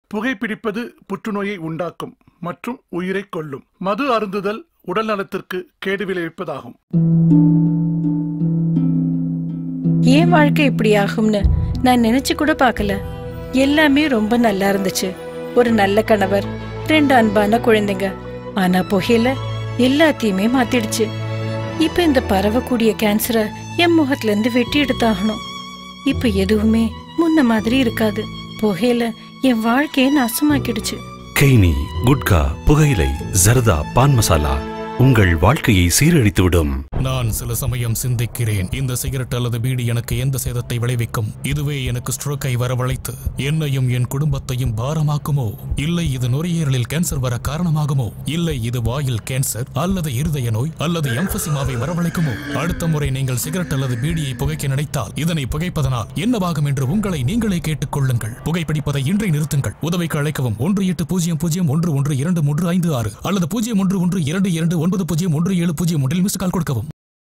புகைப்பிடிப்பது புற்றுநோயை உண்டாக்கும் மற்றும் உயிரை கொல்லும் மது அருந்துதல் உடல் நலத்திற்கு கேடு விளைவிப்பதாகும் ஏன் வாழ்க்கை இப்படி ஆகும்னு நான் நினைச்சு கூட பார்க்கல எல்லாமே ரொம்ப நல்லா இருந்துச்சு ஒரு நல்ல கணவர் ரெண்டு அன்பான குழந்தைங்க ஆனா புகையில எல்லாத்தையுமே மாத்திடுச்சு இப்ப இந்த பரவக்கூடிய கேன்சரை என் முகத்துல இருந்து வெட்டி எடுத்தாகணும் இப்ப எதுவுமே முன்ன மாதிரி இருக்காது புகையில என் வாழ்க்கையை நாசமாக்கிடுச்சு கெய்னி குட்கா புகையிலை ஜர்தா பான் மசாலா உங்கள் வாழ்க்கையை சீரழித்துவிடும் நான் சில சமயம் சிந்திக்கிறேன் இந்த சிகரெட் அல்லது பீடி எனக்கு எந்த சேதத்தை விளைவிக்கும் இதுவே எனக்கு ஸ்ட்ரோக்கை வரவழைத்து என்னையும் என் குடும்பத்தையும் பாரமாக்குமோ இல்லை இது நுரையீரலில் கேன்சர் வர காரணமாகுமோ இல்லை இது வாயில் கேன்சர் அல்லது இருதய நோய் அல்லது எம்பசிமாவை வரவழைக்குமோ அடுத்த முறை நீங்கள் சிகரெட் அல்லது பீடியை புகைக்க நினைத்தால் இதனை புகைப்பதனால் என்னவாகும் என்று உங்களை நீங்களே கேட்டுக் கொள்ளுங்கள் புகைப்பிடிப்பதை இன்றை நிறுத்துங்கள் உதவிக்கு அழைக்கவும் ஒன்று எட்டு பூஜ்ஜியம் பூஜ்ஜியம் ஒன்று ஒன்று இரண்டு மூன்று ஐந்து ஆறு அல்லது பூஜ்ஜியம் ஒன்று ஒன்று இரண்டு இரண்டு ஒன்பது பூஜ்ஜியம் ஒன்று ஏழு பூஜ்ஜியம் ஒன்றில் மிஸ் கால் கொடுக்கவும்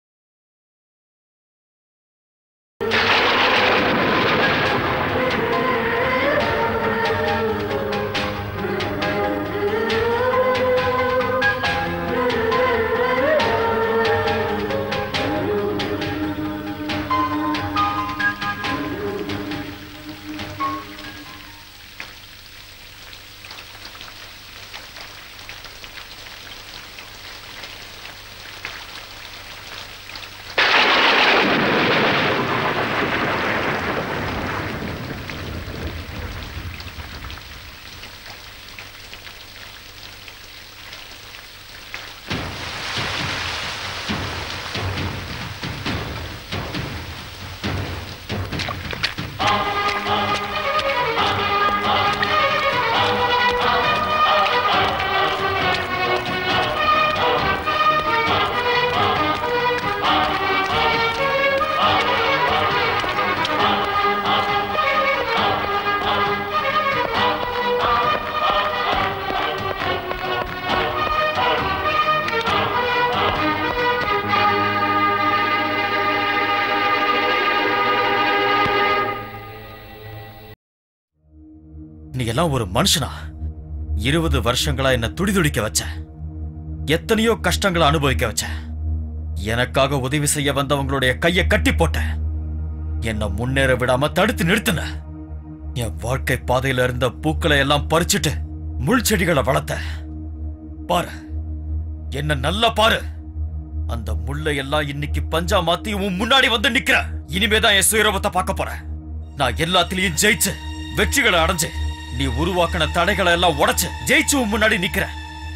நீ எல்லாம் ஒரு மனுஷனா இருபது வருஷங்களா என்ன துடிதுடிக்க வச்ச எத்தனையோ கஷ்டங்களை அனுபவிக்க வச்ச எனக்காக உதவி செய்ய வந்தவங்களுடைய கையை கட்டி போட்ட என்ன முன்னேற விடாம தடுத்து நிறுத்தின என் வாழ்க்கை பாதையில இருந்த பூக்களை எல்லாம் பறிச்சுட்டு முள் செடிகளை வளர்த்த பாரு என்ன நல்லா பாரு அந்த முள்ளை எல்லாம் இன்னைக்கு பஞ்சா மாத்தி உன் முன்னாடி வந்து நிக்கிற இனிமேதான் என் சுயரூபத்தை பார்க்க போறேன் நான் எல்லாத்திலையும் ஜெயிச்சு வெற்றிகளை அடைஞ்சு நீ உருவாக்கின தடைகளை எல்லாம் உடைச்சு ஜெயிச்சு உன் முன்னாடி நிக்கிற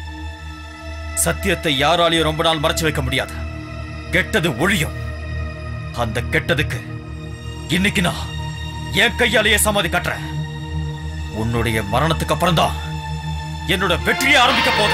சத்தியத்தை யாராலையும் ரொம்ப நாள் மறைச்சு வைக்க முடியாது கெட்டது ஒழியும் அந்த கெட்டதுக்கு இன்னைக்கு நான் என் கையாலேயே சமாதி கட்டுறேன் உன்னுடைய மரணத்துக்கு அப்புறம் தான் என்னோட வெற்றியை ஆரம்பிக்க போகுது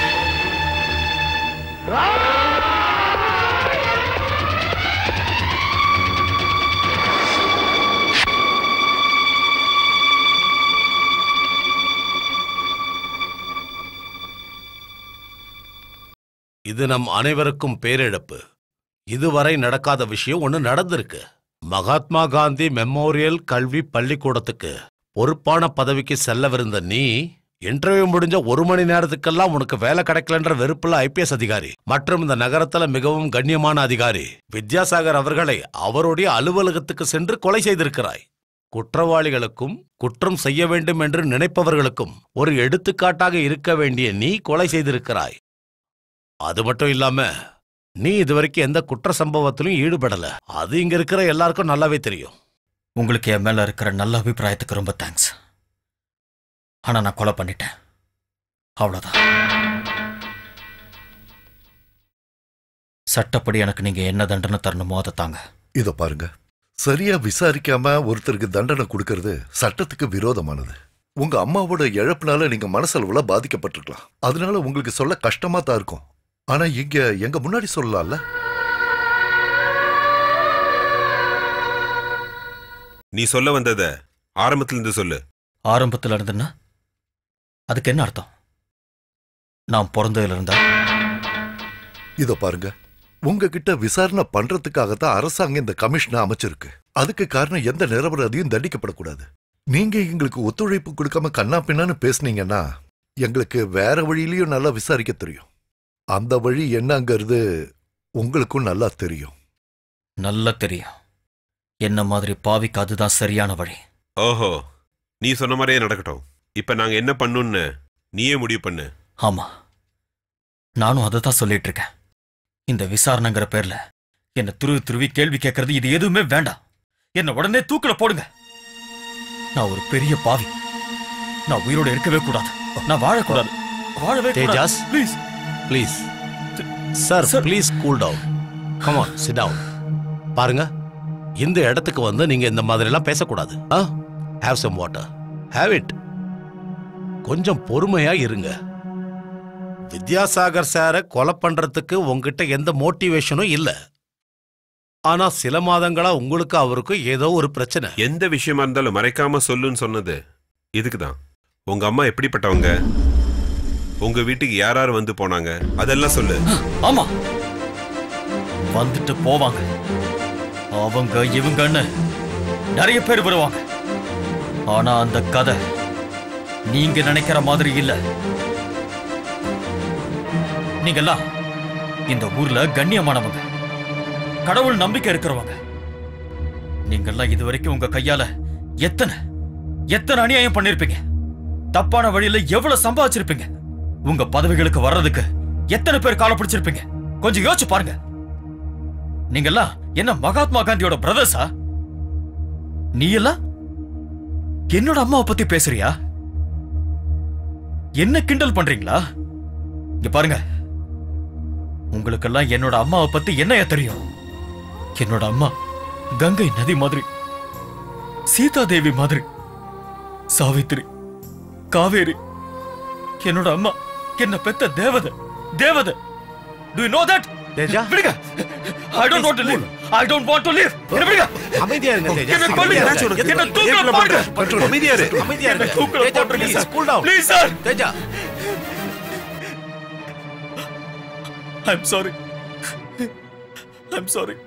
இது நம் அனைவருக்கும் பேரிழப்பு இதுவரை நடக்காத விஷயம் ஒண்ணு நடந்திருக்கு மகாத்மா காந்தி மெமோரியல் கல்வி பள்ளிக்கூடத்துக்கு பொறுப்பான பதவிக்கு செல்லவிருந்த நீ இன்டர்வியூ முடிஞ்ச ஒரு மணி நேரத்துக்கெல்லாம் உனக்கு வேலை கிடைக்கலன்ற வெறுப்புள்ள ஐபிஎஸ் அதிகாரி மற்றும் இந்த நகரத்துல மிகவும் கண்ணியமான அதிகாரி வித்யாசாகர் அவர்களை அவருடைய அலுவலகத்துக்கு சென்று கொலை செய்திருக்கிறாய் குற்றவாளிகளுக்கும் குற்றம் செய்ய வேண்டும் என்று நினைப்பவர்களுக்கும் ஒரு எடுத்துக்காட்டாக இருக்க வேண்டிய நீ கொலை செய்திருக்கிறாய் அது மட்டும் இல்லாம நீ இதுவரைக்கும் எந்த குற்ற சம்பவத்திலும் ஈடுபடல அது இங்க இருக்கிற எல்லாருக்கும் நல்லாவே தெரியும் உங்களுக்கு என் மேல இருக்கிற நல்ல அபிப்பிராயத்துக்கு ரொம்ப தேங்க்ஸ் ஆனா நான் கொலை பண்ணிட்டேன் அவ்வளவுதான் சட்டப்படி எனக்கு நீங்க என்ன தண்டனை தரணுமோ அதை தாங்க இத பாருங்க சரியா விசாரிக்காம ஒருத்தருக்கு தண்டனை கொடுக்கறது சட்டத்துக்கு விரோதமானது உங்க அம்மாவோட இழப்புனால நீங்க மனசளவுல பாதிக்கப்பட்டிருக்கலாம் அதனால உங்களுக்கு சொல்ல கஷ்டமா தான் இருக்கும் ஆனா இங்க எங்க முன்னாடி சொல்லலாம்ல நீ சொல்ல வந்தத ஆரம்பத்துல இருந்து சொல்லு ஆரம்பத்துல இருந்துன்னா அதுக்கு என்ன அர்த்தம் நான் பிறந்ததுல இருந்தா இத பாருங்க உங்ககிட்ட விசாரணை பண்றதுக்காகத்தான் அரசாங்கம் இந்த கமிஷனை அமைச்சிருக்கு அதுக்கு காரணம் எந்த நிரபராதியும் தண்டிக்கப்படக்கூடாது நீங்க எங்களுக்கு ஒத்துழைப்பு கொடுக்காம கண்ணா பின்னான்னு பேசுனீங்கன்னா எங்களுக்கு வேற வழியிலயும் நல்லா விசாரிக்க தெரியும் அந்த வழி என்னங்கிறது உங்களுக்கும் நல்லா தெரியும் நல்லா தெரியும் என்ன மாதிரி பாவிக்கு அதுதான் சரியான வழி ஓஹோ நீ சொன்ன மாதிரியே நடக்கட்டும் இப்ப நாங்க என்ன பண்ணணும்னு நீயே முடிவு பண்ணு ஆமா நானும் அதை தான் சொல்லிட்டு இருக்கேன் இந்த விசாரணைங்கிற பேர்ல என்ன துருவி துருவி கேள்வி கேட்கறது இது எதுவுமே வேண்டாம் என்ன உடனே தூக்குல போடுங்க நான் ஒரு பெரிய பாவி நான் உயிரோட இருக்கவே கூடாது நான் வாழக்கூடாது வாழவே Tejas. Please please sir Sir. Please cool down come on sit down பாருங்க இந்த இடத்துக்கு வந்து நீங்க இந்த மாதிரி எல்லாம் பேசக்கூடாது ah have some water have it கொஞ்சம் பொறுமையா இருங்க வித்யாசாகர் சாரை கொலை பண்றதுக்கு உங்ககிட்ட எந்த மோட்டிவேஷனும் இல்ல ஆனா சில மாதங்களா உங்களுக்கு அவருக்கும் ஏதோ ஒரு பிரச்சனை எந்த விஷயமா இருந்தாலும் மறைக்காம சொல்லுன்னு சொன்னது இதுக்கு தான் உங்க அம்மா எப்படிப்பட்டவங்க உங்க வீட்டுக்கு யார் யார் வந்து போனாங்க அதெல்லாம் சொல்லு ஆமா வந்துட்டு போவாங்க அவங்க இவங்கன்னு நிறைய பேர் வருவாங்க ஆனா அந்த கதை நீங்க நினைக்கிற மாதிரி இல்ல நீங்கெல்லாம் இந்த ஊர்ல கண்ணியமானவங்க கடவுள் நம்பிக்கை இருக்கிறவங்க நீங்கெல்லாம் இது வரைக்கும் உங்க கையால எத்தனை எத்தனை அநியாயம் பண்ணிருப்பீங்க தப்பான வழியில எவ்வளவு சம்பாதிச்சிருப்பீங்க உங்க பதவிகளுக்கு வர்றதுக்கு எத்தனை பேர் கால பிடிச்சிருப்பீங்க கொஞ்சம் யோசிச்சு பாருங்க நீங்கெல்லாம் என்ன மகாத்மா காந்தியோட பிரதர்ஸா நீ எல்லாம் என்னோட அம்மாவை பத்தி பேசுறியா என்ன கிண்டல் பண்றீங்களா இங்க பாருங்க உங்களுக்கெல்லாம் என்னோட அம்மாவை பத்தி என்னைய தெரியும் என்னோட அம்மா கங்கை நதி மாதிரி சீதா தேவி மாதிரி சாவித்திரி காவேரி என்னோட அம்மா என்ன பெத்த தேவதை தேவதை do you know that Teja விடுங்க I don't want to live I don't want to live என்ன விடுங்க அமைதியா இருங்க தேஜா என்ன கொல்லுங்க என்ன தூக்குல போடுங்க அமைதியா இரு அமைதியா என்ன இருங்க தூக்குல தேஜா போடுங்க please cool down please sir Teja I am sorry I am sorry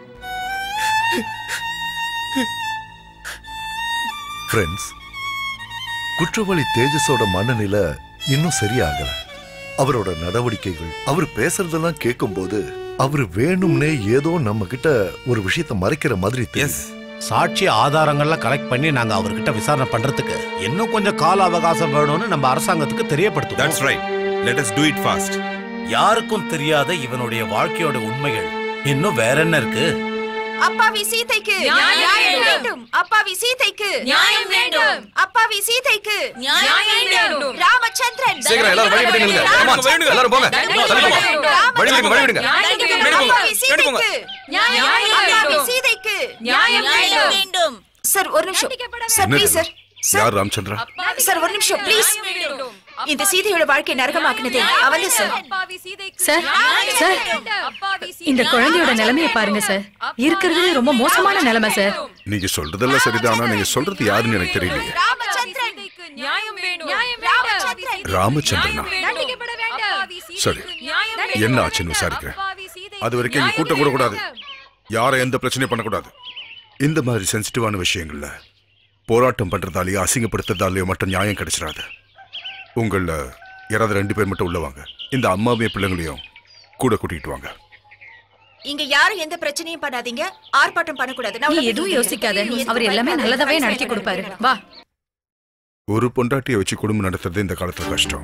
friends குற்றவாளி தேஜஸோட மனநிலை இன்னும் சரியாகல அவரோட நடவடிக்கைகள் அவர் பேசுறதெல்லாம் கேட்கும்போது அவர் வேணும்னே ஏதோ நம்ம கிட்ட ஒரு விஷயத்த மறைக்கிற மாதிரி எஸ் தெரியுது சாட்சி ஆதாரங்கள்லாம் கலெக்ட் பண்ணி நாங்க அவர்கிட்ட விசாரணை பண்றதுக்கு இன்னும் கொஞ்சம் கால அவகாசம் வேணும்னு நம்ம அரசாங்கத்துக்கு தட்ஸ் தெரியப்படுத்துவோம் right let us do it fast யாருக்கும் தெரியாத இவனுடைய வாழ்க்கையோட உண்மைகள் இன்னும் வேற என்ன இருக்கு அப்பாவி சீதைக்கு நியாயம் வேண்டும் அப்பாவி சீதைக்கு நியாயம் வேண்டும். அப்பாவி சீதைக்கு நியாயம் வேண்டும். ராமச்சந்திரன் சீக்கிரம் எல்லாரும் வழி விட்டு நில்லுங்க. Come on, எல்லாரும் போங்க. தள்ளி போங்க. வழி விடுங்க, வழி விடுங்க. அப்பாவி சீதைக்கு நியாயம் அப்பாவி வேண்டும். சீதைக்கு நியாயம் வேண்டும். சார் ஒரு நிமிஷம் சார் ப்ளீஸ் சார் சார் யார் ராமச்சந்திரா சார் ஒரு நிமிஷம் ப்ளீஸ் இந்த சீதையோட வாழ்க்கை நரகமாக்குனதே அவன் சார் சார் சார் இந்த குழந்தையோட நிலைமைய பாருங்க சார் இருக்கிறது ரொம்ப மோசமான நிலைமை சார் நீங்க சொல்றதெல்லாம் சரிதான் ஆனா நீங்க சொல்றது யாருன்னு எனக்கு தெரியலையே ராமச்சந்திரன் நியாயம் வேண்டும். ராமச்சந்திரன் ராமச்சந்திரனா தண்டிக்கப்பட வேண்டும். சரி. நியாயம் என்ன வேண்டும். ஆச்சுன்னு விசாரிக்கிறேன். அப்பாவி சீதைக்கு அது வரைக்கும் இங்க கூட்டம் கூட கூடாது யாரை எந்த பிரச்சனையும் பண்ணக்கூடாது இந்த மாதிரி சென்சிட்டிவான விஷயங்கள்ல போராட்டம் பண்றதாலேயோ அசிங்கப்படுத்துறதாலேயோ மட்டும் நியாயம் கிடைச்சிடாது உங்கள யாராவது ரெண்டு பேர் மட்டும் உள்ள வாங்க இந்த அம்மாவையும் பிள்ளைங்களையும் கூட கூட்டிட்டு வாங்க இங்க யாரும் எந்த பிரச்சனையும் பண்ணாதீங்க ஆர்ப்பாட்டம் பண்ணக்கூடாது நான் நீ உள்ள எதுவும் போய் யோசிக்காத எதுவும் அவர் எல்லாமே பயப்படாத. நல்லதாவே நடத்தி கொடுப்பாரு வா ஒரு பொண்டாட்டியை வச்சு குடும்பம் நடத்துறது இந்த காலத்துல கஷ்டம்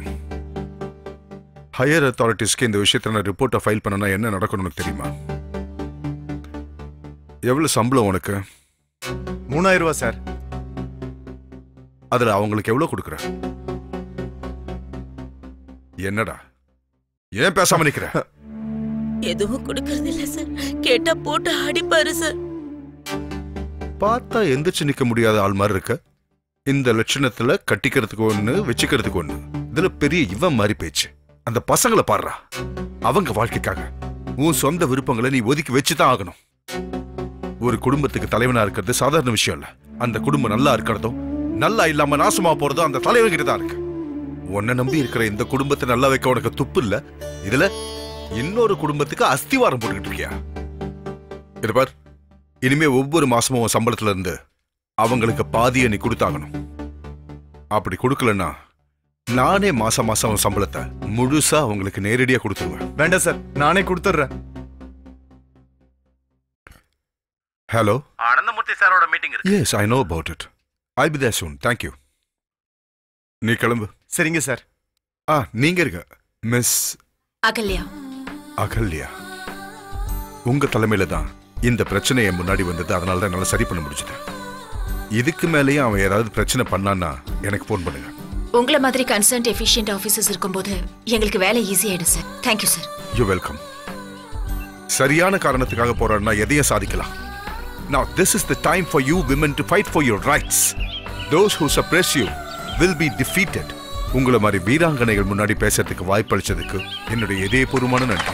ஹையர் அத்தாரிட்டிஸ்க்கு இந்த விஷயத்துல நான் ரிப்போர்ட்டை ஃபைல் பண்ணனா என்ன நடக்கணும் உனக்கு தெரியுமா எவ்வளவு சம்பளம் உனக்கு மூணாயிரம் ரூபாய் சார் அதுல அவங்களுக்கு எவ்வளவு கொடுக்குற என்னடா ஏன் பேசாம நிக்கிற எதுவும் கொடுக்கறது இல்ல சார் கேட்டா போட்டு அடிப்பாரு சார் பார்த்தா எந்திரிச்சு நிக்க முடியாத ஆள் மாதிரி இருக்க இந்த லட்சணத்துல கட்டிக்கிறதுக்கு ஒண்ணு வச்சுக்கிறதுக்கு ஒண்ணு இதுல பெரிய இவன் மாதிரி பேச்சு அந்த பசங்களை பாடுறா அவங்க வாழ்க்கைக்காக உன் சொந்த விருப்பங்களை நீ ஒதுக்கி வச்சுதான் ஆகணும் ஒரு குடும்பத்துக்கு தலைவனா இருக்கிறது சாதாரண விஷயம் இல்ல அந்த குடும்பம் நல்லா இருக்கிறதும் நல்லா இல்லாம நாசமா போறதும் அந்த தலைவன் கிட்ட தான் இருக்கு உன்னை நம்பி இருக்கிற இந்த குடும்பத்தை நல்லா வைக்க உனக்கு துப்பு இல்ல இதுல இன்னொரு குடும்பத்துக்கு அஸ்திவாரம் போட்டுக்கிட்டு இருக்கியா இது பார் இனிமே ஒவ்வொரு மாசமும் உன் சம்பளத்துல இருந்து அவங்களுக்கு பாதியை நீ கொடுத்தாகணும் அப்படி கொடுக்கலன்னா நானே மாசம் மாசம் அவன் சம்பளத்தை முழுசா அவங்களுக்கு நேரடியா கொடுத்துருவேன் வேண்டாம் சார் நானே கொடுத்துட்றேன் ஹலோ ஆனந்தமூர்த்தி சாரோட மீட்டிங் இருக்கு yes I know about it I be there soon thank you நீ கிளம்பு சரிங்க சார் ஆ நீங்க இருக்க மிஸ் அகல்யா அகல்யா உங்க தலைமையில தான் இந்த பிரச்சனை என் முன்னாடி வந்தது அதனால தான் என்னால சரி பண்ண முடிஞ்சது இதுக்கு மேலேயும் அவன் ஏதாவது பிரச்சனை பண்ணான்னா எனக்கு ஃபோன் பண்ணுங்க உங்களை மாதிரி கன்சர்ன்ட் எஃபிஷியன்ட் ஆஃபீஸர்ஸ் இருக்கும்போது எங்களுக்கு வேலை ஈஸி ஆயிடும் sir thank you sir you welcome சரியான காரணத்துக்காக போராடினா எதையும் சாதிக்கலாம் Now, this is the time for you women to fight for your rights. Those who suppress you will be defeated. உங்களை மாதிரி வீராங்கனைகள் முன்னாடி பேசுறதுக்கு வாய்ப்பளிச்சதுக்கு என்னுடைய இதயபூர்வமான நன்றி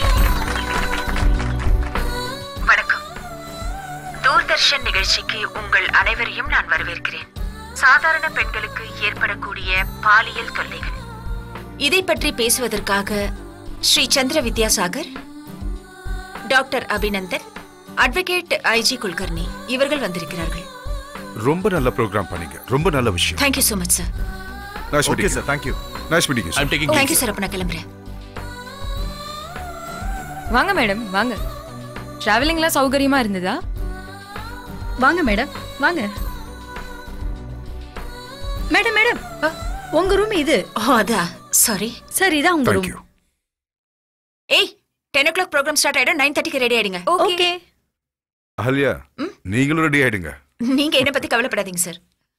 வணக்கம் தூர்தர்ஷன் நிகழ்ச்சிக்கு உங்கள் அனைவரையும் நான் வரவேற்கிறேன் சாதாரண பெண்களுக்கு ஏற்படக்கூடிய பாலியல் தொல்லைகள் இதை பற்றி பேசுவதற்காக Shri Chandra Vidyasagar doctor Abhinandan advocate IG Kulkarni இவர்கள் வந்திருக்கிறார்கள் ரொம்ப நல்ல ப்ரோக்ராம் பண்ணீங்க ரொம்ப நல்ல விஷயம் thank you so much sir nice Okay, sir. Thank you. Nice meeting I'm taking thank you sir அப்ப நான் கிளம்புறேன் வாங்க மேடம் வாங்க டிராவலிங்லாம் சௌகரியமா இருந்ததா வாங்க மேடம் வாங்க மேடம் மேடம் உங்க ரூம் இது ஓ அதா சாரி சரி இதான் உங்க Thank ரூம் ஏய் ten o'clock programme start ஆயிடும் நைன் தேர்ட்டிக்கு ரெடி ஆயிடுங்க ஓகே அஹல்யா நீங்களும் ரெடி ஆயிடுங்க நீங்க என்ன பத்தி கவலைப்படாதீங்க சார்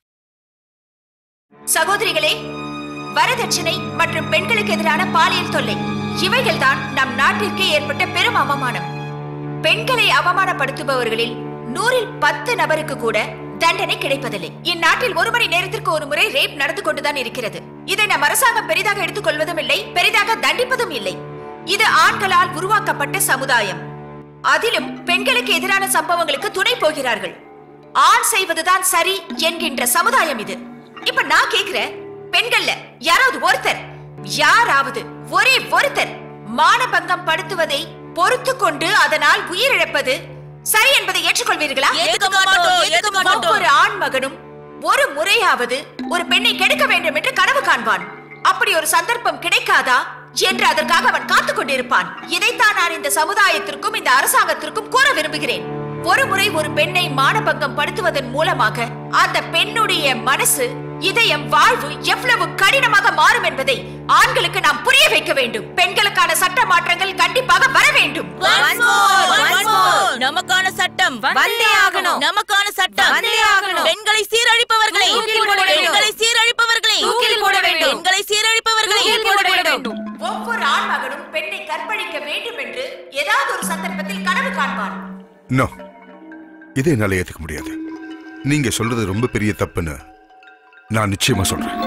சகோதரிகளே வரதட்சணை மற்றும் பெண்களுக்கு எதிரான பாலியல் தொல்லை இவைகள்தான் நம் நாட்டிற்கே ஏற்பட்ட பெரும் அவமானம் பெண்களை அவமானப்படுத்துபவர்களில் நூறில் பத்து நபருக்கு கூட தண்டனை கிடைப்பதில்லை இந்நாட்டில் ஒரு மணி நேரத்திற்கு ஒரு முறை ரேப் நடந்து கொண்டுதான் இருக்கிறது இதை நம் அரசாங்கம் பெரிதாக எடுத்துக்கொள்வதும் இல்லை பெரிதாக தண்டிப்பதும் இல்லை இது ஆண்களால் உருவாக்கப்பட்ட சமுதாயம் அதிலும் பெண்களுக்கு எதிரான சம்பவங்களுக்கு துணை போகிறார்கள் ஆண் செய்வதுதான் சரி என்கின்ற சமுதாயம் இது இப்ப நான் கேக்குறேன் பெண்கள்ல யாராவது ஒருத்தர் யாராவது ஒரே ஒருத்தர் மானபங்கம் படுத்துவதை பொறுத்து கொண்டு அதனால் உயிரிழப்பது சரி என்பதை ஏற்றுக்கொள்வீர்களா ஏத்துக்க மாட்டோம், ஏத்துக்க மாட்டோம். ஒவ்வொரு ஆண் மகனும் ஒரு முறையாவது ஒரு பெண்ணை கெடுக்க வேண்டும் என்று கனவு காண்பான் அப்படி ஒரு சந்தர்ப்பம் கிடைக்காதா என்று அதற்காக அவன் காத்துக் கொண்டிருப்பான் இதைத்தான் நான் இந்த சமுதாயத்திற்கும் இந்த அரசாங்கத்திற்கும் கூற விரும்புகிறேன் ஒரு முறை ஒரு பெண்ணை மானபங்கம் படுத்துவதன் மூலமாக அந்த பெண்ணுடைய மனசு இதயம் வாழ்வு எவ்வளவு கடினமாக மாறும் என்பதை ஆண்களுக்கு நாம் புரிய வைக்க வேண்டும் பெண்களுக்கான சட்ட மாற்றங்கள் கண்டிப்பாக வர வேண்டும் Once more, once more. நமக்கான சட்டம் வந்தே ஆகணும். நமக்கான சட்டம் வந்தே ஆகணும். பெண்களை சீரழிப்பவர்களை தூக்கில் போட வேண்டும். பெண்களை சீரழிப்பவர்களை தூக்கில் போட வேண்டும். பெண்களை சீரழிப்பவர்களை தூக்கில் போட வேண்டும். ஒவ்வொரு ஆண் மகனும் பெண்ணை கற்பழிக்க வேண்டும் என்று ஏதாவது ஒரு சந்தர்ப்பத்தில் கனவு காண்பான் நோ இதை என்னால ஏத்துக்க முடியாது நீங்க சொல்றது ரொம்ப பெரிய தப்புன்னு நான் நிச்சயமா சொல்றேன்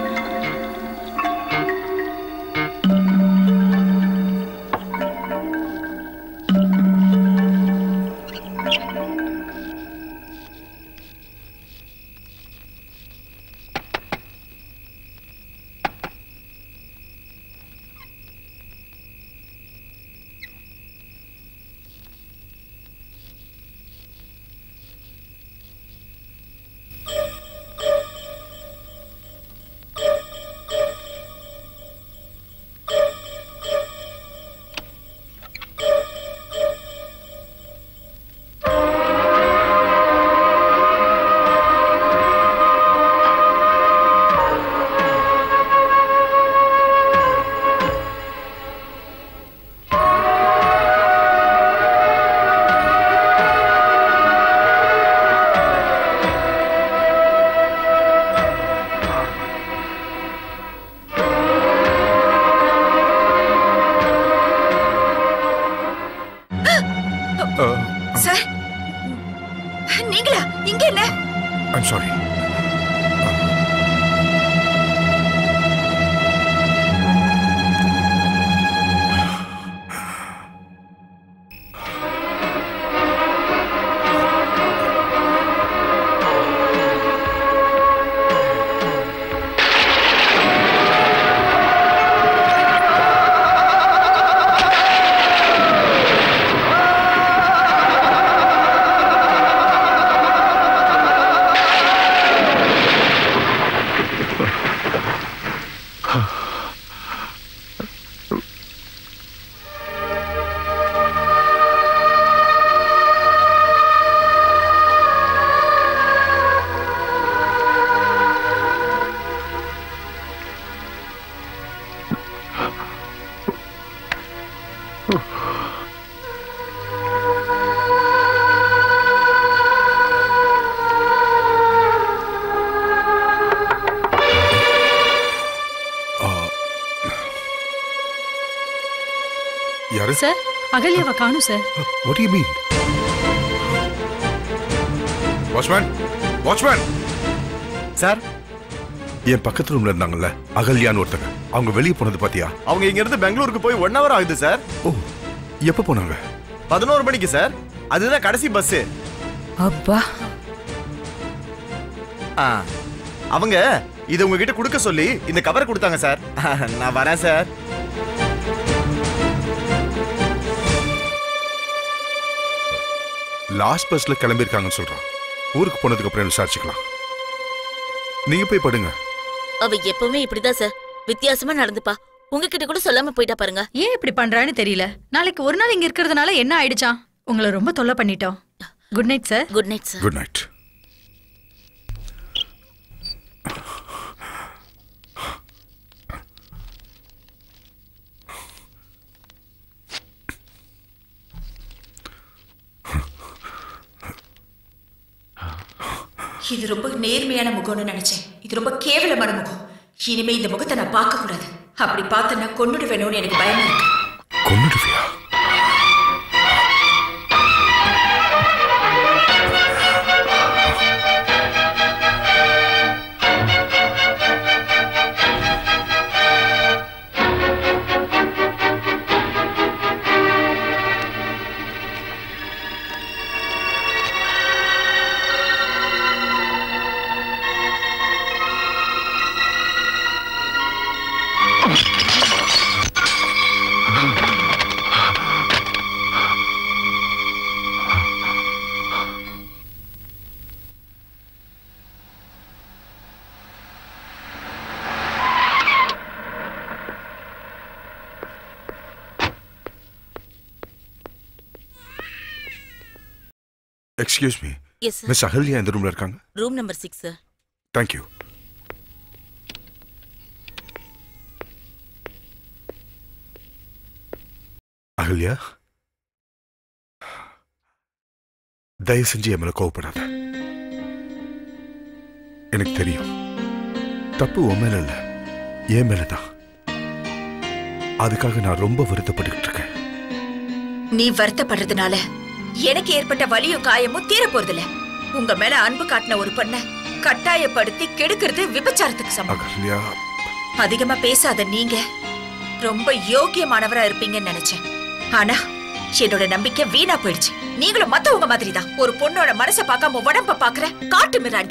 யாரு சார் அகல்யாவை காணும் sir what you mean watchman watchman sir என் பக்கத்து ரூம்ல இருந்தாங்கல்ல அகல்யான்னு ஒருத்தங்க அவங்க வெளியே போனது பாத்தியா அவங்க இங்க இருந்து பெங்களூருக்கு போய் ஒன் ஹவர் ஆகுது சார் ஓ எப்ப போனாங்க பதினோரு மணிக்கு சார் அதுதான் கடைசி பஸ் அப்பா அவங்க இதை உங்ககிட்ட கொடுக்க சொல்லி இந்த கவர் கொடுத்தாங்க சார் நான் வரேன் சார் லாஸ்ட் பஸ்ல கிளம்பியிருக்காங்கன்னு சொல்றான் ஊருக்கு போனதுக்கு அப்புறம் விசாரிச்சுக்கலாம் நீங்க போய் படுங்க அவ எப்பவுமே இப்படிதான் சார் வித்தியாசமா நடந்துப்பா உங்ககிட்ட கூட சொல்லாம போயிட்டா பாருங்க ஏன் இப்படி பண்றான்னு தெரியல நாளைக்கு ஒரு நாள் இங்க இருக்கிறதுனால என்ன ஆயிடுச்சாம் உங்களை ரொம்ப தொல்லை பண்ணிட்டோம் good night sir good night sir good night இது ரொம்ப நேர்மையான முகம்னு நினைச்சேன் இது ரொம்ப கேவலமான முகம் இனிமே இந்த முகத்தை நான் பார்க்க கூடாது அப்படி பார்த்தேன்னா கொன்னுடுவேணும்னு எனக்கு பயமா இருக்கு கொன்னுடுவியா excuse me yes sir miss Ahalya எந்த ரூம்ல இருக்காங்க room number six sir thank you Ahalya தயவு செஞ்சு என் மேல கோவப்படாத எனக்கு தெரியும் தப்பு உன் மேல இல்ல என் மேலதான் அதுக்காக நான் ரொம்ப வருத்தப்பட்டுக்கிட்டு இருக்கேன் நீ வருத்தப்படுறதுனால எனக்கு ஏற்பட்ட வலியும் காயமும் தீர போறதில்ல உங்க மேல அன்பு காட்டின ஒரு பொண்ண கட்டாயப்படுத்தி கெடுக்கிறது விபச்சாரத்துக்கு சமம் அகல்யா அதிகமா பேசாத நீங்க ரொம்ப யோக்கியமானவரா இருப்பீங்கன்னு நினைச்சேன் ஆனா என்னோட நம்பிக்கை வீணா போயிடுச்சு நீங்களும் மத்தவங்க மாதிரி தான் ஒரு பொண்ணோட மனசை பார்க்காம உடம்ப பாக்குற காட்டு மிராண்டி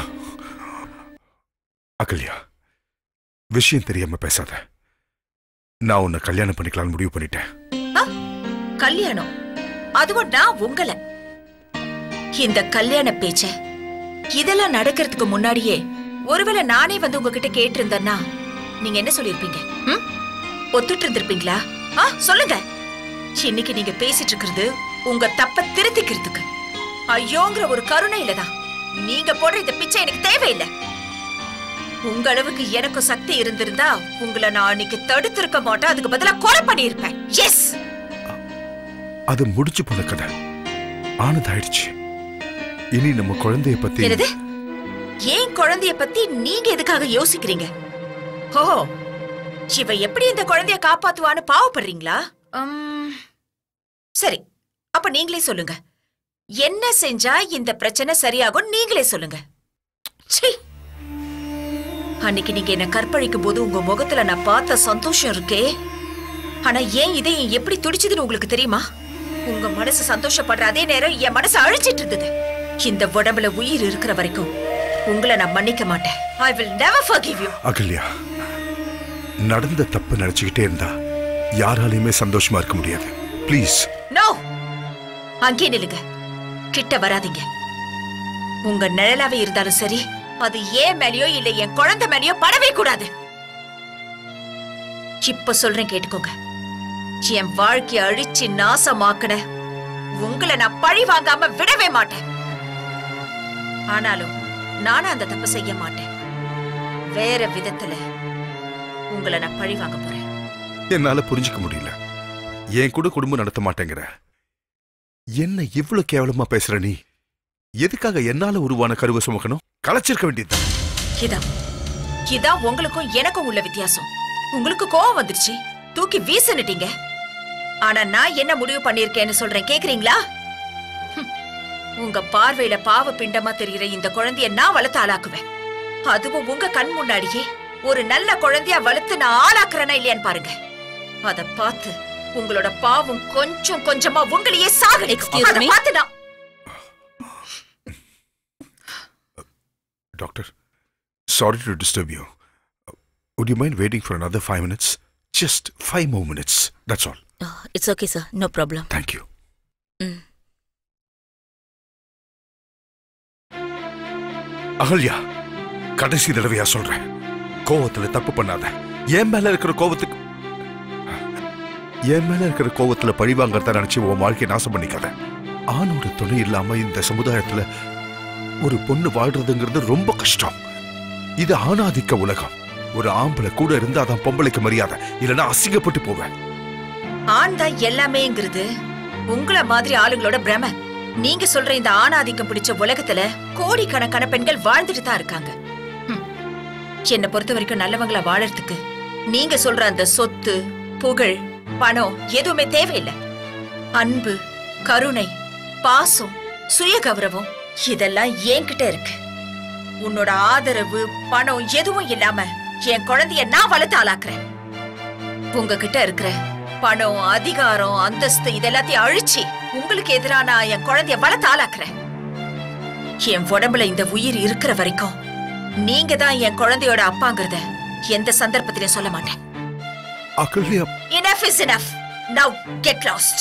அகல்யா விஷயம் தெரியாம பேசாத நான் உன்னை கல்யாணம் பண்ணிக்கலாம்னு முடிவு பண்ணிட்டேன் கல்யாணம் அதுவும் நான் உங்களை இந்த கல்யாண பேச்ச இதெல்லாம் நடக்கிறதுக்கு முன்னாடியே ஒருவேளை நானே வந்து உங்ககிட்ட கேட்டிருந்தேன்னா நீங்க என்ன சொல்லிருப்பீங்க ம்? ஒத்துட்டு இருந்திருப்பீங்களா ஆ சொல்லுங்க இன்னைக்கு நீங்க பேசிட்டு இருக்கிறது உங்க தப்ப திருத்திக்கிறதுக்கு ஐயோங்கிற ஒரு கருணையில தான் நீங்க போடுற இந்த பிச்சை எனக்கு தேவையில்லை உங்க அளவுக்கு எனக்கும் சக்தி இருந்திருந்தா உங்களை நான் அன்னைக்கு தடுத்திருக்க மாட்டேன் அதுக்கு பதிலா கொலை பண்ணியிருப்பேன் எஸ் அது முடிச்சு போன கதை ஆனதாயிடுச்சு இனி நம்ம குழந்தைய பத்தி என்னது ஏன் குழந்தைய பத்தி நீங்க எதுக்காக யோசிக்கிறீங்க ஓ இவ எப்படி இந்த குழந்தைய காப்பாத்துவான்னு பாவப்படுறீங்களா உம், சரி அப்ப நீங்களே சொல்லுங்க என்ன செஞ்சா இந்த பிரச்சனை சரியாகும் நீங்களே சொல்லுங்க சீ. அன்னைக்கு நீங்க என்ன கற்பழிக்கும் போது உங்க முகத்துல நான் பார்த்த சந்தோஷம் இருக்கே ஆனா ஏன் இதயம் எப்படி துடிச்சதுன்னு உங்களுக்கு தெரியுமா உங்க மனசு சந்தோஷப்படுற அதே நேரம் என் மனசு அழிச்சிட்டு இருந்தது இந்த உடம்புல உயிர் இருக்கிற வரைக்கும் உங்களை நான் மன்னிக்க மாட்டேன் I will never forgive you Ahalya நடந்த தப்பு நினைச்சுக்கிட்டே இருந்தா யாராலையுமே சந்தோஷமா இருக்க முடியாது ப்ளீஸ் நோ அங்கே நில்லுங்க கிட்ட வராதீங்க உங்க நிழலாவே இருந்தாலும் சரி அது ஏன் மேலயோ இல்ல என் குழந்தை மேலயோ படவே கூடாது இப்ப சொல்றேன் கேட்டுக்கோங்க என் வாழ்க்கைய அழிச்சு நாசமாக்குன உங்களை நான் பழி வாங்காம விடவே மாட்டேன் ஆனாலும் நானும் அந்த தப்பு செய்ய மாட்டேன் வேற விதத்துல உங்களை நான் பழி வாங்க போறேன் என்னால புரிஞ்சுக்க முடியல என் கூட குடும்பம் நடத்த மாட்டேங்கிற என்ன இவ்வளவு கேவலமா பேசுற நீ எதுக்காக என்னால உருவான கருவை சுமக்கணும் களைச்சிருக்க வேண்டியது இதான் இதான் உங்களுக்கும் எனக்கும் உள்ள வித்தியாசம் உங்களுக்கு கோவம் வந்துருச்சு தூக்கி வீசனிட்டீங்க ஆனா நான் என்ன முடிவு பண்ணிருக்கேன்னு சொல்றேன் கேக்குறீங்களா ஹம். உங்க பார்வையில பாவ பிண்டமா தெரிகிற இந்த குழந்தைய நான் வளர்த்து ஆளாக்குவேன் அதுவும் உங்க கண் முன்னாடியே ஒரு நல்ல குழந்தையா வளர்த்து நான் ஆளாக்குறேனா இல்லையான்னு பாருங்க அத பார்த்து உங்களோட பாவம் கொஞ்சம் கொஞ்சமா உங்களையே சாகடிக்கும் Excuse அத me? பார்த்து நான் Doctor, sorry to disturb you. Would you mind waiting for another five minutes? Just five more minutes. That's all. It's okay sir no problem Thank you. ம் அகல்யா கடைசி தடவையா சொல்றேன் கோவத்துல தப்பு பண்ணாத என் மேல இருக்கிற கோவத்துக்கு என் மேல இருக்கிற கோவத்துல பழி வாங்கறத நினைச்சு உன் வாழ்க்கையை நாசம் பண்ணிக்காத ஆணோட துணை இல்லாம இந்த சமுதாயத்துல ஒரு பொண்ணு வாழ்றதுங்கிறது ரொம்ப கஷ்டம் இது ஆணாதிக்க உலகம் ஒரு ஆம்பளை கூட இருந்தா தான் பொம்பளைக்கு மரியாதை இல்லைன்னா அசிங்கப்பட்டு போவேன் ஆண் தான் எல்லாமேங்கிறது உங்கள மாதிரி ஆளுங்களோட பிரம நீங்க சொல்ற இந்த ஆணாதிக்கம் பிடிச்ச உலகத்துல கோடிக்கணக்கான பெண்கள் வாழ்ந்துட்டு தான் இருக்காங்க ஹம். என்னை பொறுத்த வரைக்கும் நல்லவங்களா வாழறதுக்கு நீங்க சொல்ற அந்த சொத்து புகழ் பணம் எதுவுமே தேவையில்லை அன்பு கருணை பாசம் சுய கௌரவம் இதெல்லாம் என்கிட்ட இருக்கு உன்னோட ஆதரவு பணம் எதுவும் இல்லாம என் குழந்தைய நான் வளர்த்து ஆளாக்குறேன் உங்ககிட்ட இருக்கிற பணம் அதிகாரம் அந்தஸ்து இதெல்லாத்தையும் அழிச்சு உங்களுக்கு எதிரா நான் என் குழந்தைய வளர்த்து ஆளாக்குறேன் என் உடம்புல இந்த உயிர் இருக்கிற வரைக்கும் நீங்க தான் என் குழந்தையோட அப்பாங்கிறத எந்த சந்தர்ப்பத்திலையும் சொல்ல மாட்டேன் Ahalya enough is enough now get lost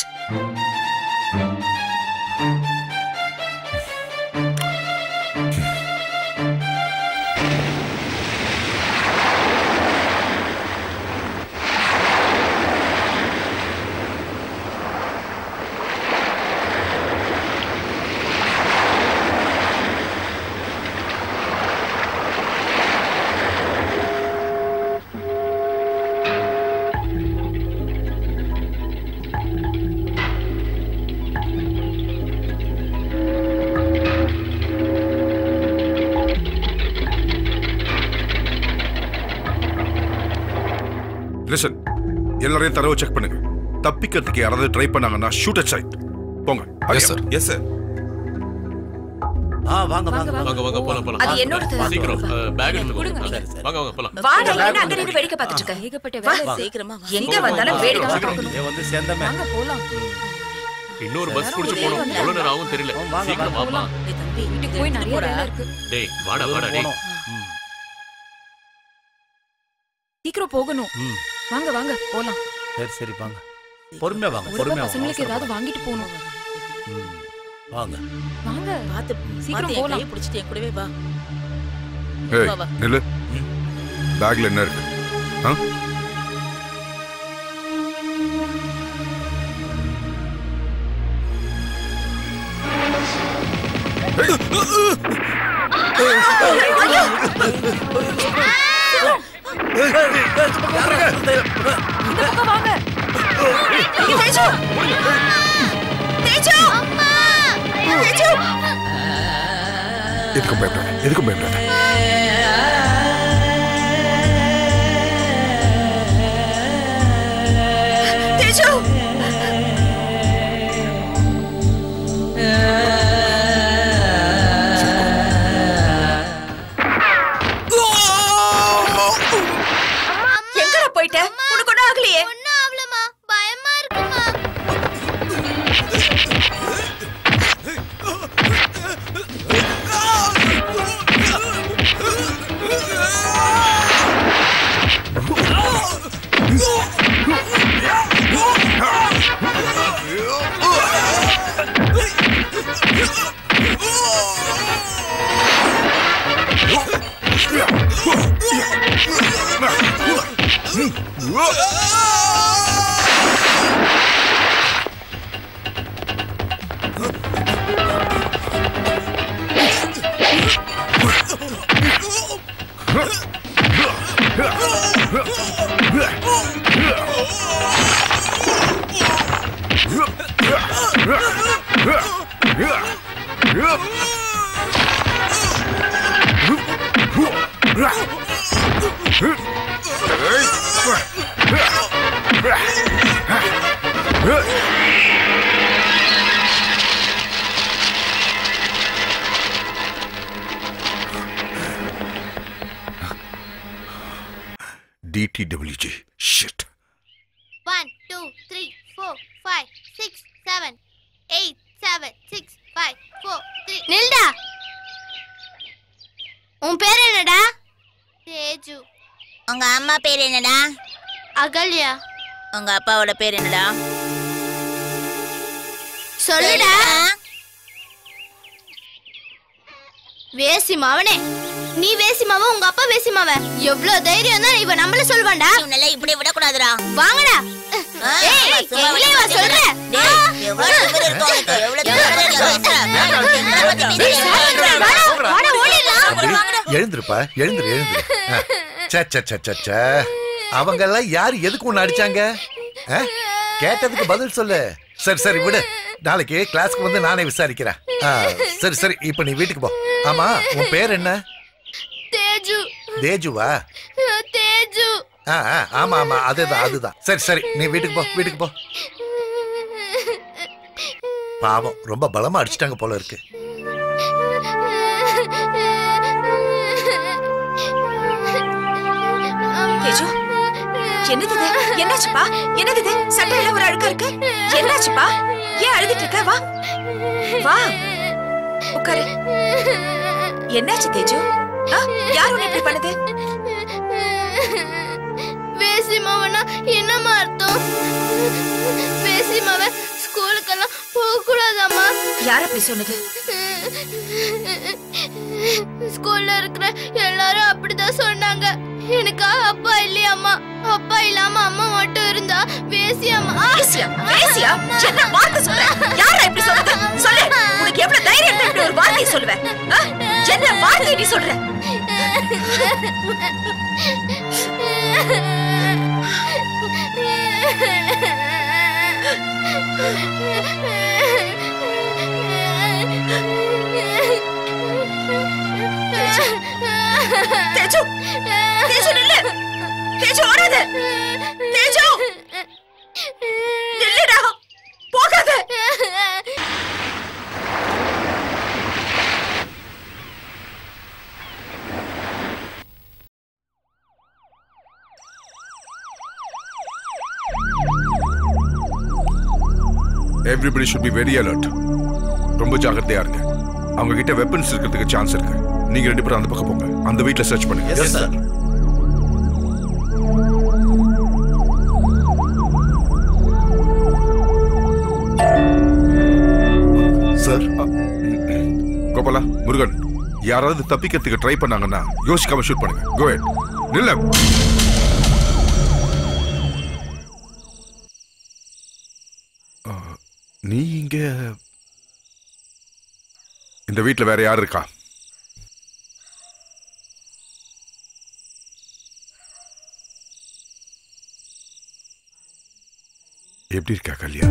listen எல்லாரையும் தரவு செக் பண்ணுங்க தப்பிக்கிறதுக்கு யாராவது ட்ரை பண்ணாங்கன்னா ஷூட் அட் சைட் போங்க எஸ் சார் எஸ் சார் ஆ வாங்க வாங்க வாங்க வாங்க போலாம் போலாம் அது என்னோடது தான். சீக்கிரம் பேக் எடுத்து கொடுங்க. கொடுங்க வாங்க வாங்க போலாம் வாடா என்ன அங்க நின்னு வேடிக்கை பார்த்துட்டு இருக்க ஏகப்பட்ட வா. வேலை சீக்கிரமா வா. எங்க வந்தாலும் வேடிக்கை தான் சீக்கிரம். பார்க்கணும். ஏ வந்து சேர்ந்தமே வாங்க போலாம் இன்னொரு பஸ் புடிச்சு போகணும் எவ்வளவு நேரம் ஆகும் தெரியல சீக்கிரம் வாமா டேய் தம்பி வீட்டுக்கு போய் நிறைய வேலை இருக்கு டேய் வாடா வாடா டேய் சீக்கிரம் போகணும் ம். வாங்க வாங்க போலாம் சரி சரி வாங்க பொறுமையா வாங்க ஒருக்கா பொறுமையா பசங்களுக்கு வாங்க ஏதாவது வாங்கிட்டு போகணும் வாங்க வாங்க பாத்து சீக்கிரம் சீக்கிரம் போலாம். கையை பிடிச்சிட்டு என் கூடவே வா ஏய் வா, வா. நில்லு பேக்ல என்ன இருக்கு ஆ? இந்த பக்கம் வாங்க இங்க தேஜு தேஜு தேஜு எதுக்கும் பயப்படாத எதுக்கும் பயப்படாத தேஜு எங்கடா போயிட்ட உனக்கு ஒண்ணும் ஆகலையே பயமா இருக்குமா DTWG. Shit. One, two, three, four, five, six, seven, eight, seven, six, five, four, three. நில்டா உன் பேர் என்னடா தேஜு உங்க அம்மா பேர் என்னடா அகல்யா உங்க அப்பாவோட பேர் என்னடா சொல்லுடா வேசி மாவனே நீ வேசி மாவ உங்க அப்பா வேசி மாவ எவ்வளவு தைரியம் தான் இவ நம்மள சொல்வான்டா இவனெல்லாம் இப்படி விடக்கூடாதுடா வாங்கடா ஏய் எங்களே வா சொல்ற எவ்வளவு திமிரு இருக்கு உனக்கு? எவ்வளவு திமிரு இருக்கு? பேசுற. வாடா ஓடிடலாம் எழுந்திருப்பா எழுந்திரு எழுந்திரு ஆ. ச்சே, ச்சே, ச்சே, ச்சே, ச்சே. அவங்க எல்லாம் யார் எதுக்கு ஒண்ணு அடிச்சாங்க ஆ? கேட்டதுக்கு பதில் சொல்லு சரி சரி விடு நாளைக்கு கிளாஸ்க்கு வந்து நானே விசாரிக்கிறேன் ஆ, சரி சரி இப்ப நீ வீட்டுக்கு போ ஆமா உன் பேர் என்ன தேஜு தேஜுவா தேஜு ஆ ஆ, ஆமா ஆமா அதுதான் அதுதான் சரி சரி நீ வீட்டுக்கு போ வீட்டுக்கு போ பாவம் ரொம்ப பலமா அடிச்சிட்டாங்க போல இருக்கு தேஜு என்னது இது என்னாச்சுப்பா என்னது இது சட்டையில ஒரு அழுக்கா இருக்கு என்னாச்சுப்பா ஏன் அழுதுட்டு இருக்க வா வா உட்காரு என்னாச்சு தேஜு ஆ, யார் உன்னை இப்படி பண்ணுது வேசி மாவனா என்னம்மா அர்த்தம் வேசி மாவ ஸ்கூலுக்கெல்லாம் போக கூடாதாம்மா யார் அப்படி சொன்னது ஸ்கூல்ல இருக்கிற எல்லாரும் அப்படிதான் சொன்னாங்க எனக்கு அப்பா இல்லையாம்மா அப்பா இல்லாம அம்மா மட்டும் இருந்தா வேசி அம்மா வேசியா வேசியா என்ன வார்த்தை சொல்ற யாரா இப்படி சொன்னது சொல்லு உனக்கு எவ்வளவு தைரியம் இருந்தா இப்படி ஒரு வார்த்தையை சொல்லுவ ஆ? என்ன வார்த்தை நீ சொல்ற தேஜு தேஜு நில்லு தேஜு ஓடாத தேஜு நில்லுடா போகாத everybody should be very alert ரொம்ப ஜாக்கிரதையா இருங்க அவங்க கிட்ட வெப்பன்ஸ் இருக்கிறதுக்கு சான்ஸ் இருக்கு நீங்க ரெண்டு பேரும் அந்த பக்கம் போங்க அந்த வீட்ல சர்ச் பண்ணுங்க Yes, sir. Sir Gopala Murugan யாராவது தப்பிக்கிறதுக்கு ட்ரை பண்ணாங்கன்னா யோசிக்காம ஷூட் பண்ணுங்க கோ ஹெட் நில்ல ஆ, நீ இங்க இந்த வீட்ல வேற யார் இருக்கா எப்படி இருக்கா கல்யா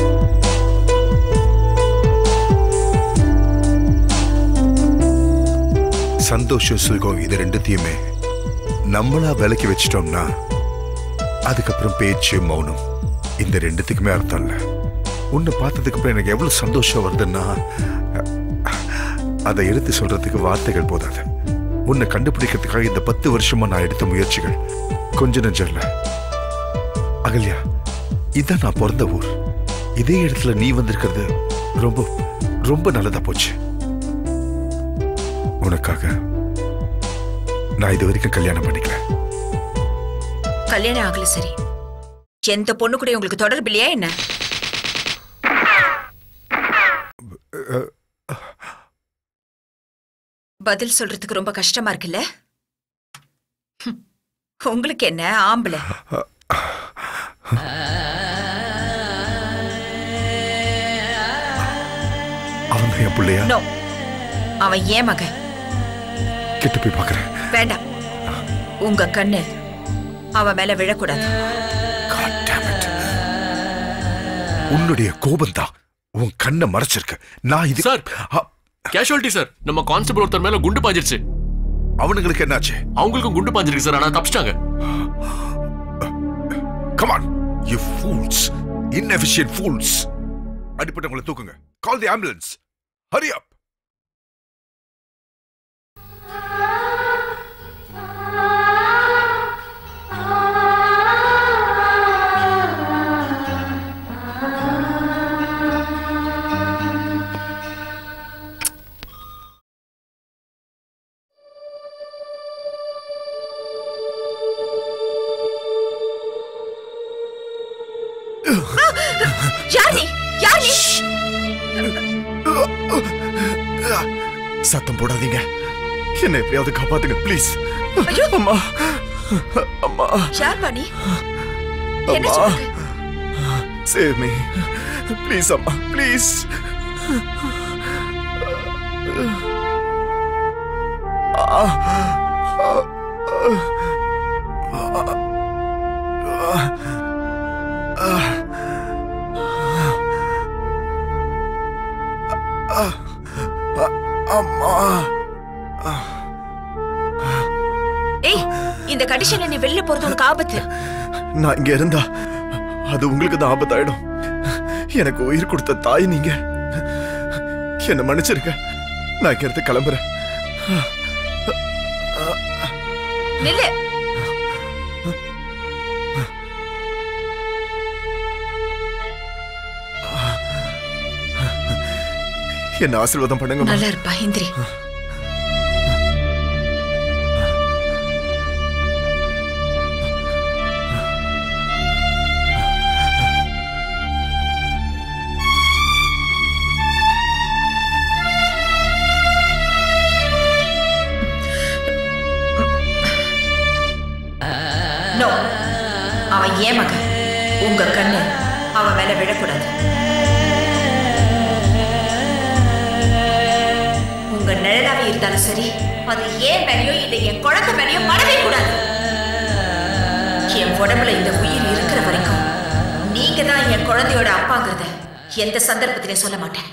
சந்தோஷம் சுகம் இது ரெண்டுத்தையுமே நம்மளா விலக்கி வச்சிட்டோம்னா அதுக்கப்புறம் பேச்சு மௌனம் இந்த ரெண்டுத்துக்குமே அர்த்தம் இல்லை உன்னை பார்த்ததுக்கு அப்புறம் எனக்கு எவ்வளவு சந்தோஷம் வருதுன்னா அதை எடுத்து சொல்றதுக்கு வார்த்தைகள் போதாது உன்னை கண்டுபிடிக்கிறதுக்காக இந்த பத்து வருஷமா நான் எடுத்த முயற்சிகள் கொஞ்ச நெஞ்சம் இல்ல அகல்யா இதான் நான் பிறந்த ஊர் இதே இடத்துல நீ வந்திருக்கிறது ரொம்ப ரொம்ப நல்லதா போச்சு உனக்காக நான் இது வரைக்கும் கல்யாணம் பண்ணிக்கல கல்யாணம் ஆகல சரி எந்த பொண்ணு கூட உங்களுக்கு தொடர்பு இல்லையா என்ன பதில் சொல்றதுக்கு ரொம்ப கஷ்டமா இருக்குல்ல ஹம். உங்களுக்கு என்ன ஆம்பளை அவன் என் பிள்ளையா நோ அவன் ஏன் மகன் கிட்ட போய் பாக்குறேன் வேண்டாம் உங்க கண்ணு அவன் மேல விழக்கூடாது உன்னுடைய கோபம் தான் உன் கண்ணை மறைச்சிருக்கு நான் இது சார் கேஷுவாலிட்டி சார் நம்ம கான்ஸ்டபிள் ஒருத்தர் மேல குண்டு பாஞ்சிருச்சு அவனுங்களுக்கு என்னாச்சு அவங்களுக்கும் குண்டு பாஞ்சிருக்கு சார் ஆனா தப்பிச்சிட்டாங்க come on you fools inefficient fools அடிப்பட்டவங்களை தூக்குங்க கால் தி ஆம்புலன்ஸ் ஹரி அப் யார் நீ யார் நீ சத்தம் போடாதீங்க என்ன எப்படியாவது காப்பாத்துங்க ப்ளீஸ் ஐயோ அம்மா அம்மா யார் நீ என்ன அம்மா சொல்லுங்க சேவ் மீ ப்ளீஸ் அம்மா ப்ளீஸ் அம்மா ஏய் இந்த கண்டிஷன்ல நீ வெளில போறது உனக்கு ஆபத்து நான் இங்க இருந்தா அது உங்களுக்கு தான் ஆபத்தாயிடும் எனக்கு உயிர் கொடுத்த தாய் நீங்க என்ன மன்னிச்சிருக்க நான் இங்க இருந்து கிளம்புறேன் நில்லு என்ன ஆசீர்வாதம் பண்ணுங்க நல்லா இருப்பா இந்திரி நோ அவன் ஏன் மகன் உங்க கண்ணு அவன் மேல விழக்கூடாது உங்க நிழலாவே இருந்தாலும் சரி அது ஏன் மேலேயோ இல்லை என் குழந்தை மேலேயோ படவே கூடாது என் உடம்புல இந்த உயிர் இருக்கிற வரைக்கும் நீங்க தான் என் குழந்தையோட அப்பாங்கிறத எந்த சந்தர்ப்பத்திலையும் சொல்ல மாட்டேன்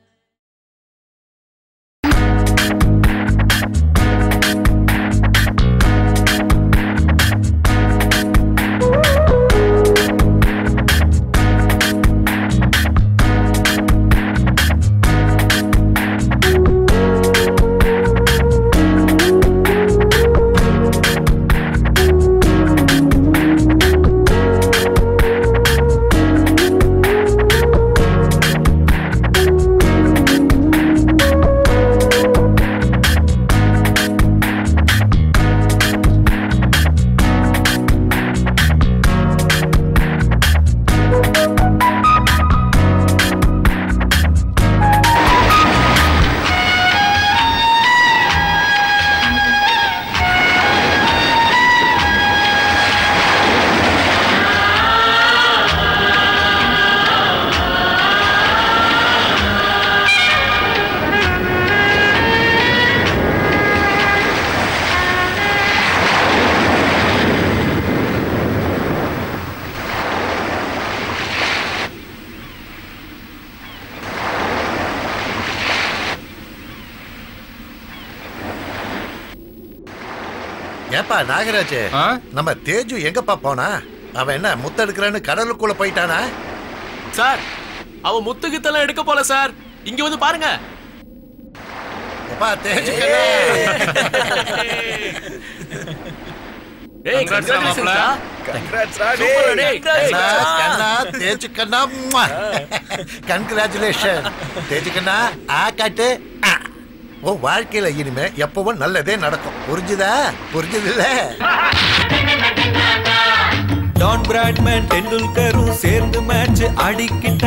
ஏப்பா நாகராஜ் நம்ம தேஜு எங்கப்பா போனா அவன் என்ன முத்தெடுக்கிறேன்னு கடலுக்குள்ள போயிட்டானா சார் அவன் முத்துகித்தெல்லாம் எடுக்க போல சார் இங்க வந்து பாருங்க எப்பா தேஜு ஏய் Congrats, congratulations மாப்ள. டா. Super, டேய். கண்ணா, கண்ணா, தேஜு கண்ணா கங்க்ராச்சுலேஷன் தேஜு கண்ணா ஆ காட்டு ஆ. உன் வாழ்க்கையில இனிமே எப்பவும் நல்லதே நடக்கும் புரிஞ்சுதா புரிஞ்சுதுல்ல டான் பிராட்மேன் டெண்டுல்கரும் சேர்ந்து மேட்ச் அடிக்கிட்ட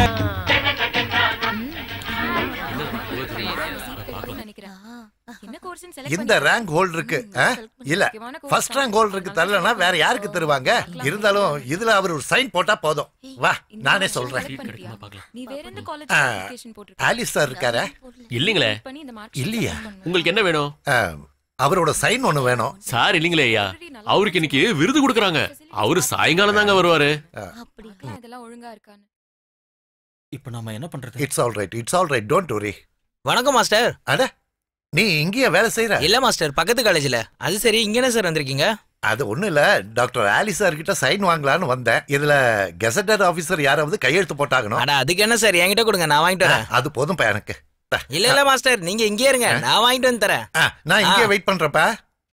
இந்த ரேங்க் ஹோல்டருக்கு இல்ல ஃபர்ஸ்ட் ரேங்க் ஹோல்டருக்கு தரலனா வேற யாருக்கு தருவாங்க இருந்தாலும் இதுல அவர் ஒரு சைன் போட்டா போதும் வா நானே சொல்றேன் நீ வேற எந்த காலேஜ் ஆ, அப்ளிகேஷன் போட்டு ஆலிஸ் சார் இருக்காரா இல்லீங்களே இல்லையா உங்களுக்கு என்ன வேணும் ஆ, அவரோட சைன் ஒண்ணு வேணும் சார் இல்லீங்களே ஐயா அவருக்கு இன்னைக்கு விருது கொடுக்கறாங்க அவரு சாயங்காலம் தாங்க வருவாரு இதெல்லாம் ஒழுங்கா இருக்கான்னு இப்போ நாம என்ன பண்றது it's all right it's all right don't worry வணக்கம் மாஸ்டர் அட நீ இங்கேயே வேலை செய்யற இல்ல மாஸ்டர் பக்கத்து காலேஜ்ல அது சரி இங்க என்ன சார் வந்திருக்கீங்க அது ஒண்ணும் இல்ல டாக்டர் ஆலி சார் கிட்ட சைன் வாங்கலாம்னு வந்தேன் இதுல கெசட்டட் ஆபீசர் யாராவது கையெழுத்து போட்டாகணும் அட அதுக்கு என்ன சார் என்கிட்ட கொடுங்க நான் வாங்கிட்டு வரேன் அது போதும் எனக்கு இல்ல இல்ல மாஸ்டர் நீங்க இங்கே இருங்க நான் வாங்கிட்டு வந்து தரேன் நான் இங்கே ஆ. வெயிட் பண்றப்ப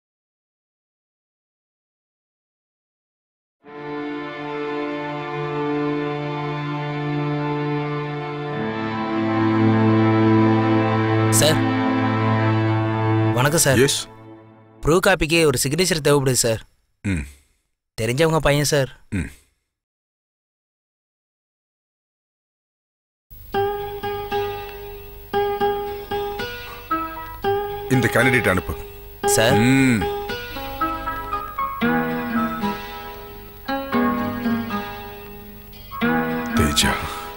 சார் வணக்கம் சார் எஸ் ப்ரூ காப்பிக்கு ஒரு சிக்னேச்சர் தேவைப்படுது சார் ம் தெரிஞ்சவங்க பையன் சார் ம் இந்த கேண்டிடேட் அனுப்பு சார் ம் Teja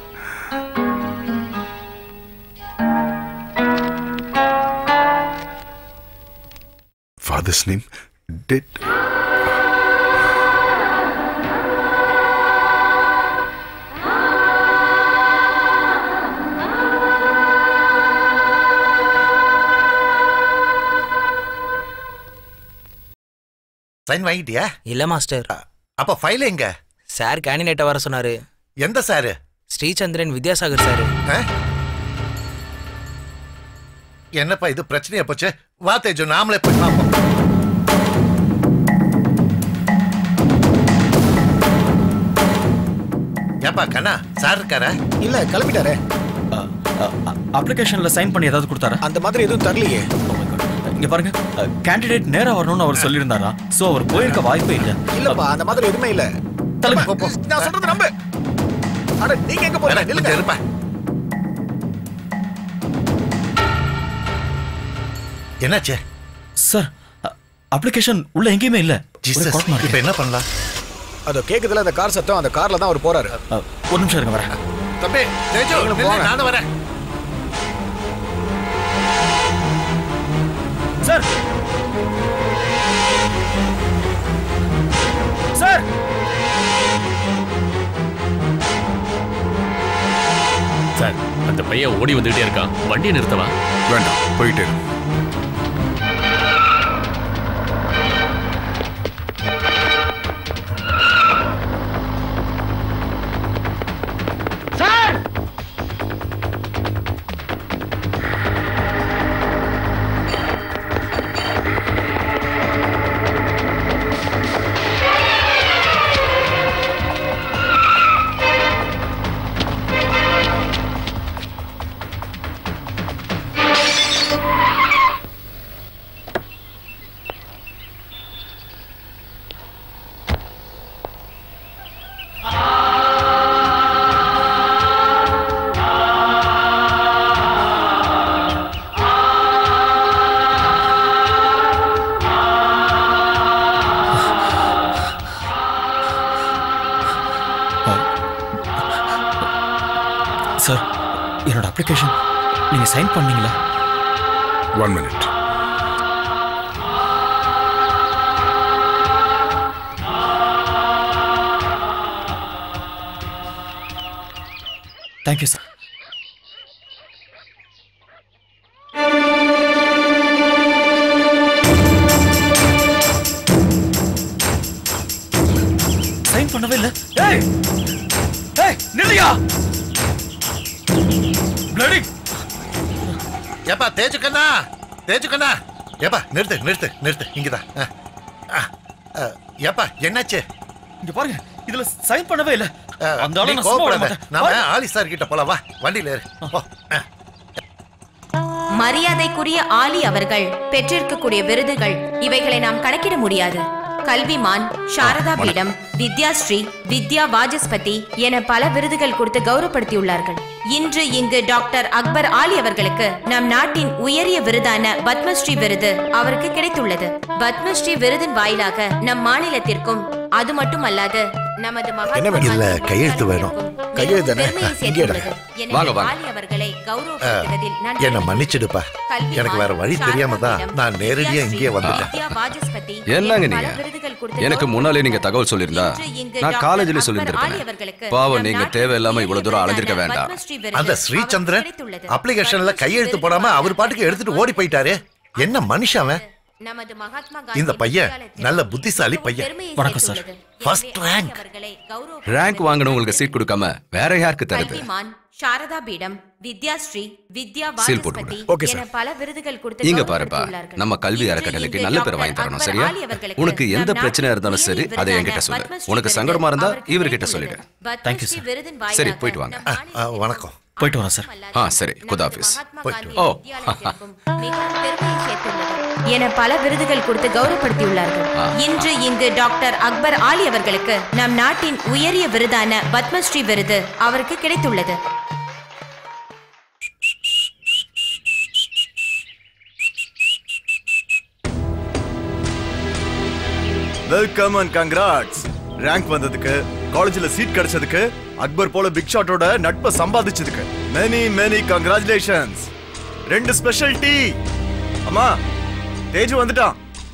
Father's name did sign வாங்கிட்டியா இல்ல மாஸ்டர் அப்ப ஃபைல் எங்க சார் கேண்டிடேட்டை வர சொன்னாரு எந்த சாரு ஸ்ரீசந்திரன் வித்யாசாகர் சார் என்னப்பா இது பிரச்சனையா போச்சு வா தேஜு நாமளே போய் பார்ப்போம் ஏப்பா கண்ணா சார் இருக்காரா இல்ல கிளம்பிட்டாரே அப்ளிகேஷன்ல சைன் பண்ணி ஏதாவது கொடுத்தாரா அந்த மாதிரி எதுவும் தரலையே இங்க பாருங்க கேண்டிடேட் நேரா வரணும்னு அவர் சொல்லியிருந்தாரா சோ அவர் போயிருக்க வாய்ப்பே இல்ல இல்லப்பா அந்த மாதிரி எதுவுமே இல்ல தலைமை நான் சொல்றது நம்பு அட நீங்க எங்க போறீங்க நில்லுங்க இருப்பா என்னாச்சு சார் அப்ளிகேஷன் உள்ள எங்கேயுமே இல்ல ஜீசஸ் இப்ப என்ன பண்ணலாம் அதோ கேக்குதுல அந்த கார் சத்தம் அந்த கார்ல தான் அவர் போறாரு ஒரு நிமிஷம் இருங்க வரேன் தம்பி தேஜு நீங்களும் நில்லு, போங்க. நானும் வரேன் சார் சார் சார் அந்த பையன் ஓடி வந்துகிட்டே இருக்கான் வண்டியை நிறுத்தவா வேண்டாம் போயிட்டே இரு. சார் சார் என்னோட அப்ளிகேஷன் நீங்க சைன் பண்ணீங்களா one minute thank you sir sign பண்ணவே இல்ல ஏய் ஏய் நில்லையா பிளடி ஏப்பா தேஜு கண்ணா தேஜு கண்ணா ஏப்பா நிறுத்து நிறுத்து நிறுத்து இங்கதான் ஆ, ஆ, ஆ, ஏப்பா என்னாச்சு இங்க பாருங்க இதுல சைன் பண்ணவே இல்ல அந்த நீ ஆளை நான் சும்மா விட கோவப்படாத. மாட்டேன். நாம பாரு. ஆலி சார் கிட்ட போலாம் வா வண்டியில ஏறு போ. ஆ. மரியாதைக்குரிய ஆலி அவர்கள் பெற்றிருக்கக்கூடிய விருதுகள் இவைகளை நாம் கணக்கிட முடியாது கல்விமான் சாரதா பீடம் வித்யாஸ்ரீ வித்யா வாஜஸ்பதி என பல விருதுகள் கொடுத்து கௌரவப்படுத்தியுள்ளார்கள் இன்று இங்கு டாக்டர் அக்பர் ஆலி அவர்களுக்கு நம் நாட்டின் உயரிய விருதான பத்மஸ்ரீ விருது அவருக்கு கிடைத்துள்ளது பத்மஸ்ரீ விருதின் வாயிலாக நம் மாநிலத்திற்கும் அது மட்டுமல்லாது நமது மகாத்மா இல்ல காந்தி கையெழுத்து வேணும் நிறுவனத்திற்கும் கையெழு தானே பெருமையை இங்கேடா சேர்த்துள்ளது. எனவே வாங்க, வாங்க. வாலி அவர்களை கௌரவப்படுத்துவதில் நான் என்ன மன்னிச்சிடுப்பா எனக்கு வேற வழி தெரியாம தான் நான் நேரடியா இங்கேயே வந்துட்டேன் வித்யா வாஜஸ்பதி என்னங்க என பல நீங்க விருதுகள் கொடுத்து எனக்கு முன்னாலே நீங்க தகவல் சொல்லியிருந்தா இங்கு நான் டாக்டர் காலேஜ்ல அக்பர் சொல்லியிருந்திருப்பேன் ஆலி அவர்களுக்கு பாவம் நம் நீங்க நாட்டின் தேவையில்லாம இவ்வளவு தூரம் அலைஞ்சிருக்க வேண்டாம் பத்மஸ்ரீ விருது அந்த ஸ்ரீசந்திரன் அவருக்கு கிடைத்துள்ளது. அப்ளிகேஷன்ல கையெழுத்து போடாம அவர் பாட்டுக்கு எடுத்துட்டு ஓடி போயிட்டாரு என்ன மனுஷன் அவன் நமது மகாத்மா இந்த காந்தி பையன் வித்யாலயத்தில் நல்ல புத்திசாலி பையன் பெருமையை வணக்கம் சார். சேர்த்துள்ளது. ஃபர்ஸ்ட் ரேங்க் அவர்களை கௌரவ ரேங்க் வாங்கினவங்களுக்கு சீட் கொடுக்காம வேற யாருக்கு தருது கல்விமான் சாரதா பீடம் வித்யாஸ்ரீ வித்யா சீல் போட்டு வாசஸ்பதி விடு. ஓகே என சார். பல விருதுகள் கொடுத்து இங்க பாருப்பா கௌரவப்படுத்தியுள்ளார்கள். நம்ம கல்வி இன்று அறக்கட்டளைக்கு இங்கு நல்ல பேர் டாக்டர் வாங்கி தரணும் அக்பர் சரியா ஆலி அவர்களுக்கு உனக்கு நம் எந்த நாட்டின் பிரச்சனை இருந்தாலும் சரி உயரிய அதை என்கிட்ட விருதான சொல்லு பத்மஸ்ரீ உனக்கு விருது சங்கடமா இருந்தா அவருக்கு இவர்கிட்ட சொல்லிடு கிடைத்துள்ளது. தேங்க்யூ பத்மஸ்ரீ சார் விருதின் சரி வாயிலாக போயிட்டு வாங்க வணக்கம் போயிட்டு வரேன் சார் ஆ சரி குதாஃபிஸ் ஓ மிகவும் பெருமையை சேர்த்துள்ளது. என பல விருதுகள் கொடுத்து கௌரவப்படுத்தியுள்ளார்கள் ஆ. இன்று இங்கு டாக்டர் அக்பர் ஆலி அவர்களுக்கு நம் நாட்டின் உயரிய விருதான பத்மஸ்ரீ விருது அவருக்கு கிடைத்துள்ளது வெல்கம் அண்ட் கங்க்ராட்ஸ் ரேங்க் வந்ததுக்கு காலேஜ்ல சீட் கிடைச்சதுக்கு அக்பர் போல பிக் ஷாட்டோட நட்பை சம்பாதிச்சதுக்கு மெனி மெனி கங்க்ராச்சுலேஷன்ஸ் ரெண்டு ஸ்பெஷல் டீ அம்மா தேஜு வந்துட்டான்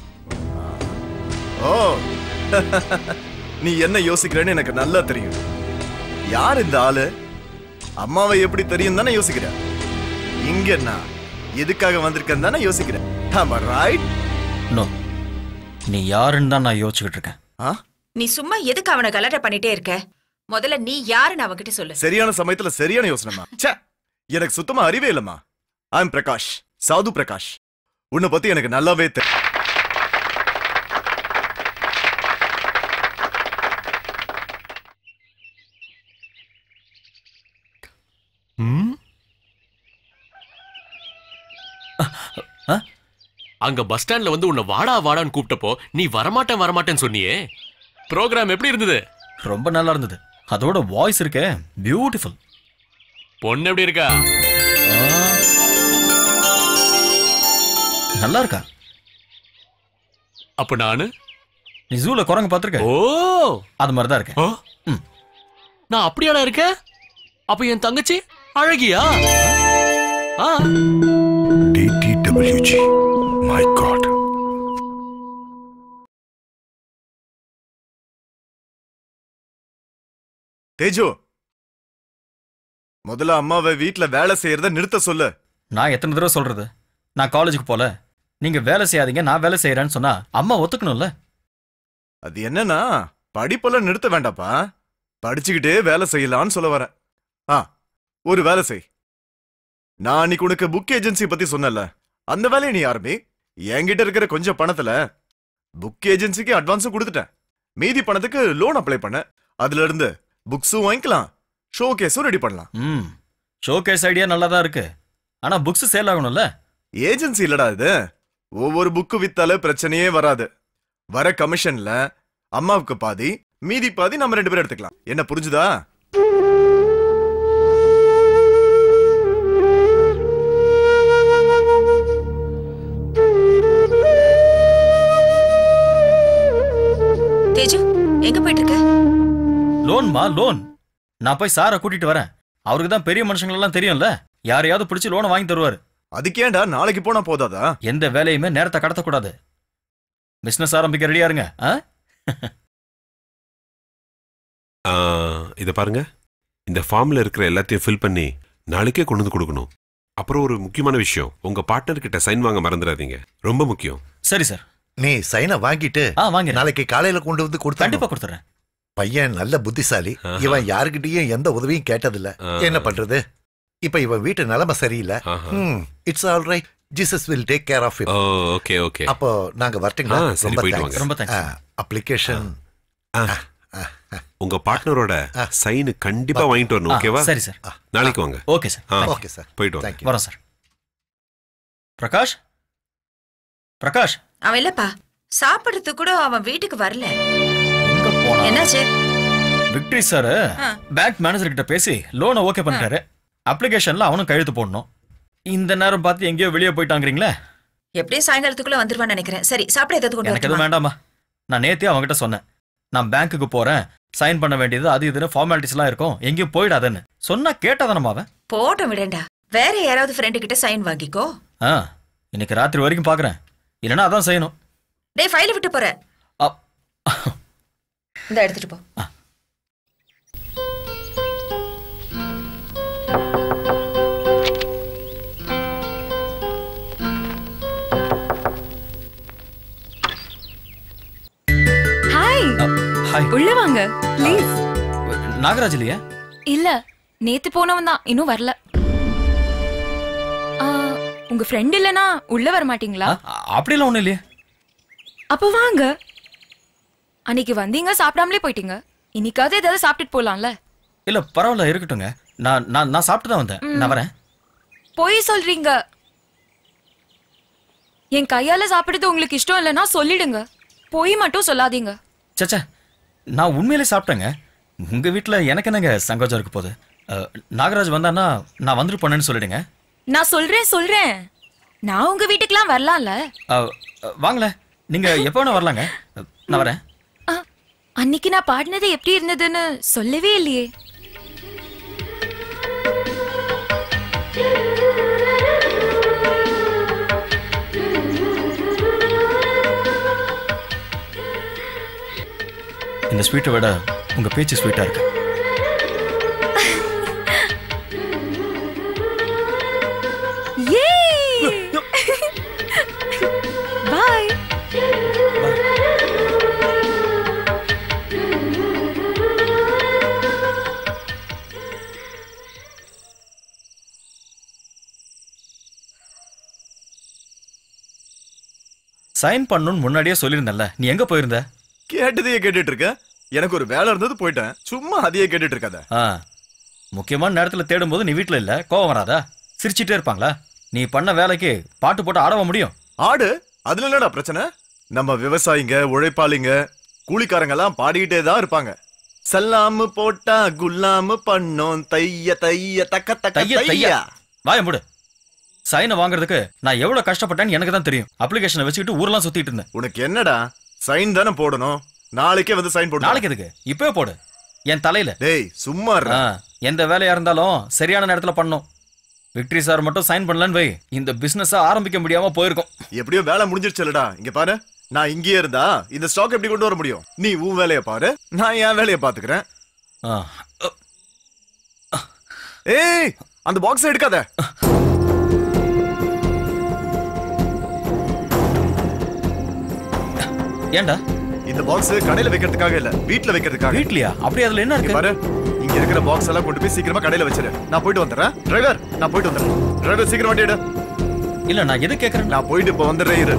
ஓ நீ என்ன யோசிக்கிறேன்னு எனக்கு நல்லா தெரியும் யார் இந்த ஆளு அம்மாவை எப்படி தெரியும் தானே யோசிக்கிற இங்க என்ன எதுக்காக வந்திருக்கேன்னு தானே யோசிக்கிறேன் ஆமா ரைட் நோ நீ யாருன்னு தான் நான் யோசிச்சுக்கிட்டு இருக்கேன் ஆ நீ சும்மா எதுக்கு அவனை கலட்ட பண்ணிட்டே இருக்க முதல்ல நீ யாருன்னு அவகிட்ட சொல்லு சரியான சமயத்துல சரியான யோசனைமா ச்சே எனக்கு சுத்தமா அறிவே இல்லம்மா ஐ எம் பிரகாஷ் சாது பிரகாஷ் உன்னை பத்தி எனக்கு நல்லாவே தெரியும் அங்க பஸ் ஸ்டாண்ட்ல வந்து உன்னை வாடா வாடான்னு கூப்பிட்டப்போ நீ வரமாட்டேன் வரமாட்டேன்னு சொன்னியே ப்ரோக்ராம் எப்படி இருந்தது ரொம்ப நல்லா இருந்தது அதோட வாய்ஸ் இருக்கே பியூட்டிஃபுல் பொண்ணு எப்படி இருக்கா நல்லா இருக்கா அப்ப நானு நீ ஜூல குரங்கு பார்த்துருக்க ஓ அது மாதிரி தான் இருக்கேன் நான் அப்படியாடா இருக்கேன் அப்ப என் தங்கச்சி அழகியா ஆ DTWG. My God. தேஜு முதல்ல அம்மாவை வீட்ல வேலை செய்யறத நிறுத்த சொல்லு நான் எத்தனை தடவை சொல்றது நான் காலேஜுக்கு போல நீங்க வேலை செய்யாதீங்க நான் வேலை செய்யறேன்னு சொன்னா அம்மா ஒத்துக்கணும்ல அது என்னன்னா படிப்பெல்லாம் நிறுத்த வேண்டாப்பா படிச்சுக்கிட்டே வேலை செய்யலாம்னு சொல்ல வரேன் ஆ ஒரு வேலை செய் நான் அன்னைக்கு உனக்கு புக் ஏஜென்சி பத்தி சொன்னல அந்த வேலையை நீ ஆரம்பி என்கிட்ட இருக்கிற கொஞ்சம் பணத்துல புக் ஏஜென்சிக்கு அட்வான்ஸும் கொடுத்துட்டேன் மீதி பணத்துக்கு லோன் அப்ளை பண்ண அதுல இருந்து புக்ஸும் வாங்கிக்கலாம் ஷோ கேஸும் ரெடி பண்ணலாம் ம் ஷோகேஸ் ஐடியா நல்லா தான் இருக்கு ஆனா புக்ஸ் சேல் ஆகணும்ல ஏஜென்சி இல்லடா இது ஒவ்வொரு புக்கு வித்தாலே பிரச்சனையே வராது வர கமிஷன்ல அம்மாவுக்கு பாதி மீதி பாதி நம்ம ரெண்டு பேரும் எடுத்துக்கலாம் என்ன புரிஞ்சுதா தேஜு எங்க போயிட்டு இருக்க லோன்மா லோன் நான் போய் சாரை கூட்டிட்டு வரேன் அவருக்கு தான் பெரிய மனுஷங்களெல்லாம் தெரியும்ல யாரையாவது பிடிச்சி லோனை வாங்கி தருவாரு அதுக்கேண்டா நாளைக்கு போனா போதாதா எந்த வேலையுமே நேரத்தை கடத்தக்கூடாது பிசினஸ் ஆரம்பிக்க ரெடியா இருங்க ஆ? ஆ, இத பாருங்க இந்த ஃபார்ம்ல இருக்கிற எல்லாத்தையும் ஃபில் பண்ணி நாளைக்கே கொண்டு வந்து கொடுக்கணும் அப்புறம் ஒரு முக்கியமான விஷயம் உங்க பார்ட்னர் கிட்ட சைன் வாங்க மறந்துடாதீங்க ரொம்ப முக்கியம் சரி சார் நீ சைனை வாங்கிட்டு நாளைக்கு காலையில கொண்டு வந்து கொடுத்து கண்டிப்பா கொடுத்துறேன் பையன் நல்ல புத்திசாலி இவன் யாருக்கிட்டயும் எந்த உதவியும் கேட்டதில்ல என்ன பண்றது இப்ப இவன் வீட்டு நிலைமை சரியில்லை it's all right Jesus will take care of oh okay okay அப்போ நாங்க வரட்டுங்களா ஆ, சரி, போயிட்டு வாங்க. ரொம்ப அப்ளிகேஷன் உங்க பார்ட்னரோட சைன் கண்டிப்பா வாங்கிட்டு வரணும் ஆ, ஓகேவா சரி சார். நாளைக்கு வாங்க ஓகே சார் ஆ, ஓகே சார் போயிட்டு வாங்க வரோம் சார் பிரகாஷ் பிரகாஷ் அவன் இல்லப்பா சாப்பிடுறதுக்கு கூட அவன் வீட்டுக்கு வரல என்னாச்சு விக்டரி சார் ஆ. பேங்க் மேனேஜர் கிட்ட பேசி லோனை ஓகே பண்ணிட்டாரு அப்ளிகேஷன்ல அவனும் கையெழுத்து போடணும் இந்த நேரம் பார்த்து எங்கேயோ வெளியே போயிட்டாங்கிறீங்களே எப்படியும் சாயங்காலத்துக்குள்ள வந்துருவான்னு நினைக்கிறேன் சரி சாப்பிட ஏதாவது கொண்டு எனக்கு எதுவும் வரட்டுமா? வேண்டாமா நான் நேத்தே அவன்கிட்ட சொன்னேன் நான் பேங்க்குக்கு போறேன் சைன் பண்ண வேண்டியது அது இதுன்னு ஃபார்மாலிட்டிஸ்லாம் இருக்கும் எங்கேயும் போயிடாதன்னு சொன்னா கேட்டாதானமா அவன் போட்டோம் விடேண்டா வேற யாராவது ஃப்ரெண்டு கிட்ட சைன் வாங்கிக்கோ ஆ இன்னைக்கு ராத்திரி வரைக்கும் பார்க்குறேன் இல்லைன்னா அதான் செய்யணும் டேய் ஃபைல விட்டு போற அப். இந்த எடுத்துட்டு போ ஹாய் ஹாய் உள்ள வாங்க ப்ளீஸ் நாகராஜ் இல்லையா இல்ல நேத்து போனவன் தான் இன்னும் வரல ஆ, உங்க ஃப்ரெண்ட் இல்லனா உள்ள வர மாட்டீங்களா அ- அப்படிலாம் ஒண்ணும் இல்லையே அப்ப வாங்க அன்னைக்கு வந்தீங்க சாப்பிடாமலே போயிட்டீங்க இன்னைக்காவது ஏதாவது சாப்பிட்டுட்டு போலாம்ல இல்ல பரவாயில்ல இருக்கட்டுங்க நான் நான் நான் சாப்பிட்டு தான் வந்தேன் நான் வரேன் போய் சொல்றீங்க என் கையால சாப்பிடுறது உங்களுக்கு இஷ்டம் இல்லைன்னா சொல்லிடுங்க போய் மட்டும் சொல்லாதீங்க சச்சா நான் உண்மையிலே சாப்பிட்டேங்க உங்க வீட்ல எனக்கு என்னங்க சங்கோஜம் இருக்க போகுது அஹ், நாகராஜ் வந்தான்னா நான் வந்துட்டு போனேன்னு சொல்லிடுங்க நான் சொல்றேன் சொல்றேன் நான் உங்க வீட்டுக்குலாம் வரலாம்ல அஹ், அஹ், வாங்களேன் நீங்க எப்போ வேணா வரலாங்க அஹ், நான் வரேன் அன்னைக்கு நான் பாடினது எப்படி இருந்ததுன்னு சொல்லவே இல்லையே இந்த ஸ்வீட்டை விட உங்க பேச்சு ஸ்வீட்டா இருக்கு பாய் சைன் பண்ணணும்னு முன்னாடியே சொல்லியிருந்தேன்ல நீ எங்க போயிருந்த கேட்டதையே கேட்டுட்டு இருக்க எனக்கு ஒரு வேலை இருந்தது போயிட்டேன் சும்மா அதையே கேட்டுட்டு இருக்காத ஆ முக்கியமான நேரத்துல தேடும்போது நீ வீட்ல இல்ல கோவம் வராதா சிரிச்சிட்டே இருப்பாங்களா நீ பண்ண வேலைக்கு பாட்டு போட்டு ஆடவ முடியும் ஆடு அதுல என்னடா பிரச்சனை நம்ம விவசாயிங்க உழைப்பாளிங்க கூலிக்காரங்க எல்லாம் பாடிக்கிட்டே தான் இருப்பாங்க சல்லாமு போட்டா குல்லாமு பண்ணோம் தைய தைய தக்க தக்க தைய தையா தையா வாய முடு சைனை வாங்குறதுக்கு நான் எவ்வளவு கஷ்டப்பட்டேன்னு எனக்கு தான் தெரியும் அப்ளிகேஷனை வச்சுக்கிட்டு ஊர்லாம் சுத்திட்டு இருந்தேன் உனக்கு என்னடா சைன் தானே போடணும் நாளைக்கே வந்து சைன் போடு நாளைக்கு எதுக்கு இப்பவே போடு என் தலையில டேய் சும்மா இருடா. ஆ, எந்த வேலையா இருந்தாலும் சரியான நேரத்துல பண்ணணும் விக்டரி சார் மட்டும் சைன் பண்ணலன்னு வை இந்த பிசினஸ் ஆரம்பிக்க முடியாம போயிருக்கும் எப்படியோ வேலை முடிஞ்சிருச்சுலடா இங்க பாரு நான் இங்கேயே இருந்தா இந்த ஸ்டாக் எப்படி கொண்டு வர முடியும் நீ உன் வேலைய பாரு நான் என் வேலைய பாத்துக்கிறேன் ஏய் அந்த பாக்ஸ் எடுக்காத ஏன்டா இந்த பாக்ஸ் கடையில வைக்கிறதுக்காக இல்ல வீட்ல வைக்கிறதுக்காக வீட்லயா அப்படி அதுல என்ன இருக்கு பாரு இங்க இருக்கிற பாக்ஸ் எல்லாம் கொண்டு போய் சீக்கிரமா கடையில வச்சிரு நான் போயிட்டு வந்துடுறேன் டிரைவர் நான் போயிட்டு வந்துடுறேன் டிரைவர் சீக்கிரம் வண்டி எடு இல்ல நான் எது கேக்குறேன் நான் போயிட்டு இப்போ வந்துடுறேன் இரு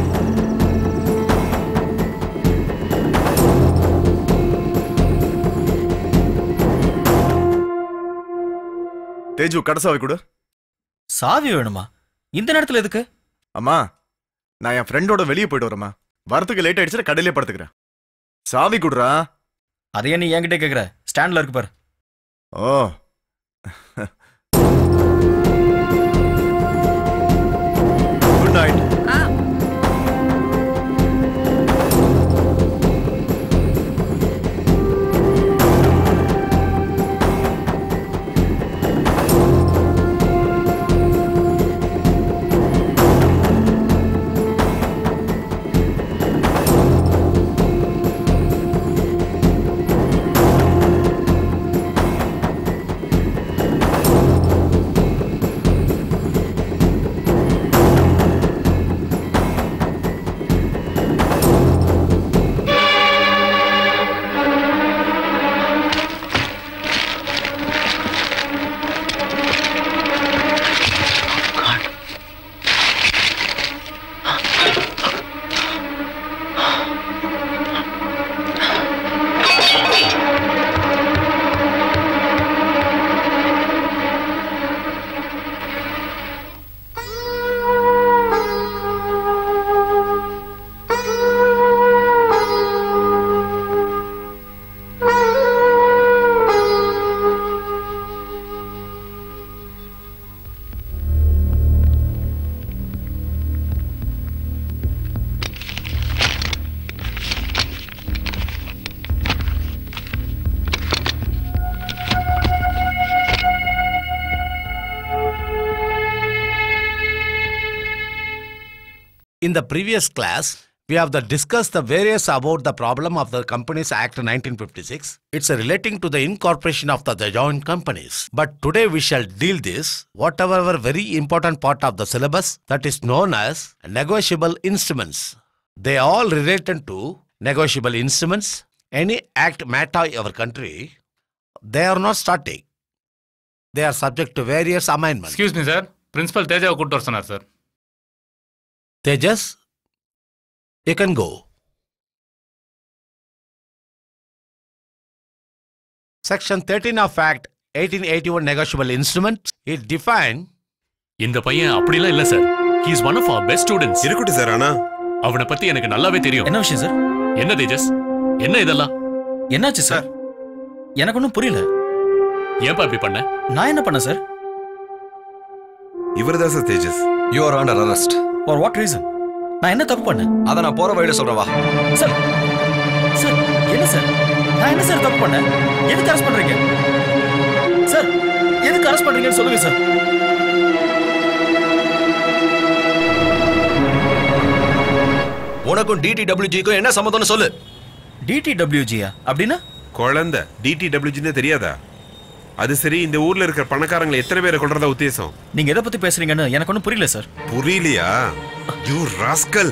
தேஜு கடைசாவை கொடு சாவி வேணுமா இந்த நேரத்துல எதுக்கு அம்மா நான் என் ஃப்ரெண்டோட வெளியே போயிட்டு வரேம்மா வரத்துக்கு லேட் ஆயிடுச்சுன்னா கடையிலே படுத்துக்கிறேன் சாவி குடுறா அதையே நீ என்கிட்ட கேக்குற ஸ்டாண்ட்ல இருக்கு பாரு oh good night In the previous class, we have the discussed the various about the problem of the Companies Act 1956. It's relating to the incorporation of the, the joint companies. But today we shall deal this, whatever very important part of the syllabus that is known as negotiable instruments. They all related to negotiable instruments. Any act matter our country, they are not static. They are subject to various amendments. Excuse me sir principal தேஜாவை கூப்பிட்டு வர சொன்னார் sir Tejas, you can go. Section 13 of Act 1881 Negotiable Instruments, it define இந்த பையன் அப்படிலாம் இல்ல sir he is one of our best students இருக்கட்டும் sir ஆனா அவனை பத்தி எனக்கு நல்லாவே தெரியும் என்ன விஷயம் சார் என்ன தேஜஸ் என்ன இதெல்லாம் என்னாச்சு சார் எனக்கு ஒன்றும் புரியல ஏன்பா இப்படி பண்ண நான் என்ன பண்ண சார் இவர்தான் sir Tejas you are under arrest for what reason நான் என்ன தப்பு பண்ணேன் அதை நான் போற வழியில சொல்றேன் வா சார் சார் என்ன சார் நான் என்ன சார் தப்பு பண்ணேன் எதுக்கு அரெஸ்ட் பண்றீங்க சார் எதுக்கு அரெஸ்ட் பண்றீங்கன்னு சொல்லுங்க சார் உனக்கும் டிடிடபிள்யூஜிக்கும் என்ன சம்மந்தம்னு சொல்லு டிடிடபிள்யூஜியா அப்படின்னா குழந்தை டிடிடபிள்யூஜின்னு தெரியாதா அது சரி இந்த ஊர்ல இருக்கிற பணக்காரங்களை எத்தனை பேரை கொள்றதா உத்தேசம் நீங்க எதை பத்தி பேசுறீங்கன்னு எனக்கு ஒன்றும் புரியல சார் புரியலையா யூ ராஸ்கல்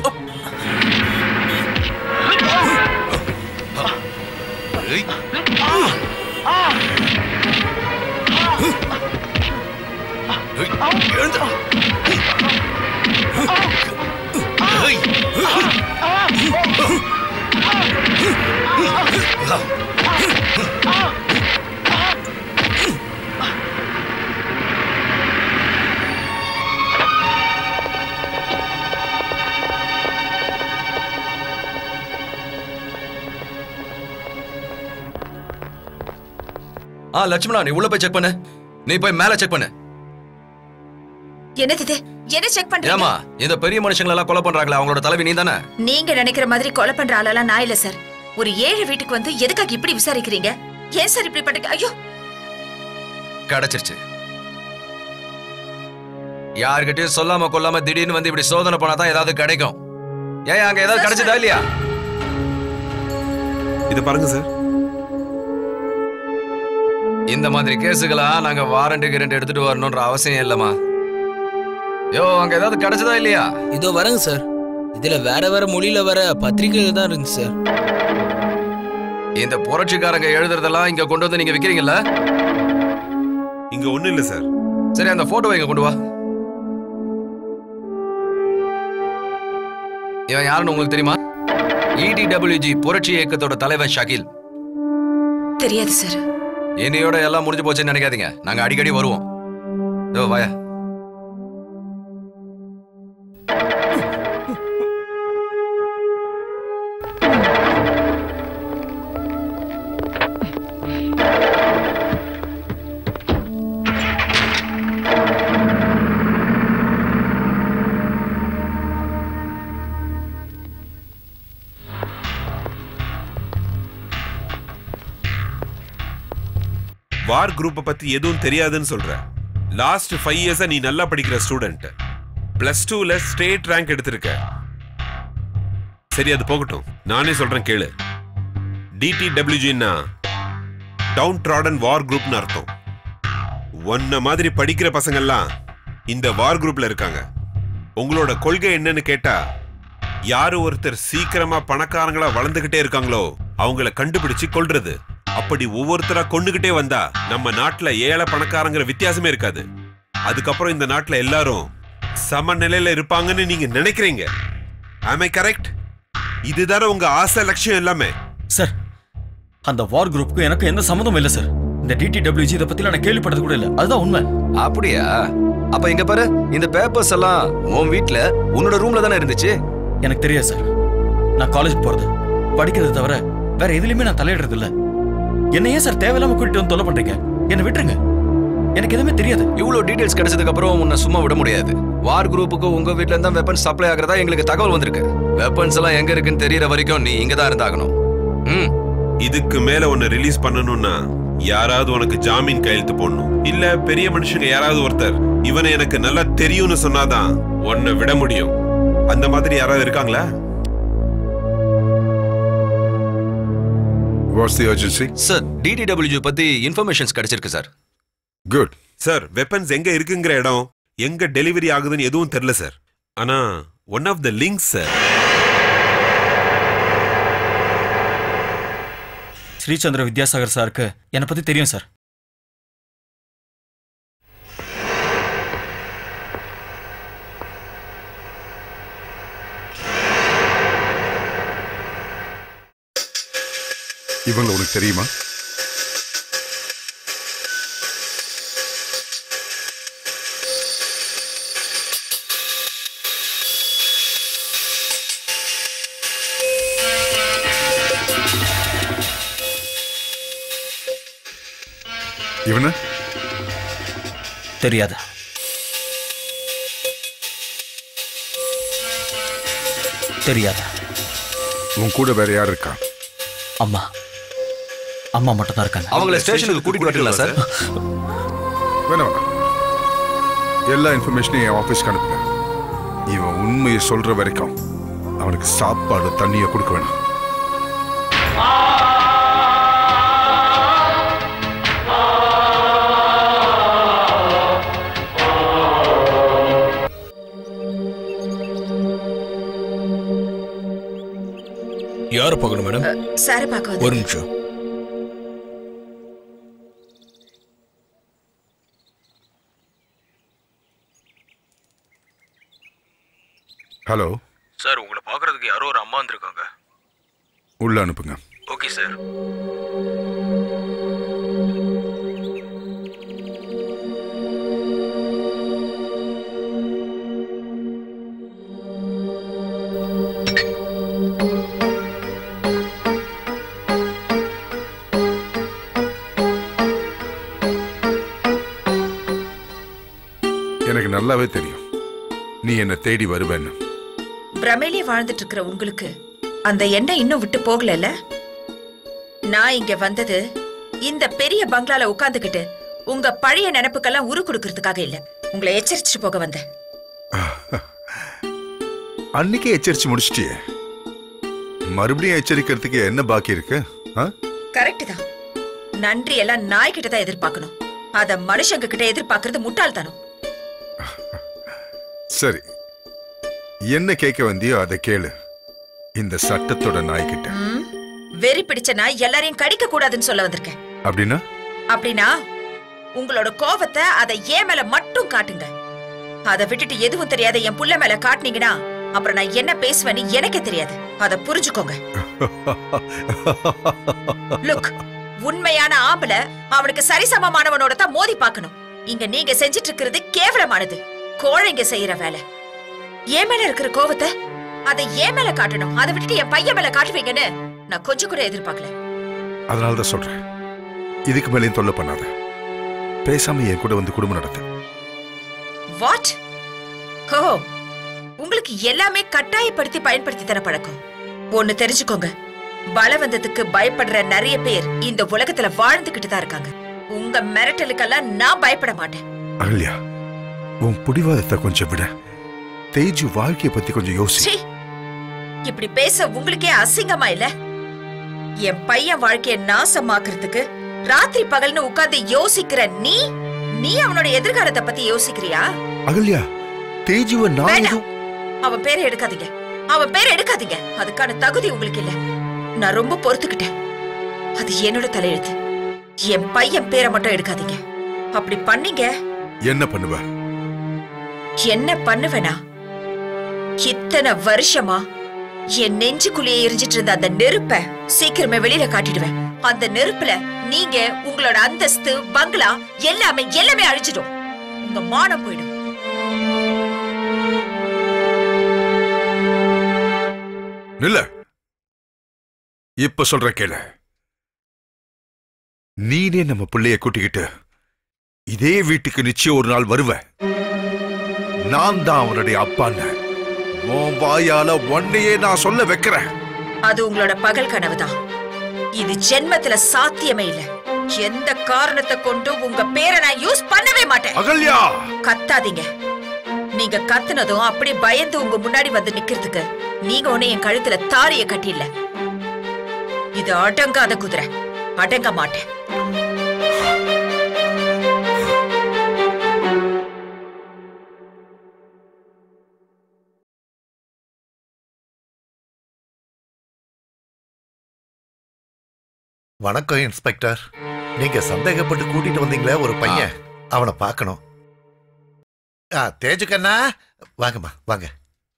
ஆ லட்சுமணா நீ உள்ள போய் செக் பண்ணு நீ போய் மேல செக் பண்ணு என்னது இது என்ன செக் பண்றீங்க ஏமா இந்த பெரிய மனுஷங்களை எல்லாம் கொலை பண்றாங்களே அவங்களோட தலைவி நீ தானே நீங்க நினைக்கிற மாதிரி கொலை பண்ற ஆளெல்லாம் நான் இல்ல சார் ஒரு ஏழு வீட்டுக்கு வந்து எதுக்காக இப்படி விசாரிக்கிறீங்க ஏன் சார் இப்படி பட்ட ஐயோ கிடைச்சிருச்சு யார்கிட்டயும் சொல்லாம கொல்லாம திடீர்னு வந்து இப்படி சோதனை பண்ணா தான் ஏதாவது கிடைக்கும் ஏன் அங்க ஏதாவது கிடைச்சதா இல்லையா இது பாருங்க சார் இந்த மாதிரி கேஸுகளா நாங்க வாரண்ட்டுக்கு ரெண்டு எடுத்துட்டு வரணும்ன்ற அவசியம் இல்லம்மா யோ அங்க ஏதாவது கிடைச்சதா இல்லையா இதோ வரேங்க சார் இதுல வேற வேற மொழியில வர பத்திரிகையில தான் இருந்துச்சு சார் இந்த புரட்சிக்காரங்க எழுதுறதெல்லாம் இங்க கொண்டு வந்து நீங்க விக்கிறீங்கல்ல இங்க ஒண்ணு இல்ல சார் சரி அந்த போட்டோவை இங்க கொண்டு வா இவன் யாருன்னு உங்களுக்கு தெரியுமா இடிடபிள்யூஜி புரட்சி இயக்கத்தோட தலைவன் ஷகில் தெரியாது சார் இன்னையோட எல்லாம் முடிஞ்சு போச்சுன்னு நினைக்காதீங்க நாங்க அடிக்கடி வருவோம் யோ வாயா வார் குரூப்பை பத்தி எதுவும் தெரியாதுன்னு சொல்ற லாஸ்ட் ஃபைவ் இயர்ஸா நீ நல்லா படிக்கிற ஸ்டூடெண்ட் பிளஸ் டூல ஸ்டேட் ரேங்க் எடுத்திருக்க சரி அது போகட்டும் நானே சொல்றேன் கேளு டிடிடபிள்யூஜின்னா டவுன் ட்ராடன் வார் குரூப்னு அர்த்தம் உன்ன மாதிரி படிக்கிற பசங்கெல்லாம் இந்த வார் குரூப்ல இருக்காங்க உங்களோட கொள்கை என்னன்னு கேட்டா யாரு ஒருத்தர் சீக்கிரமா பணக்காரங்களா வளர்ந்துகிட்டே இருக்காங்களோ அவங்கள கண்டுபிடிச்சு கொல்றது அப்படி ஒவ்வொருத்தரா கொண்டுகிட்டே வந்தா நம்ம நாட்டுல ஏழை பணக்காரங்கிற வித்தியாசமே இருக்காது அதுக்கப்புறம் இந்த நாட்டுல எல்லாரும் சமநிலையில இருப்பாங்கன்னு நீங்க நினைக்கிறீங்க ஆமே கரெக்ட் இதுதானே உங்க ஆசை லட்சியம் எல்லாமே சார் அந்த வார் குரூப்புக்கு எனக்கு எந்த சம்மந்தமும் இல்லை சார் இந்த டிடிடபிள்யூஜி இதை பத்திலாம் நான் கேள்விப்பட்டது கூட இல்லை அதுதான் உண்மை அப்படியா அப்ப இங்க பாரு இந்த பேப்பர்ஸ் எல்லாம் உன் வீட்ல உன்னோட ரூம்ல தானே இருந்துச்சு எனக்கு தெரியாது சார் நான் காலேஜ் போறது படிக்கிறது தவிர வேற எதுலயுமே நான் தலையிடுறது இல்ல என்ன ஏன் சார் தேவையில்லாம கூட்டிட்டு வந்து தொல்லை பண்றீங்க என்ன விட்டுருங்க எனக்கு எதுவுமே தெரியாது இவ்வளவு டீடைல்ஸ் கிடைச்சதுக்கு அப்புறம் உன்னை சும்மா விட முடியாது வார் குரூப்புக்கு உங்க வீட்ல இருந்தா வெப்பன்ஸ் சப்ளை ஆகுறதா எங்களுக்கு தகவல் வந்திருக்கு வெப்பன்ஸ் எல்லாம் எங்க இருக்குன்னு தெரியற வரைக்கும் நீ இங்க தான் இருந்தாகணும் ம் இதுக்கு மேல உன்னை ரிலீஸ் பண்ணணும்னா யாராவது உனக்கு ஜாமீன் கையெழுத்து போடணும் இல்ல பெரிய மனுஷங்க யாராவது ஒருத்தர் இவனை எனக்கு நல்லா தெரியும்னு சொன்னாதான் உன்னை விட முடியும் அந்த மாதிரி யாராவது இருக்காங்களா what's the urgency sir DDW பத்தி இன்ஃபர்மேஷன்ஸ் கிடைச்சிருக்கு சார் குட் சார் வெப்பன்ஸ் எங்க இருக்குங்கிற இடம் எங்க டெலிவரி ஆகுதுன்னு எதுவும் தெரியல சார் ஆனா one of the links sir Srichandra Vidyasagar சாருக்கு என்னை பத்தி தெரியும் சார் இவங்க உனக்கு தெரியுமா இவன தெரியாது தெரியாது உன் கூட வேற யார் இருக்கா அம்மா அம்மா மட்டும் தான் இருக்காங்க அவங்கள ஸ்டேஷனுக்கு கூட்டிட்டு வரீங்களா சார் வேணாம் வேணாம் எல்லா இன்ஃபர்மேஷனையும் என் ஆஃபீஸ்க்கு அனுப்புங்க இவன் உண்மையை சொல்ற வரைக்கும் அவனுக்கு சாப்பாடு தண்ணியை கொடுக்க வேணாம் யார பார்க்கணும் மேடம் சாரை பார்க்க வந்து ஒரு நிமிஷம் ஹலோ சார் உங்களை பார்க்கறதுக்கு யாரோ ஒரு அம்மா வந்திருக்காங்க உள்ள அனுப்புங்க ஓகே சார் எனக்கு நல்லாவே தெரியும் நீ என்னை தேடி வருவேன்னு பிரமையிலே வாழ்ந்துட்டு இருக்கிற உங்களுக்கு அந்த எண்ணம் இன்னும் விட்டு போகலல்ல நான் இங்க வந்தது இந்த பெரிய பங்களால உட்கார்ந்துகிட்டு உங்க பழைய நினைப்புக்கெல்லாம் உரு கொடுக்கறதுக்காக இல்ல உங்களை எச்சரிச்சுட்டு போக வந்தேன் அன்னைக்கே எச்சரிச்சு முடிச்சிட்டியே மறுபடியும் எச்சரிக்கிறதுக்கு என்ன பாக்கி இருக்கு ஆ? கரெக்ட் தான் நன்றி எல்லாம் நாய்கிட்ட தான் எதிர்பார்க்கணும் அத மனுஷங்க கிட்ட எதிர்பார்க்கறது முட்டாள்தனம் சரி என்ன கேட்க வந்தியோ அதை கேளு இந்த சட்டத்தோட நாய்கிட்ட ம், வெறி பிடிச்ச நாய் எல்லாரையும் கடிக்க கூடாதுன்னு சொல்ல வந்திருக்கேன் அப்படின்னா அப்படின்னா உங்களோட கோவத்தை அதை ஏன் மேல மட்டும் காட்டுங்க அதை விட்டுட்டு எதுவும் தெரியாத என் புள்ள மேல காட்டுனீங்கன்னா அப்புறம் நான் என்ன பேசுவேன்னு எனக்கே தெரியாது அதை புரிஞ்சுக்கோங்க லுக் உண்மையான ஆம்பளை அவனுக்கு சரிசமமானவனோட தான் மோதி பார்க்கணும் இங்க நீங்க செஞ்சிட்டு இருக்கிறது கேவலமானது கோழைங்க செய்யற வேலை என் மேல இருக்கிற கோவத்தை அதை ஏன் மேல காட்டணும் அதை விட்டுட்டு என் பையன் மேல காட்டுவீங்கன்னு நான் கொஞ்சம் கூட எதிர்பார்க்கல அதனால தான் சொல்றேன் இதுக்கு மேலேயும் தொல்லை பண்ணாத பேசாம என் கூட வந்து குடும்பம் நடத்து வாட் ஹோ உங்களுக்கு எல்லாமே கட்டாயப்படுத்தி பயன்படுத்தி தர பழக்கம் ஒண்ணு தெரிஞ்சுக்கோங்க பலவந்தத்துக்கு பயப்படுற நிறைய பேர் இந்த உலகத்துல வாழ்ந்துகிட்டு தான் இருக்காங்க உங்க மிரட்டலுக்கெல்லாம் நான் பயப்பட மாட்டேன் அகல்யா உன் பிடிவாதத்தை கொஞ்சம் விட தேஜு வாழ்க்கைய பத்தி கொஞ்சம் யோசி சீ இப்படி பேச உங்களுக்கே அசிங்கமா இல்ல என் பையன் வாழ்க்கைய நாசமாக்குறதுக்கு ராத்திரி பகல்னு உட்கார்ந்து யோசிக்கிற நீ நீ அவனோட எதிர்காலத்தை பத்தி யோசிக்கிறியா அகல்யா தேஜுவை நான் வேண்டாம். எதுவும் அவன் பேரை எடுக்காதீங்க அவன் பேரை எடுக்காதீங்க அதுக்கான தகுதி உங்களுக்கு இல்ல நான் ரொம்ப பொறுத்துக்கிட்டேன் அது என்னோட தலையெழுத்து என் பையன் பேரை மட்டும் எடுக்காதீங்க அப்படி பண்ணீங்க என்ன பண்ணுவ என்ன பண்ணுவேனா இத்தனை வருஷமா என் நெஞ்சுக்குள்ளேயே எரிஞ்சிட்டு இருந்த அந்த நெருப்ப சீக்கிரமே வெளியில காட்டிடுவேன் அந்த நெருப்புல நீங்க உங்களோட அந்தஸ்து பங்களா எல்லாமே எல்லாமே அழிச்சிடும் உங்க மானம் போயிடும் நில்ல இப்ப சொல்ற கேளு நீனே நம்ம பிள்ளைய கூட்டிக்கிட்டு இதே வீட்டுக்கு நிச்சயம் ஒரு நாள் வருவ நான் தான் அவனுடைய அப்பான்னு உன் வாயால ஒன்னையே நான் சொல்ல வைக்கிறேன் அது உங்களோட பகல் கனவுதான் இது ஜென்மத்துல சாத்தியமே இல்ல எந்த காரணத்தை கொண்டு உங்க பேரை நான் யூஸ் பண்ணவே மாட்டேன் அகல்யா கத்தாதீங்க நீங்க கத்துனதும் அப்படி பயந்து உங்க முன்னாடி வந்து நிக்கிறதுக்கு நீங்க ஒண்ணு என் கழுத்துல தாரிய கட்டில இது அடங்காத குதிரை அடங்க மாட்டேன் வணக்கம் இன்ஸ்பெக்டர் நீங்க சந்தேகப்பட்டு கூட்டிட்டு வந்தீங்களே ஒரு பையன் அவனை பார்க்கணும் ஆ தேஜுக்கண்ணா வாங்கம்மா வாங்க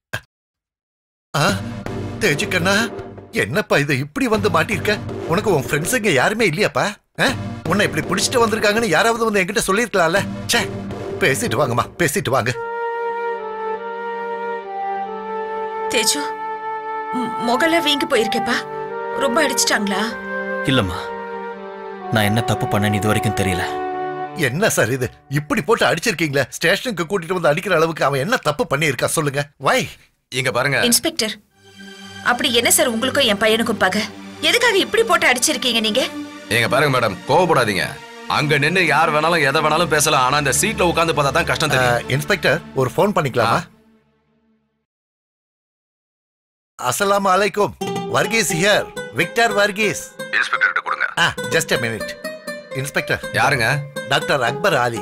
ஆ தேஜுக்கண்ணா என்னப்பா இது இப்படி வந்து மாட்டிருக்க உனக்கு உன் ஃப்ரெண்ட்ஸுங்க யாருமே இல்லையாப்பா ஆ? உன்னை இப்படி பிடிச்சிட்டு வந்திருக்காங்கன்னு யாராவது வந்து என்கிட்ட சொல்லியிருக்கலாம்ல ச்சே பேசிட்டு வாங்கம்மா பேசிட்டு வாங்க தேஜு ம், முகல வீங்கி போயிருக்கேப்பா ரொம்ப அடிச்சிட்டாங்களா இல்லம்மா நான் என்ன தப்பு பண்ணேன்னு இது வரைக்கும் தெரியல என்ன சார் இது இப்படி போட்டு அடிச்சிருக்கீங்களே ஸ்டேஷனுக்கு கூட்டிட்டு வந்து அடிக்கிற அளவுக்கு அவன் என்ன தப்பு பண்ணியிருக்கா சொல்லுங்க வை இங்க பாருங்க இன்ஸ்பெக்டர் அப்படி என்ன சார் உங்களுக்கும் என் பையனுக்கும் பகை எதுக்காக இப்படி போட்டு அடிச்சிருக்கீங்க நீங்க எங்க பாருங்க மேடம் கோவப்படாதீங்க அங்க நின்னு யார் வேணாலும் எதை வேணாலும் பேசலாம் ஆனா இந்த சீட்ல உட்கார்ந்து பார்த்தா தான் கஷ்டம் தெரியும் இன்ஸ்பெக்டர் ஒரு ஃபோன் பண்ணிக்கலாமா அஸ்ஸலாமு அலைக்கும் Varghese here Victor Varghese inspector கொடுங்க ah just a minute inspector யாருங்க டாக்டர் அக்பர் ஆலி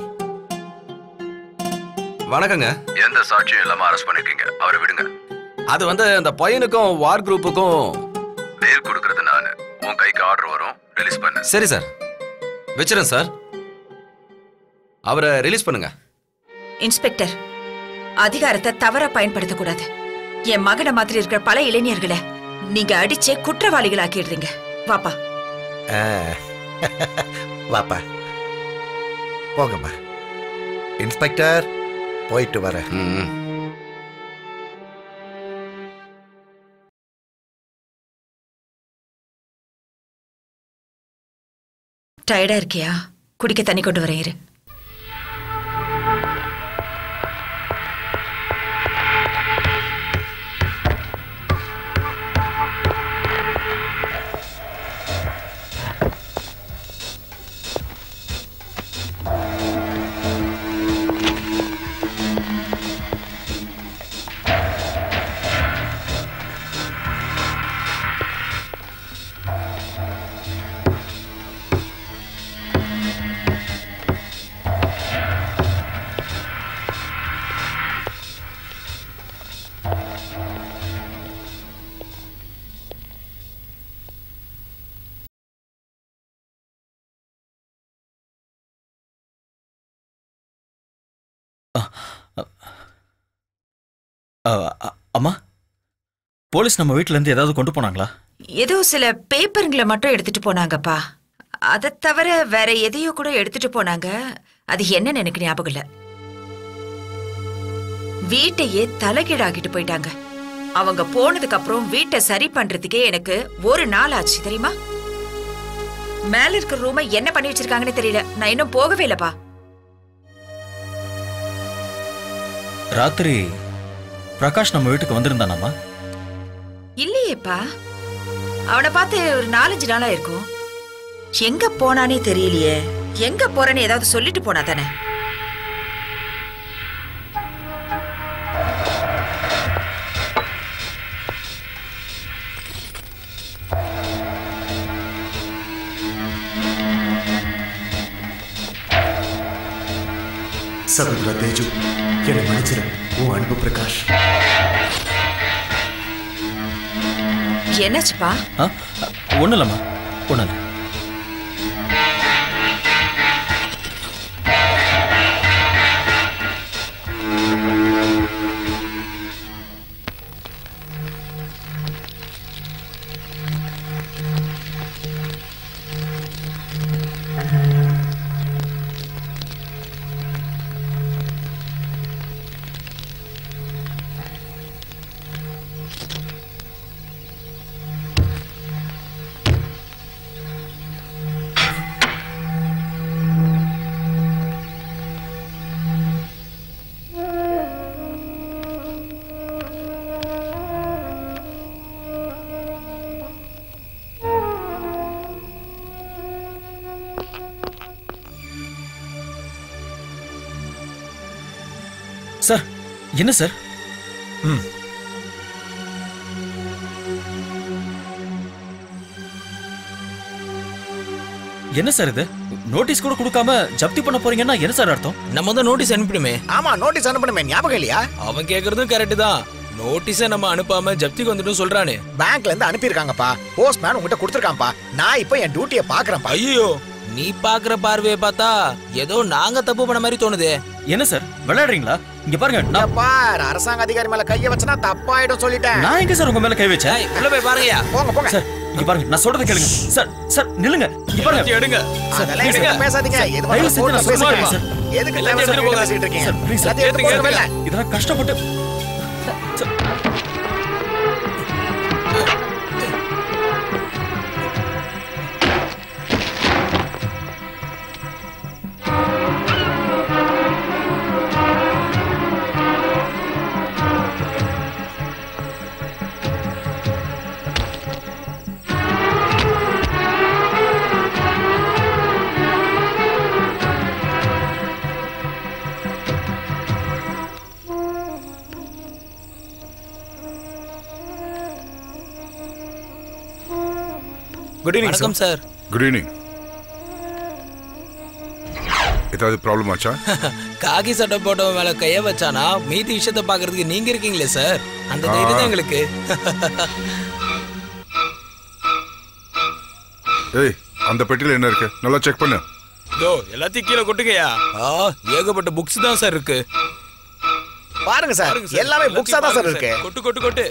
வணக்கங்க எந்த சாட்சியும் இல்லாம அரெஸ்ட் பண்ணிருக்கீங்க அவரை விடுங்க அது வந்து அந்த பையனுக்கும் வார் குரூப்புக்கும் பேர் கொடுக்கறது நானு உன் கைக்கு ஆர்டர் வரும் ரிலீஸ் பண்ணு சரி சார் வச்சிரேன் சார் அவரை ரிலீஸ் பண்ணுங்க இன்ஸ்பெக்டர் அதிகாரத்தை தவறா பயன்படுத்தக்கூடாது என் மகனை மாதிரி இருக்கிற பல இளைஞர்களை நீங்க அடிச்சே குற்றவாளிகளாக்கிடுறீங்க வாப்பா ஆ, வாப்பா போங்கம்மா இன்ஸ்பெக்டர் போயிட்டு வரேன் டயர்டா இருக்கியா குடிக்க தண்ணி கொண்டு வரேன் இரு அ, அ, அம்மா போலீஸ் நம்ம வீட்ல இருந்து ஏதாவது கொண்டு போனாங்களா ஏதோ சில பேப்பருங்களை மட்டும் எடுத்துட்டு போனாங்கப்பா அதை தவிர வேற எதையோ கூட எடுத்துட்டு போனாங்க அது என்னன்னு எனக்கு ஞாபகம் இல்ல வீட்டையே தலைகீழாக்கிட்டு போயிட்டாங்க அவங்க போனதுக்கு அப்புறம் வீட்டை சரி பண்றதுக்கே எனக்கு ஒரு நாள் ஆச்சு தெரியுமா மேல இருக்கிற ரூமை என்ன பண்ணி வச்சிருக்காங்கன்னு தெரியல நான் இன்னும் போகவே இல்லப்பா ராத்திரி பிரகாஷ் நம்ம வீட்டுக்கு வந்திருந்தானாமா இல்லையேப்பா அவனை பார்த்து ஒரு நாலஞ்சு நாளா இருக்கும் எங்க போனானே தெரியலையே எங்க போறேன்னு ஏதாவது சொல்லிட்டு போனா தானே சகோதரா தேஜு என்னை மன்னிச்சிரு உன் அன்பு பிரகாஷ் என்னாச்சுப்பா ஆ ஒன்றும் இல்லைம்மா ஒன்றும் இல்லை என்ன சார் ம் என்ன சார் இது நோட்டீஸ் கூட கொடுக்காம ஜப்தி பண்ண போறீங்கன்னா என்ன சார் அர்த்தம் நம்ம தான் நோட்டீஸ் அனுப்பிடுமே ஆமா நோட்டீஸ் அனுப்பணுமே ஞாபகம் இல்லையா அவன் கேக்குறதும் கரெக்ட் தான் நோட்டீஸை நம்ம அனுப்பாம ஜப்திக்கு வந்துட்டும் சொல்றானே பேங்க்ல இருந்து அனுப்பியிருக்காங்கப்பா போஸ்ட்மேன் உங்ககிட்ட கொடுத்துருக்கான்ப்பா நான் இப்போ என் டியூட்டியை பாக்குறேன்ப்பா ஐயோ நீ பாக்குற பார்வையை பார்த்தா ஏதோ நாங்க தப்பு பண்ண மாதிரி தோணுதே என்ன சார் விளையாடுறீங்களா இங்க பாருங்க நான் பார் அரசாங்க அதிகாரி மேல கைய வச்சனா தப்பாயிடும் சொல்லிட்டேன் நான் எங்க சார் உங்க மேல கை வச்சேன் உள்ள போய் பாருங்கயா போங்க போங்க சார் இங்க பாருங்க நான் சொல்றத கேளுங்க சார் சார் நில்லுங்க இங்க பாருங்க எடுங்க சார், அதெல்லாம் please, எதுக்கு சார். பேசாதீங்க சார், எது தயவு வேணாலும் செஞ்சு நான் போட்டு சொல்றத பேசுங்க. கேளுங்க சார். எதுக்கு எல்லாத்தையும் தேவையில்லாம எடுத்துட்டு போங்க. பேசிட்டு இருக்கீங்க சார், please, சார். எல்லாத்தையும் எடுத்து போங்க வெளில. இதெல்லாம் கஷ்டப்பட்டு குட் ஈவினிங் வணக்கம் சார் குட் ஈவினிங் ஏதாவது ப்ராப்ளம் ஆச்சா காக்கி சட்டை போட்டவன் மேல கைய வச்சானா மீதி விஷயத்த பாக்குறதுக்கு நீங்க இருக்கீங்களே சார் அந்த தைரியம் தான் எங்களுக்கு ஏய் அந்த பெட்டியில் என்ன இருக்கு நல்லா செக் பண்ணு யோ எல்லாத்தையும் கீழே கொட்டுங்கயா ஆ ஏகப்பட்ட புக்ஸ் தான் சார் இருக்கு பாருங்க சார் பாருங்க சார், எல்லாமே எல்லாத்தையும் புக்ஸா தான் சார் பாருங்க இருக்கு கொட்டு கொட்டு கொட்டு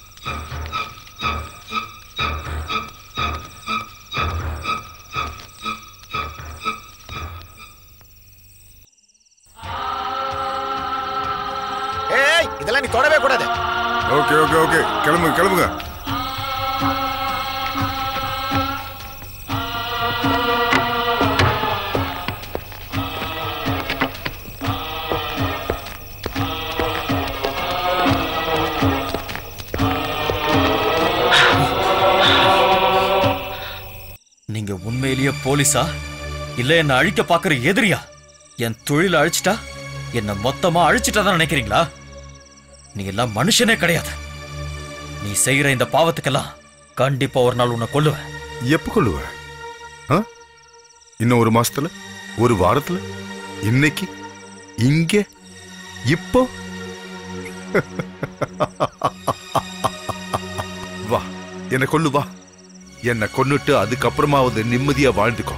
ஏய் இதெல்லாம் நீ தொடவே கூடாது ஓகே ஓகே ஓகே கிளம்புங்க கிளம்புங்க நீங்க உண்மையிலேயே போலீஸா இல்ல என்ன அழிக்க பாக்குற எதிரியா என் தொழில அழிச்சிட்டா என்ன மொத்தமா அழிச்சிட்டா தான் நினைக்கிறீங்களா நீ எல்லாம் மனுஷனே கிடையாது நீ செய்யற இந்த பாவத்துக்கெல்லாம் கண்டிப்பா ஒரு நாள் உன்னை கொல்லுவேன் எப்போ கொள்ளுவ ஆ? இன்னும் ஒரு மாசத்துல ஒரு வாரத்துல இன்னைக்கு இங்க இப்போ வா என்ன கொல்லு வா என்ன கொன்னுட்டு அதுக்கப்புறமாவது நிம்மதியா வாழ்ந்துக்கோ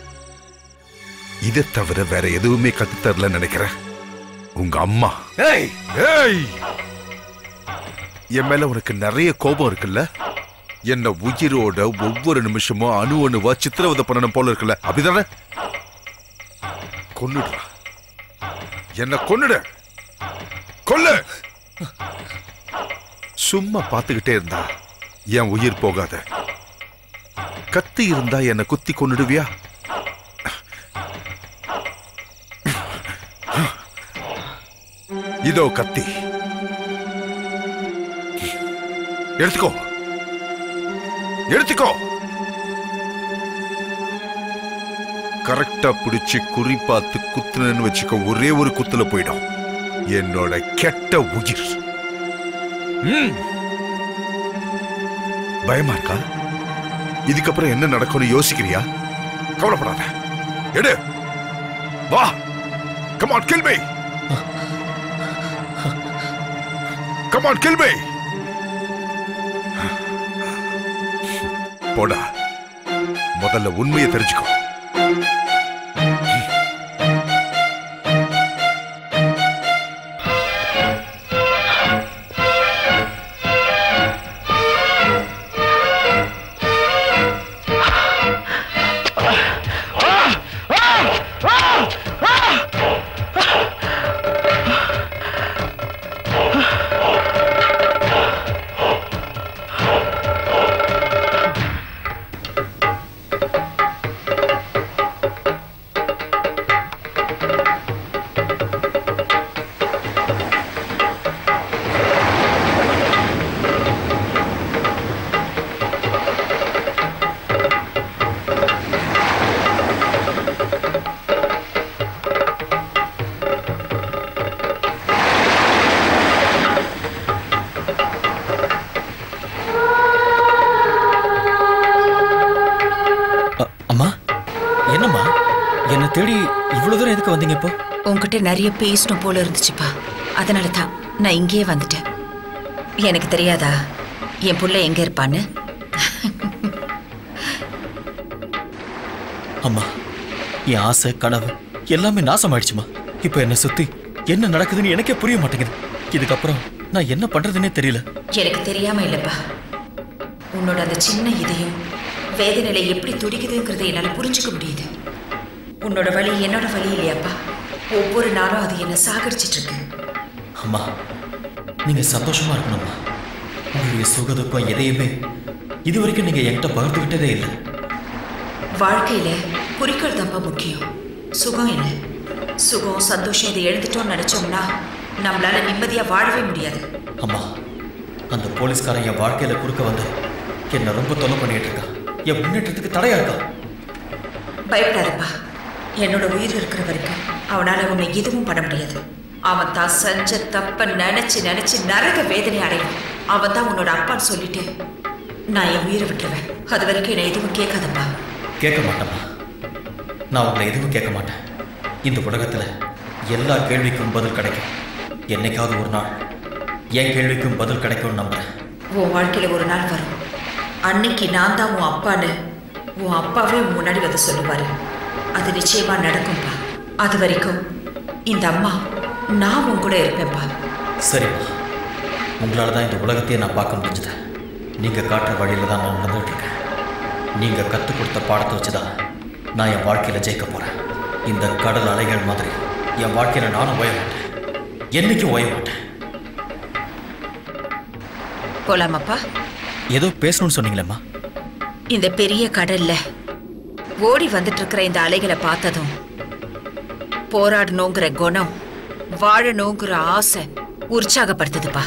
இதை தவிர வேற எதுவுமே கத்து தரல நினைக்கிறேன் உங்க அம்மா ஏய் ஏய் என் மேல உனக்கு நிறைய கோபம் இருக்குல்ல என்ன உயிரோட ஒவ்வொரு நிமிஷமும் அணு அணுவா சித்திரவதை பண்ணணும் போல இருக்குல்ல அப்படிதானே கொன்னுடுறா என்ன கொன்னுடு கொல்லு சும்மா பார்த்துக்கிட்டே இருந்தா என் உயிர் போகாத கத்தி இருந்தா என்ன குத்தி கொன்னுடுவியா இதோ கத்தி எடுத்துக்கோ எடுத்துக்கோ கரெக்டா பிடிச்சு குறி பார்த்து குத்துனன்னு வச்சுக்கோ ஒரே ஒரு குத்துல போயிடும் என்னோட கெட்ட உயிர் ம். பயமா இருக்கா இதுக்கப்புறம் என்ன நடக்கும்னு யோசிக்கிறியா கவலைப்படாத எடு வா come on kill me come on kill me போடா முதல்ல உண்மையை தெரிஞ்சுக்கோ என்ன தேடி இவ்வளவு தூரம் எதுக்கு வந்தீங்க இப்போ உன்கிட்ட நிறைய பேசணும் போல இருந்துச்சுப்பா அதனால தான் நான் இங்கேயே வந்துட்டேன் எனக்கு தெரியாதா என் புள்ள எங்க இருப்பான்னு அம்மா என் ஆசை கனவு எல்லாமே நாசமாயிடுச்சுமா இப்போ என்ன சுத்தி என்ன நடக்குதுன்னு எனக்கே புரிய மாட்டேங்குது இதுக்கப்புறம் நான் என்ன பண்றதுன்னே தெரியல எனக்கு தெரியாம இல்லப்பா உன்னோட அந்த சின்ன இதயம் வேதனையில எப்படி துடிக்குதுங்கிறத என்னால புரிஞ்சுக்க முடியுது உன்னோட வலி என்னோட வலி இல்லையாப்பா ஒவ்வொரு நாளும் அது என்ன சாகடிச்சிட்டு இருக்கு அம்மா நீங்க சந்தோஷமா இருக்கணும்மா உங்களுடைய சுகதுக்கம் எதையுமே இது வரைக்கும் நீங்க என்கிட்ட பகிர்ந்துகிட்டதே இல்லை வாழ்க்கையில குறிக்கோள் தான்ப்பா முக்கியம் சுகம் இல்லை சுகம் சந்தோஷம் இதை எழுந்துட்டோம்னு நினைச்சோம்னா நம்மளால நிம்மதியா வாழவே முடியாது அம்மா அந்த போலீஸ்காரன் என் வாழ்க்கையில குறுக்க வந்து என்ன ரொம்ப தொல்லை பண்ணிட்டு இருக்கான் என் முன்னேற்றத்துக்கு தடையா இருக்கான் பயப்படாதப்பா என்னோட உயிர் இருக்கிற வரைக்கும் அவனால உன்னை எதுவும் பண்ண முடியாது அவன் தான் செஞ்ச தப்ப நினைச்சு நினைச்சு நரக வேதனை அடைவான் அவன் தான் உன்னோட அப்பான்னு சொல்லிட்டு நான் என் உயிரை விட்டுருவேன் அது வரைக்கும் என்னை எதுவும் கேட்காதப்பா கேட்க மாட்டேம்மா நான் உங்களை எதுவும் கேட்க மாட்டேன் இந்த உலகத்துல எல்லா கேள்விக்கும் பதில் கிடைக்கும் என்னைக்காவது ஒரு நாள் என் கேள்விக்கும் பதில் கிடைக்கும்னு நம்புறேன் உன் வாழ்க்கையில ஒரு நாள் வரும் அன்னைக்கு நான் தான் உன் அப்பான்னு உன் அப்பாவே உன் முன்னாடி வந்து சொல்லுவாரு அது நிச்சயமா நடக்கும்பா அது வரைக்கும் இந்த அம்மா நான் உன் கூட இருப்பேன்ப்பா சரிம்மா உங்களால தான் இந்த உலகத்தையே நான் பார்க்க முடிஞ்சது நீங்க காட்டுற வழியில தான் நான் நடந்துட்டு இருக்கேன் நீங்க கற்றுக் கொடுத்த பாடத்தை வச்சு தான் நான் என் வாழ்க்கையில ஜெயிக்க போறேன் இந்த கடல் அலைகள் மாதிரி என் வாழ்க்கையில நானும் ஓய மாட்டேன் என்னைக்கும் ஓய மாட்டேன் போலாமாப்பா ஏதோ பேசணும்னு சொன்னீங்களேம்மா இந்த பெரிய கடல்ல ஓடி வந்துட்டு இருக்கிற இந்த அலைகளை பார்த்ததும் போராடணுங்கிற குணம் வாழணுங்கிற ஆசை உற்சாகப்படுத்துதுப்பா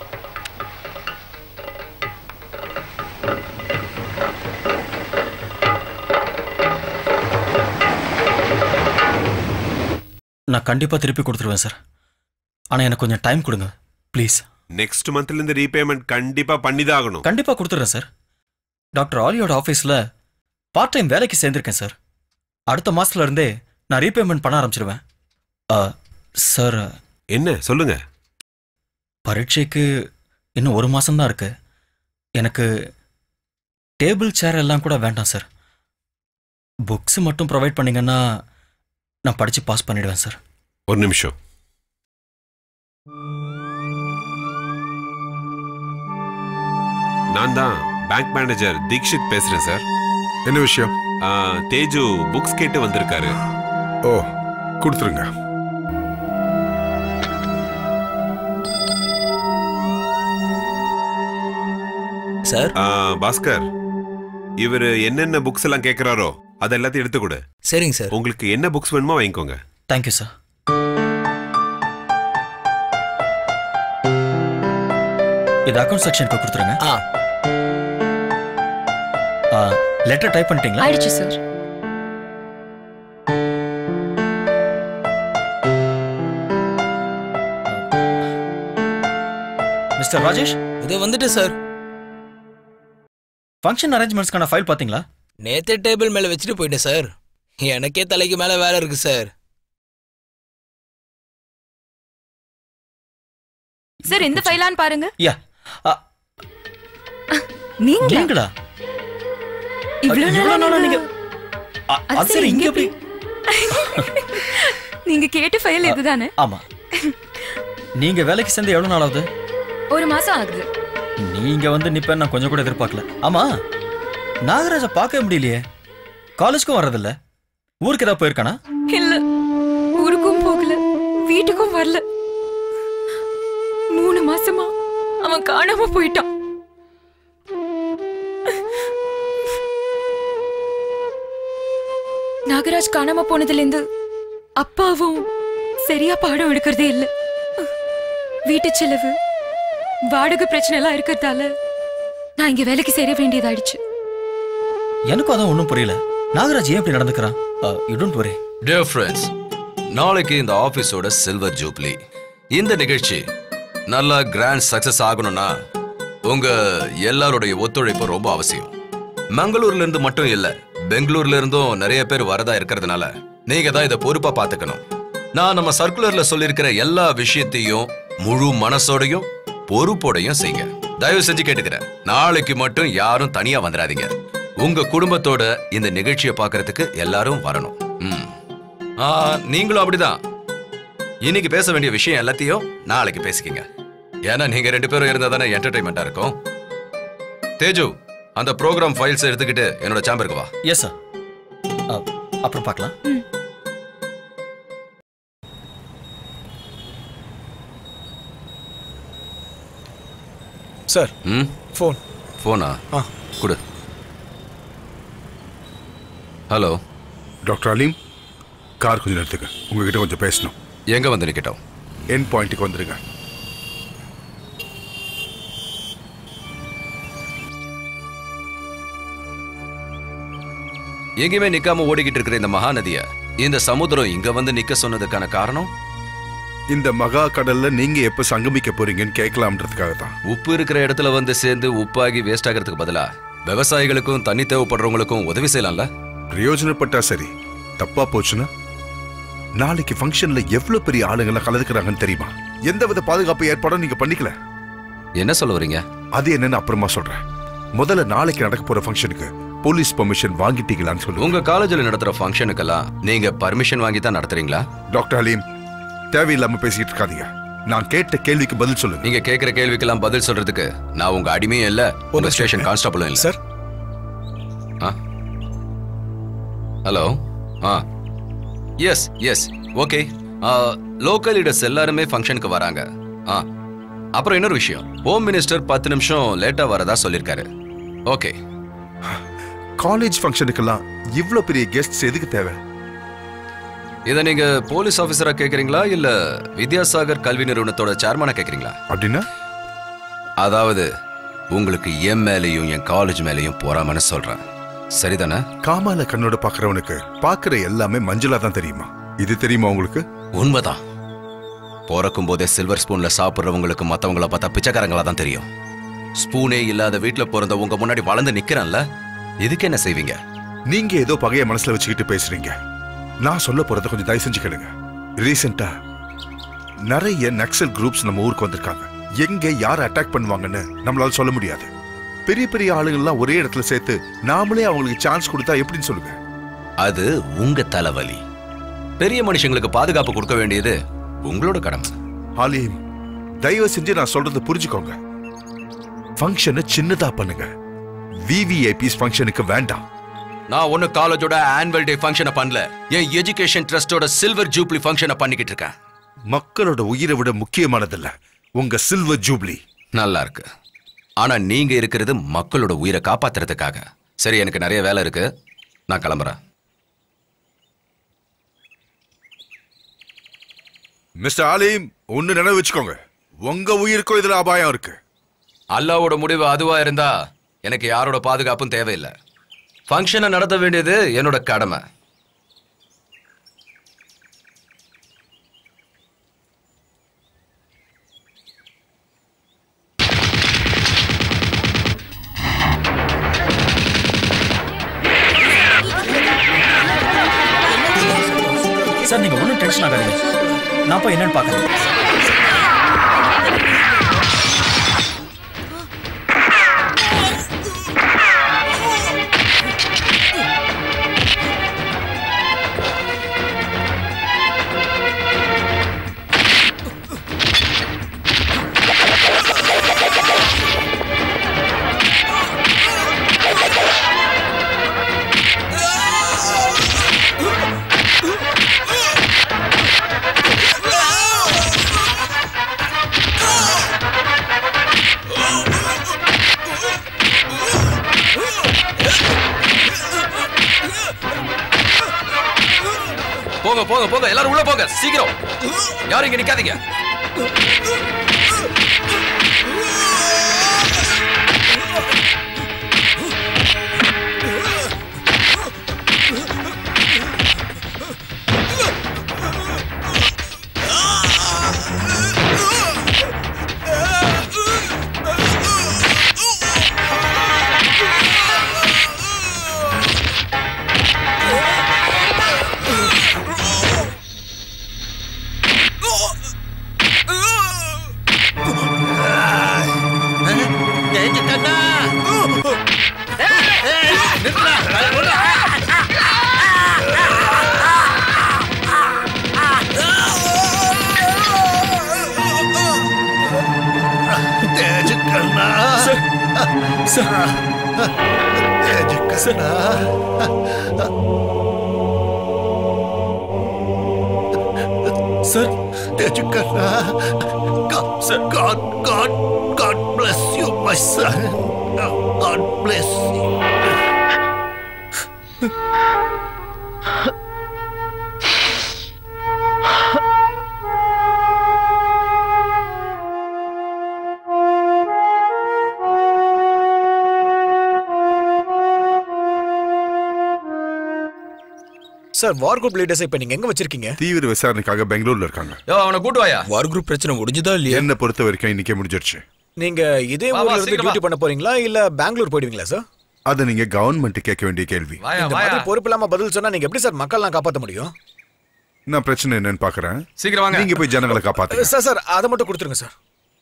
நான் கண்டிப்பா திருப்பி கொடுத்துருவேன் சார் ஆனா எனக்கு கொஞ்சம் டைம் கொடுங்க ப்ளீஸ் நெக்ஸ்ட் மந்த்ல இருந்து ரீபேமெண்ட் கண்டிப்பா பண்ணிதான் ஆகணும் கண்டிப்பா கொடுத்துட்றேன் சார் டாக்டர் ஆலியோட ஆஃபீஸில் பார்ட் டைம் வேலைக்கு சேர்ந்திருக்கேன் சார் அடுத்த மாசத்துல இருந்தே நான் ரீபேமெண்ட் பண்ண ஆரம்பிச்சிருவேன் ஆ, சார் என்ன சொல்லுங்க பரீட்சைக்கு இன்னும் ஒரு மாசம்தான் இருக்கு எனக்கு டேபிள் சேர் எல்லாம் கூட வேண்டாம் சார் புக்ஸ் மட்டும் ப்ரொவைட் பண்ணீங்கன்னா நான் படிச்சு பாஸ் பண்ணிடுவேன் சார் ஒரு நிமிஷம் நான் தான் பேங்க் மேனேஜர் தீக்ஷித் பேசுறேன் சார் என்ன விஷயம் தேஜு புக்ஸ் கேட்டு வந்திருக்காரு ஓ கொடுத்துருங்க சார் பாஸ்கர் இவர் என்னென்ன புக்ஸ் எல்லாம் கேட்கிறாரோ அது எல்லாத்தையும் எடுத்து கொடு சரிங்க சார் உங்களுக்கு என்ன புக்ஸ் வேணுமோ வாங்கிக்கோங்க தேங்க்யூ சார் இது அக்கௌண்ட் செக்ஷனுக்கு கொடுத்துருங்க ஆ லெட்டர் டைப் பண்ணிட்டீங்களா ஆயிடுச்சு சார் மிஸ்டர் ராஜேஷ் இது வந்துட்டு சார் ஃபங்க்ஷன் அரேஞ்ச்மெண்ட்ஸ்க்கான ஃபைல் பார்த்தீங்களா நேத்தே டேபிள் மேல வச்சுட்டு போயிட்டேன் சார் எனக்கே தலைக்கு மேல வேலை இருக்கு சார் சார் இந்த ஃபைலான்னு பாருங்க யா நீங்களா நீங்களா இவ்வளவு இவ்வளவு நாளா நாளா நீங்க நீங்க அ- அது சரி இங்க எப்படி நீங்க கேட்ட ஃபைல் இதுதானே ஆமா நீங்க வேலைக்கு சேர்ந்து எவ்வளவு நாள் ஆகுது ஒரு மாசம் ஆகுது நீங்க வந்து நிப்ப நான் கொஞ்சம் கூட எதிர்பார்க்கல ஆமா நாகராஜ பார்க்கவே முடியலையே காலேஜ்க்கும் வர்றதில்ல ஊருக்கு ஏதாவது போயிருக்கானா இல்ல ஊருக்கும் போகல வீட்டுக்கும் வரல மூணு மாசமா அவன் காணாம போயிட்டான் நாகராஜ் காணாம போனதுல இருந்து அப்பாவும் சரியா பாடம் எடுக்கிறதே இல்ல வீட்டு செலவு வாடகை பிரச்சனை எல்லாம் இருக்கிறதால நான் இங்க வேலைக்கு சேர வேண்டியதாயிடுச்சு எனக்கும் அதான் ஒன்றும் புரியல நாகராஜ் ஏன் இப்படி நடந்துக்கிறான் you don't worry dear friends நாளைக்கு இந்த ஆபீஸோட சில்வர் ஜூப்ளி இந்த நிகழ்ச்சி நல்லா கிராண்ட் சக்சஸ் ஆகணும்னா உங்க எல்லாருடைய ஒத்துழைப்பு ரொம்ப அவசியம் மங்களூர்ல இருந்து மட்டும் இல்ல பெங்களூர்ல இருந்தும் நிறைய பேர் வரதா இருக்கிறதுனால நீங்க தான் இதை பொறுப்பா பாத்துக்கணும் நான் நம்ம சர்க்குலர்ல சொல்லியிருக்கிற எல்லா விஷயத்தையும் முழு மனசோடையும் பொறுப்போடையும் செய்யுங்க தயவு செஞ்சு கேட்டுக்கிறேன் நாளைக்கு மட்டும் யாரும் தனியா வந்துடாதீங்க உங்க குடும்பத்தோட இந்த நிகழ்ச்சியை பார்க்கறதுக்கு எல்லாரும் வரணும் ம். ஆ, நீங்களும் அப்படிதான் இன்னைக்கு பேச வேண்டிய விஷயம் எல்லாத்தையும் நாளைக்கு பேசிக்கிங்க ஏன்னா நீங்க ரெண்டு பேரும் இருந்தா தானே என்டர்டைன்மெண்டா இருக்கும் தேஜு அந்த ப்ரோக்ராம் ஃபைல்ஸ் எடுத்துக்கிட்டு என்னோட சேம்பருக்கு வா எஸ் சார் அப்புறம் பார்க்கலாம் சார் ம் ஃபோன் ஃபோனா ஆ. கொடு ஹலோ டாக்டர் அலீம் கார் கொஞ்சம் நேரத்துக்கு உங்ககிட்ட கொஞ்சம் பேசணும் எங்க வந்து நிக்கட்டும் என் பாயிண்ட்டுக்கு வந்துருங்க எங்கேயுமே நிக்காம ஓடிக்கிட்டு இருக்கிற இந்த மகாநதிய இந்த சமுத்திரம் இங்க வந்து நிக்க சொன்னதுக்கான காரணம் இந்த மகா கடல்ல நீங்க எப்ப சங்கமிக்க போறீங்கன்னு கேட்கலாம்ன்றதுக்காக தான் உப்பு இருக்கிற இடத்துல வந்து சேர்ந்து உப்பாகி வேஸ்ட் ஆகிறதுக்கு பதிலா விவசாயிகளுக்கும் தண்ணி தேவைப்படுறவங்களுக்கும் உதவி செய்யலாம்ல பிரயோஜனப்பட்டா சரி தப்பா போச்சுன்னா நாளைக்கு ஃபங்க்ஷன்ல எவ்வளவு பெரிய ஆளுங்கெல்லாம் கலந்துக்கிறாங்கன்னு தெரியுமா எந்தவித பாதுகாப்பு ஏற்பாடும் நீங்க பண்ணிக்கல என்ன சொல்ல வரீங்க அது என்னன்னு அப்புறமா சொல்றேன் முதல்ல நாளைக்கு நடக்க போற ஃபங்க்ஷனுக்கு போலீஸ் பெர்மிஷன் வாங்கிட்டீங்களான்னு சொல்லுங்க உங்க காலேஜ்ல நடத்துற ஃபங்க்ஷனுக்கெல்லாம் நீங்க பர்மிஷன் வாங்கி தான் நடத்துறீங்களா டாக்டர் ஹலீம் தேவையில்லாம பேசிக்கிட்டு இருக்காதீங்க நான் கேட்ட கேள்விக்கு பதில் சொல்லுங்க நீங்க கேக்குற கேள்விக்கெல்லாம் பதில் சொல்றதுக்கு நான் உங்க அடிமையும் இல்ல உங்க ஸ்டேஷன் கான்ஸ்டபிளும் இல்ல sir hello ah yes yes okay local leaders எல்லாருமே ஃபங்க்ஷனுக்கு வராங்க ஆ அப்புறம் இன்னொரு விஷயம் ஹோம் மினிஸ்டர் பத்து நிமிஷம் லேட்டா வரதா சொல்லியிருக்காரு ஓகே காலேஜ் ஃபங்க்ஷனுக்கெல்லாம் இவ்ளோ பெரிய கெஸ்ட்ஸ் எதுக்கு தேவை இதை நீங்க போலீஸ் ஆபீசரா கேக்குறீங்களா இல்ல வித்யாசாகர் கல்வி நிறுவனத்தோட சேர்மனா கேக்குறீங்களா அப்படின்னா அதாவது உங்களுக்கு என் மேலேயும் என் காலேஜ் மேலேயும் போறாமன்னு சொல்றேன் சரிதானே காமால கண்ணோட பாக்குறவனுக்கு பாக்குற எல்லாமே மஞ்சளா தான் தெரியுமா இது தெரியுமா உங்களுக்கு உண்மைதான் பிறக்கும் போதே சில்வர் ஸ்பூன்ல சாப்பிடுறவங்களுக்கு மத்தவங்கள பார்த்தா பிச்சைக்காரங்களா தான் தெரியும் ஸ்பூனே இல்லாத வீட்ல பிறந்த உங்க முன்னாடி வளர்ந்து நிக்கிறேன்ல இதுக்கு என்ன செய்வீங்க நீங்க ஏதோ பகைய மனசுல வச்சுக்கிட்டு பேசுறீங்க நான் சொல்ல போறத கொஞ்சம் தயவு செஞ்சு கேளுங்க ரீசெண்டா நிறைய நக்சல் குரூப்ஸ் நம்ம ஊருக்கு வந்திருக்காங்க எங்க யார் அட்டாக் பண்ணுவாங்கன்னு நம்மளால சொல்ல முடியாது பெரிய பெரிய ஆளுங்கள்லாம் ஒரே இடத்துல சேர்த்து நாமளே அவங்களுக்கு சான்ஸ் கொடுத்தா எப்படின்னு சொல்லுங்க அது உங்க தலைவலி பெரிய மனுஷங்களுக்கு பாதுகாப்பு கொடுக்க வேண்டியது உங்களோட கடமை ஹாலிம் தயவு செஞ்சு நான் சொல்றத புரிஞ்சுக்கோங்க ஃபங்க்ஷனை சின்னதா பண்ணுங்க விவிஐபிஸ் ஃபங்க்ஷனுக்கு வேண்டாம் நான் ஒன்னு காலேஜோட ஆனுவல் டே ஃபங்க்ஷனை பண்ணல என் எஜுகேஷன் ட்ரஸ்டோட சில்வர் ஜூப்ளி ஃபங்க்ஷனை பண்ணிக்கிட்டு இருக்கேன் மக்களோட உயிரை விட முக்கியமானதில்ல உங்க சில்வர் ஜூப்ளி நல்லா இருக்கு ஆனா நீங்க இருக்கிறது மக்களோட உயிரை காப்பாத்துறதுக்காக சரி எனக்கு நிறைய வேலை இருக்கு நான் கிளம்புறேன் மிஸ்டர் ஆலிம் ஒன்னு நினைவு வச்சுக்கோங்க உங்க உயிருக்கும் இதுல அபாயம் இருக்கு அல்லாவோட முடிவு அதுவா இருந்தா எனக்கு யாரோட பாதுகாப்பும் தேவையில்லை ஃபங்க்ஷனை நடத்த வேண்டியது என்னோட கடமை சார் நீங்க ஒன்றும் டென்ஷன் ஆகாதீங்க நான் போய் என்னன்னு பார்க்கறேன் போங்க போங்க போங்க எல்லாரும் உள்ள போங்க சீக்கிரம் யாரும் இங்க நிக்காதீங்க தேஜக்கண்ணா சார் தேஜக்கண்ணா God, God, God, God bless you, my son. God bless you. Sir war group leaders இப்ப நீங்க எங்க வச்சிருக்கீங்க தீவிர விசாரணைக்காக பெங்களூர்ல இருக்காங்க யோ அவனை கூட்டு வாயா வார் குரூப் பிரச்சனை முடிஞ்சதா இல்லையா என்ன பொறுத்த வரைக்கும் இன்னைக்கே முடிஞ்சிருச்சு நீங்க இதே வா, வா, ஊர்ல இருந்து சீக்கிரம் டியூட்டி பண்ண போறீங்களா இல்ல பெங்களூர் போயிடுவீங்களா சார் அதை நீங்க கவர்மெண்ட் கேட்க வேண்டிய கேள்வி இந்த மாதிரி பொறுப்பு இல்லாம பதில் சொன்னா நீங்க எப்படி சார் மக்கள்லாம் காப்பாத்த முடியும் நான் பிரச்சனை என்னன்னு பாக்குறேன் சீக்கிரம் வாங்க. நீங்க போய் ஜனங்களை காப்பாத்துங்க சார் சார் அதை மட்டும் கொடுத்துருங்க சார்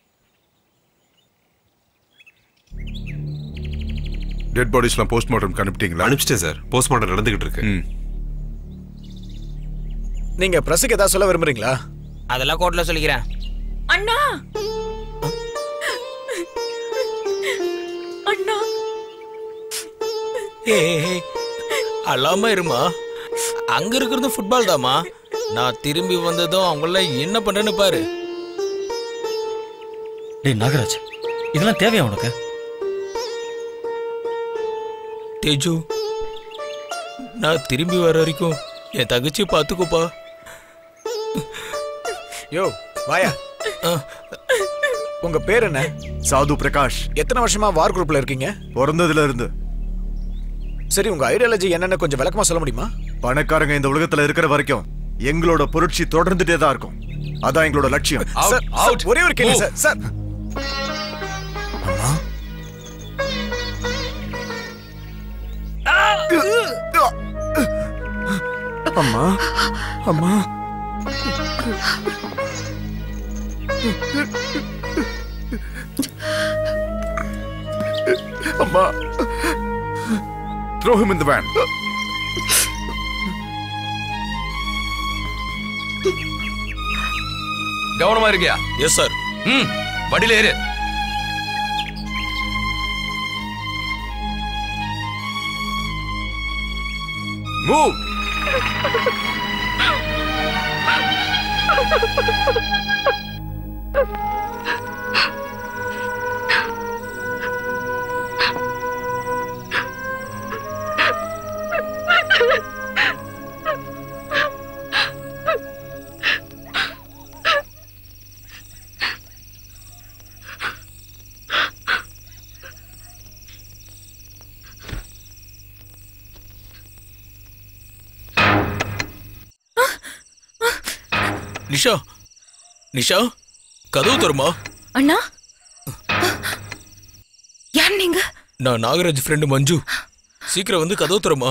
டெட் பாடிஸ்லாம் போஸ்ட்மார்ட்டம் அனுப்பிட்டீங்களா அனுப்பிச்சிட்டேன் சார் போஸ்ட்மார்ட்டம் நடந்துகிட்டு இருக்கு நீங்க பிரஸுக்கு ஏதாவது சொல்ல விரும்புறீங்களா அதெல்லாம் கோர்ட்ல சொல்லிக்கிறேன் அண்ணா அண்ணா ஏ அல்லாம இருமா அங்க இருக்கிறது ஃபுட்பால் தாமா நான் திரும்பி வந்ததும் அவங்கள என்ன பண்றேன்னு பாரு டேய் நாகராஜ் இதெல்லாம் தேவையா உனக்கு தேஜு நான் திரும்பி வர வரைக்கும் என் தங்கச்சி பாத்துக்கோப்பா யோ வாயா உங்க பேர் என்ன சாது பிரகாஷ் எத்தனை வருஷமா வார் குரூப்ல இருக்கீங்க பிறந்ததுல இருந்து சரி உங்க ஐடியாலஜி என்னன்னு கொஞ்சம் விளக்கமா சொல்ல முடியுமா பணக்காரங்க இந்த உலகத்துல இருக்கிற வரைக்கும் எங்களோட புரட்சி தொடர்ந்துட்டே தான் இருக்கும் அதான் எங்களோட லட்சியம் சார், சார், ஒரே ஒரு கேள்வி சார் சார் அம்மா அம்மா அம்மா throw him in the van கவனமா இருக்கியா எஸ் சார் ம் வண்டியில ஏறு மூவ் நிஷா நிஷா கதவு தருமா அண்ணா யார் நீங்க நான் நாகராஜ் ஃப்ரெண்டு மஞ்சு சீக்கிரம் வந்து கதவு தருமா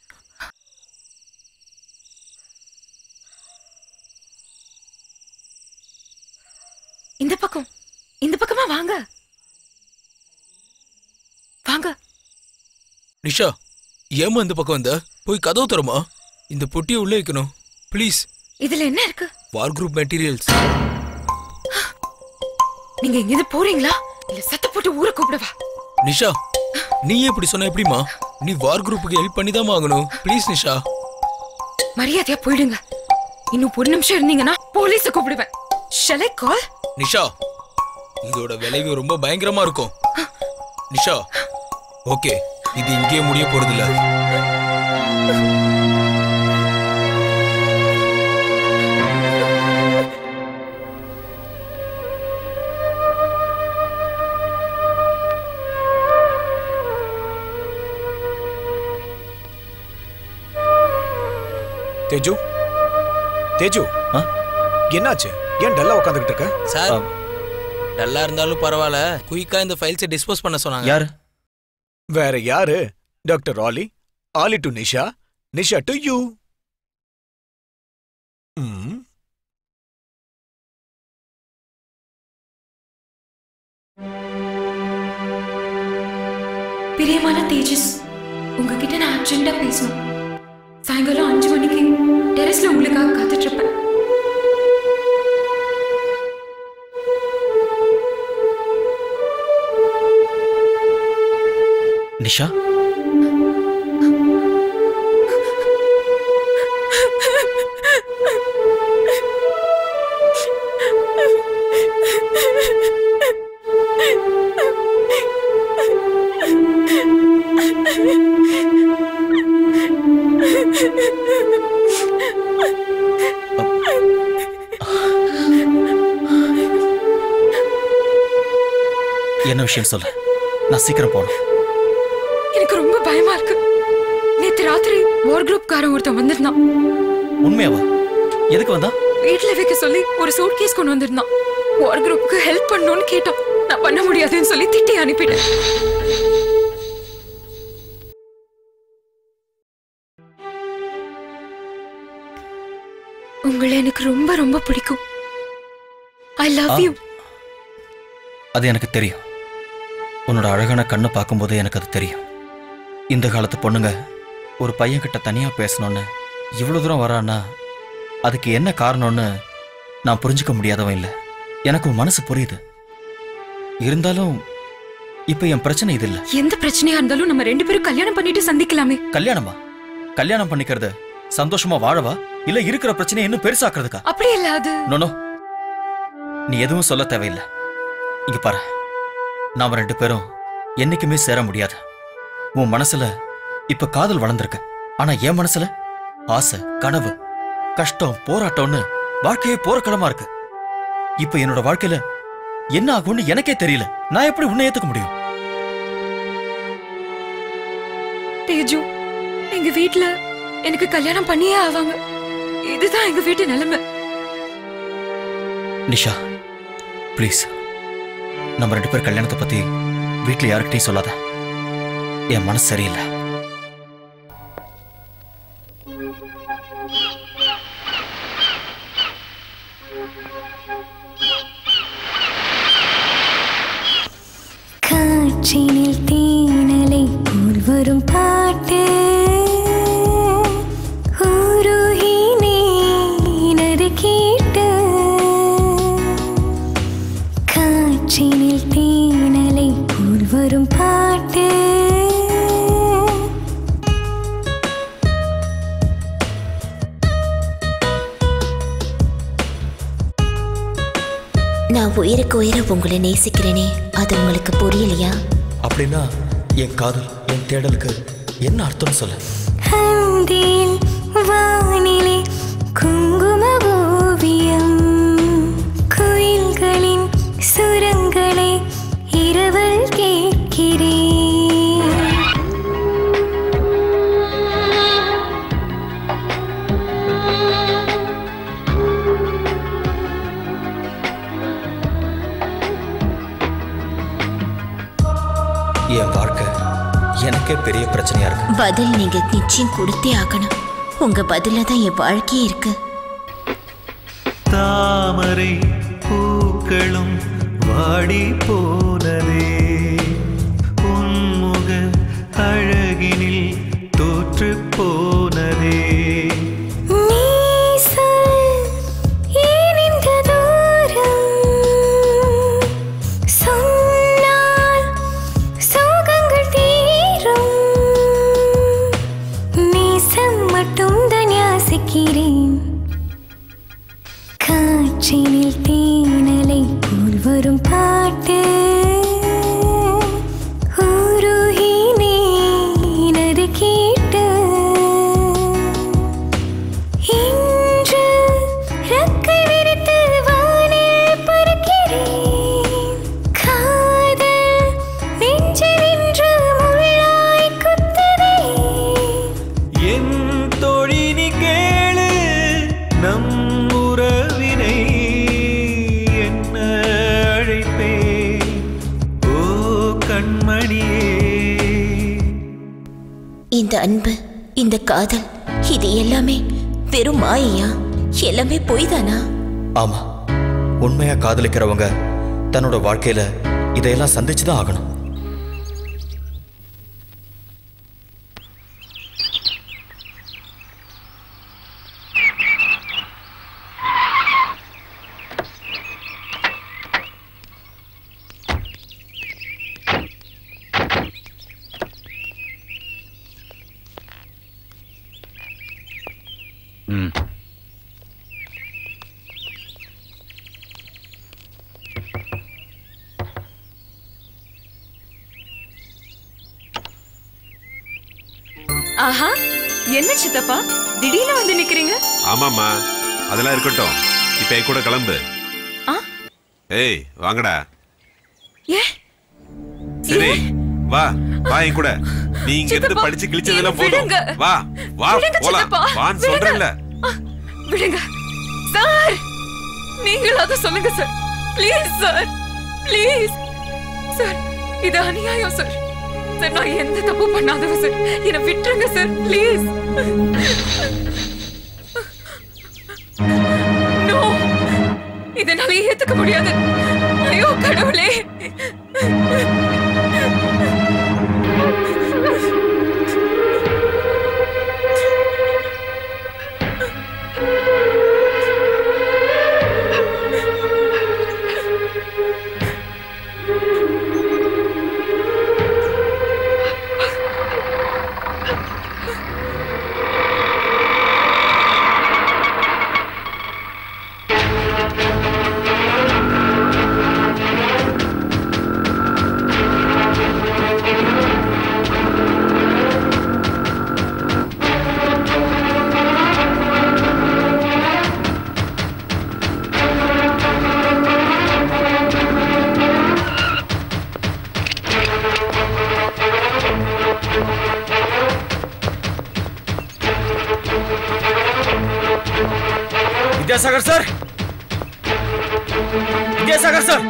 இந்த பக்கம் இந்த பக்கமா வாங்க வாங்க நிஷா ஏமா இந்த பக்கம் வந்த போய் கதவு தருமா இந்த பொட்டியை உள்ள வைக்கணும் ப்ளீஸ் இதுல என்ன இருக்கு வார் குரூப் மெட்டீரியல்ஸ் நீங்க எங்கிருந்து போறீங்களா இல்ல சத்த போட்டு ஊரை கூப்பிடவா நிஷா நீ ஏன் இப்படி சொன்ன எப்படிமா நீ வார் குரூப்புக்கு ஹெல்ப் பண்ணி தான் வாங்கணும் ப்ளீஸ் நிஷா மரியாதையா போயிடுங்க இன்னும் ஒரு நிமிஷம் இருந்தீங்கன்னா போலீஸ கூப்பிடுவேன் ஷலை கால் நிஷா இதோட விளைவு ரொம்ப பயங்கரமா இருக்கும் நிஷா ஓகே இது இங்கேயே முடிய போறதில்ல தேஜு தேஜு என்னாச்சு ஏன் டல்லா உட்காந்துக்கிட்டு இருக்க சார் டல்லா இருந்தாலும் பரவாயில்ல குயிக்கா இந்த ஃபைல்ஸை டிஸ்போஸ் பண்ண சொன்னாங்க யாரு வேற யாரு doctor Ali Ali to Nisha Nisha to you பிரியமான தேஜஸ் உங்ககிட்ட நான் அர்ஜென்ட்டா பேசணும் சாயங்காலம் அஞ்சு மணிக்கு டெரஸ்ல உங்களுக்காக காத்துட்டு இருப்பேன் நிஷா என்ன விஷயம் சொல்லு நான் சீக்கிரம் போகணும் எனக்கு ரொம்ப பயமா இருக்கு நேத்து ராத்திரி வார் குரூப் காரன் ஒருத்தன் வந்திருந்தான் உண்மையாவா எதுக்கு வந்தா வீட்ல வைக்க சொல்லி ஒரு சூட் கேஸ் கொண்டு வந்திருந்தான் வார் குரூப்புக்கு ஹெல்ப் பண்ணணும்னு கேட்டான் நான் பண்ண முடியாதுன்னு சொல்லி திட்டி அனுப்பிட்டேன் உங்களை எனக்கு ரொம்ப ரொம்ப பிடிக்கும் ஐ லவ் யூ அது எனக்கு தெரியும் உன்னோட அழகான கண்ணை பார்க்கும்போது எனக்கு அது தெரியும் இந்த காலத்து பொண்ணுங்க ஒரு பையன்கிட்ட தனியா பேசணும்னு இவ்வளவு தூரம் வரான்னா அதுக்கு என்ன காரணம்னு நான் புரிஞ்சுக்க முடியாதவன் இல்லை எனக்கு உன் மனசு புரியுது இருந்தாலும் இப்போ என் பிரச்சனை இது இல்லை எந்த பிரச்சனையா இருந்தாலும் நம்ம ரெண்டு பேரும் கல்யாணம் பண்ணிட்டு சந்திக்கலாமே கல்யாணமா கல்யாணம் பண்ணிக்கிறது சந்தோஷமா வாழவா இல்ல இருக்கிற பிரச்சனையை இன்னும் பெருசாக்குறதுக்கா அப்படி இல்ல அது நோனோ நீ எதுவும் சொல்ல தேவையில்லை இங்க பாரு நாம ரெண்டு பேரும் என்னைக்குமே சேர முடியாது உன் மனசுல இப்ப காதல் வளர்ந்துருக்கு ஆனா என் மனசுல ஆசை கனவு கஷ்டம் போராட்டம்னு வாழ்க்கையே போர்க்களமா இருக்கு இப்ப என்னோட வாழ்க்கையில என்ன ஆகும்னு எனக்கே தெரியல நான் எப்படி உன்னை ஏத்துக்க முடியும் தேஜு எங்க வீட்ல எனக்கு கல்யாணம் பண்ணியே ஆவாங்க இதுதான் எங்க வீட்டு நிலைமை நிஷா ப்ளீஸ் நம்ம ரெண்டு பேர் கல்யாணத்தை பத்தி வீட்ல யாருக்கிட்டையும் சொல்லாத என் மனசு சரியில்லை காற்றினில் தேனலை போல் வரும் பாட்டு உருகினேனது கேட்டு காற்றினில் தேனலை போல் வரும் பாட்டு நான் உயிருக்கு உயிர உங்களை நேசிக்கிறேனே அது உங்களுக்கு புரியலையா அப்படின்னா என் காதல் என் தேடலுக்கு என்ன அர்த்தம் சொல்ல அந்தியில் வானிலே குங்கும ஓவியம் குயில்களின் சுரங்களை இரவல் கேட்கிறேன் என் வாழ்க்கை எனக்கே பெரிய பிரச்சனையா இருக்கு பதில் நீங்க நிச்சயம் கொடுத்தே ஆகணும் உங்க பதில தான் என் வாழ்க்கையே இருக்கு தாமரை பூக்களும் வாடி போனதே உன்முக அழகினில் தோற்று போனதே நீ சொல் ஏன் இந்த தூரம் சொன்னால் சோகங்கள் தீரும் நேசம் மட்டும் தான் யாசிக்கிறேன் காற்றினில் தேனலை போல் வரும் பாட்டு உருகினேனது கேட்டு இன்று ரெக்கை விரித்து வானில் பறக்கிறேன் காதல் நெஞ்சில் இன்று முள்ளாய் குத்துதே என் தோழி நீ கேளு நம் உறவினை என்ன அழைப்பேன் ஓ கண்மணியே இந்த அன்பு இந்த காதல் இது எல்லாமே வெறும் மாயையா எல்லாமே பொய் தானா ஆமா உண்மையா காதலிக்கிறவங்க தன்னோட வாழ்க்கையில இதையெல்லாம் சந்திச்சுதான் ஆகணும் ஆஹா என்ன சித்தப்பா திடீர்னு வந்து நிக்கிறீங்க ஆமாம்மா அதெல்லாம் இருக்கட்டும் இப்ப என் கூட கிளம்பு ஆ? ஏய் வாங்கடா ஏ சரி வா வா என் கூட நீ இங்க இருந்து சித்தப்பா, படிச்சு கிழிச்சதெல்லாம் போதும் விடுங்க. வா வா விடுங்க, போலாம் சித்தப்பா, வான்னு விடுங்க. சொல்றேன்ல விடுங்க சார் நீங்களாவது சொல்லுங்க sir please sir please sir இது அநியாயம் சார் சார் நான் எந்த தப்பு பண்ணாதவ சார் என்னை விட்டுருங்க சார் ப்ளீஸ் நோ இதனால ஏத்துக்க முடியாது ஐயோ கடவுளே வித்யாசாகர் சார் வித்யாசாகர் சார்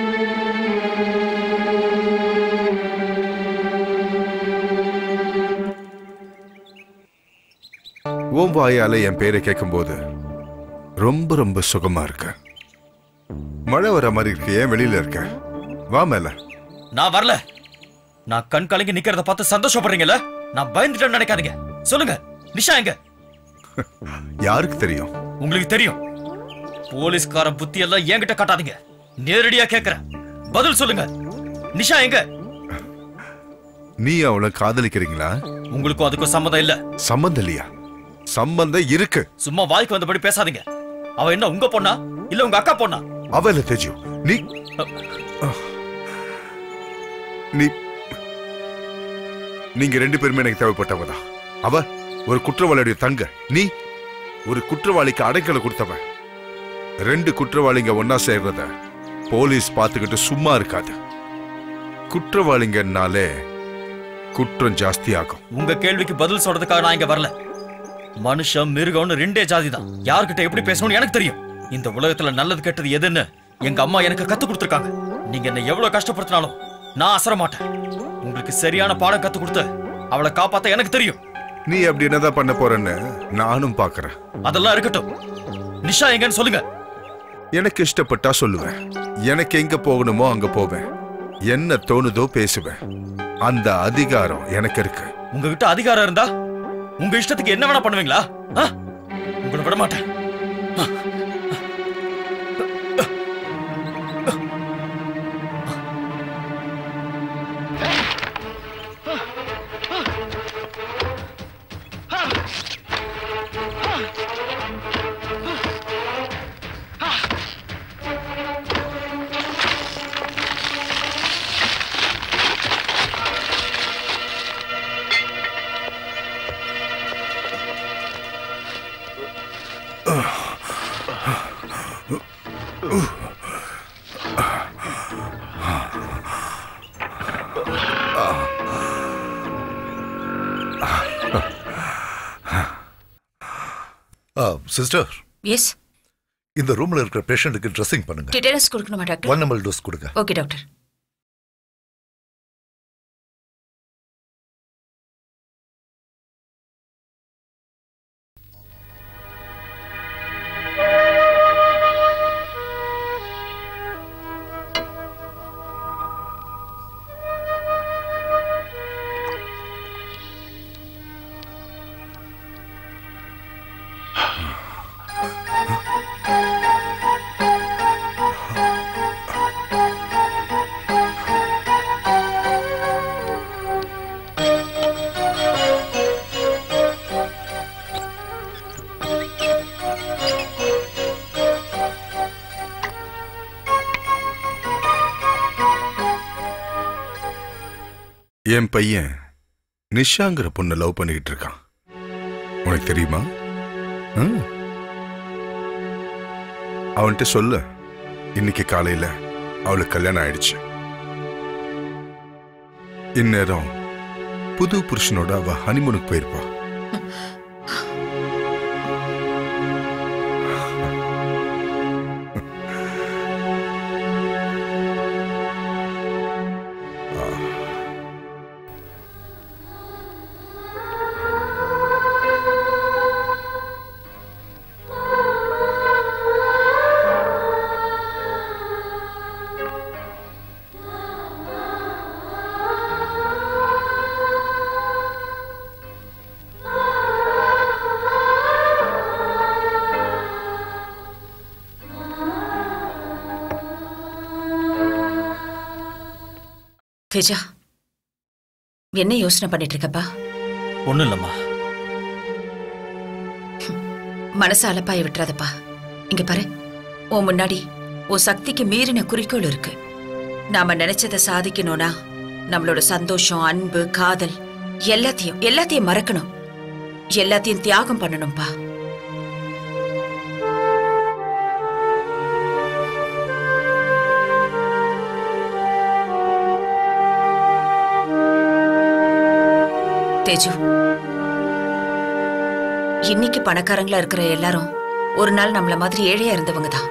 ஓம் வாயால என் பேரை கேட்கும்போது ரொம்ப ரொம்ப சுகமா இருக்கு மழை வர மாதிரி இருக்கு ஏன் வெளியில இருக்க வா மேல நான் வரல நான் கண் கலங்கி நிக்கிறத பார்த்து சந்தோஷப்படுறீங்கல்ல நான் பயந்துட்டேன்னு நினைக்காதீங்க சொல்லுங்க நிஷா எங்க யாருக்கு தெரியும் உங்களுக்கு தெரியும் போலீஸ்காரன் புத்தி எல்லாம் என்கிட்ட காட்டாதீங்க நேரடியா கேக்குறேன் பதில் சொல்லுங்க நிஷா எங்க நீ அவளை காதலிக்கிறீங்களா உங்களுக்கும் அதுக்கும் சம்மதம் இல்ல சம்பந்தம் இல்லையா சம்பந்தம் இருக்கு சும்மா வாய்க்கு வந்தபடி பேசாதீங்க அவ என்ன உங்க பொண்ணா இல்ல உங்க அக்கா பொண்ணா அவ இல்ல தேஜு நீ நீ நீங்க ரெண்டு பேருமே எனக்கு தேவைப்பட்டவ தான் அவ ஒரு குற்றவாளியுடைய தங்க நீ ஒரு குற்றவாளிக்கு அடைக்கலை கொடுத்தவன் ரெண்டு குற்றவாளிங்க ஒன்னா சேர்றத போலீஸ் பார்த்துக்கிட்டு சும்மா இருக்காது குற்றவாளிங்கனாலே குற்றம் ஜாஸ்தியாகும் உங்க கேள்விக்கு பதில் சொல்றதுக்காக நான் இங்க வரல மனுஷன் மிருகம்னு ரெண்டே ஜாதி தான் யார்கிட்ட எப்படி பேசணும்னு எனக்கு தெரியும் இந்த உலகத்துல நல்லது கெட்டது எதுன்னு எங்க அம்மா எனக்கு கத்து கொடுத்துருக்காங்க நீங்க என்ன எவ்வளவு கஷ்டப்படுத்தினாலும் நான் அசர மாட்டேன் உங்களுக்கு சரியான பாடம் கத்து கொடுத்து அவளை காப்பாத்த எனக்கு தெரியும் நீ அப்படி என்னதான் பண்ண போறேன்னு நானும் பாக்குறேன் அதெல்லாம் இருக்கட்டும் நிஷா எங்கன்னு சொல்லுங்க எனக்கு இஷ்டப்பட்டா சொல்லுவேன் எனக்கு எங்க போகணுமோ அங்க போவேன் என்ன தோணுதோ பேசுவேன் அந்த அதிகாரம் எனக்கு இருக்கு உங்ககிட்ட அதிகாரம் இருந்தா உங்க இஷ்டத்துக்கு என்ன வேணா பண்ணுவீங்களா ஆ? உங்களை விட மாட்டேன் சிஸ்டர் எஸ் இந்த ரூம்ல இருக்கிற பேஷண்ட்டுக்கு ட்ரெஸ்ஸிங் பண்ணுங்க டிட்டெயில்ஸ் கொடுக்கணுமா டாக்டர் ஒன் எம்எல் டோஸ் கொடுங்க ஓகே டாக்டர் என் பையன் நிஷாங்கிற பொண்ணை லவ் பண்ணிக்கிட்டு இருக்கான் உனக்கு தெரியுமா ஆ? அவன்கிட்ட சொல்லு இன்னைக்கு காலையில அவளுக்கு கல்யாணம் ஆயிடுச்சு இந்நேரம் புது புருஷனோட அவ ஹனிமூனுக்கு போயிருப்பா தேஜா என்ன யோசனை பண்ணிட்டு இருக்கப்பா ஒண்ணும் இல்லம்மா மனசு அலப்பாய விட்டுறாதப்பா இங்க பாரு உன் முன்னாடி உன் சக்திக்கு மீறின குறிக்கோள் இருக்கு நாம நினைச்சதை சாதிக்கணும்னா நம்மளோட சந்தோஷம் அன்பு காதல் எல்லாத்தையும் எல்லாத்தையும் மறக்கணும் எல்லாத்தையும் தியாகம் பண்ணணும்பா தேஜு இன்னைக்கு பணக்காரங்களா இருக்கிற எல்லாரும் ஒரு நாள் நம்மள மாதிரி ஏழையா இருந்தவங்க தான்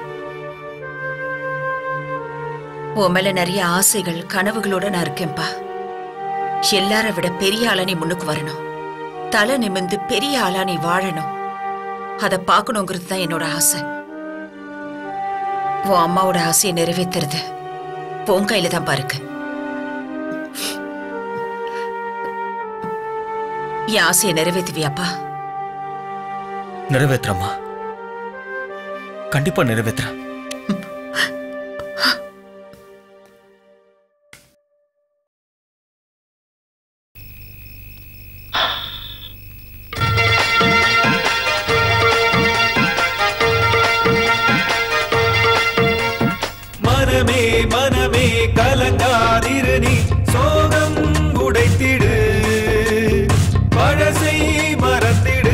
உன் மேல நிறைய ஆசைகள் கனவுகளோட நான் இருக்கேன்பா எல்லார விட பெரிய ஆளா நீ முன்னுக்கு வரணும் தலை நிமிந்து பெரிய ஆளா நீ வாழணும் அத பார்க்கணுங்கிறது தான் என்னோட ஆசை உன் அம்மாவோட ஆசையை நிறைவேத்துறது உன் கையில தான் பாருக்கு என் ஆசையை நிறைவேத்துவியாப்பா நிறைவேத்துறம்மா கண்டிப்பா நிறைவேத்துறேன் மனமே மனமே கலங்காதிரு நீ சோகம் உடைத்திடு பழசை மறந்திடு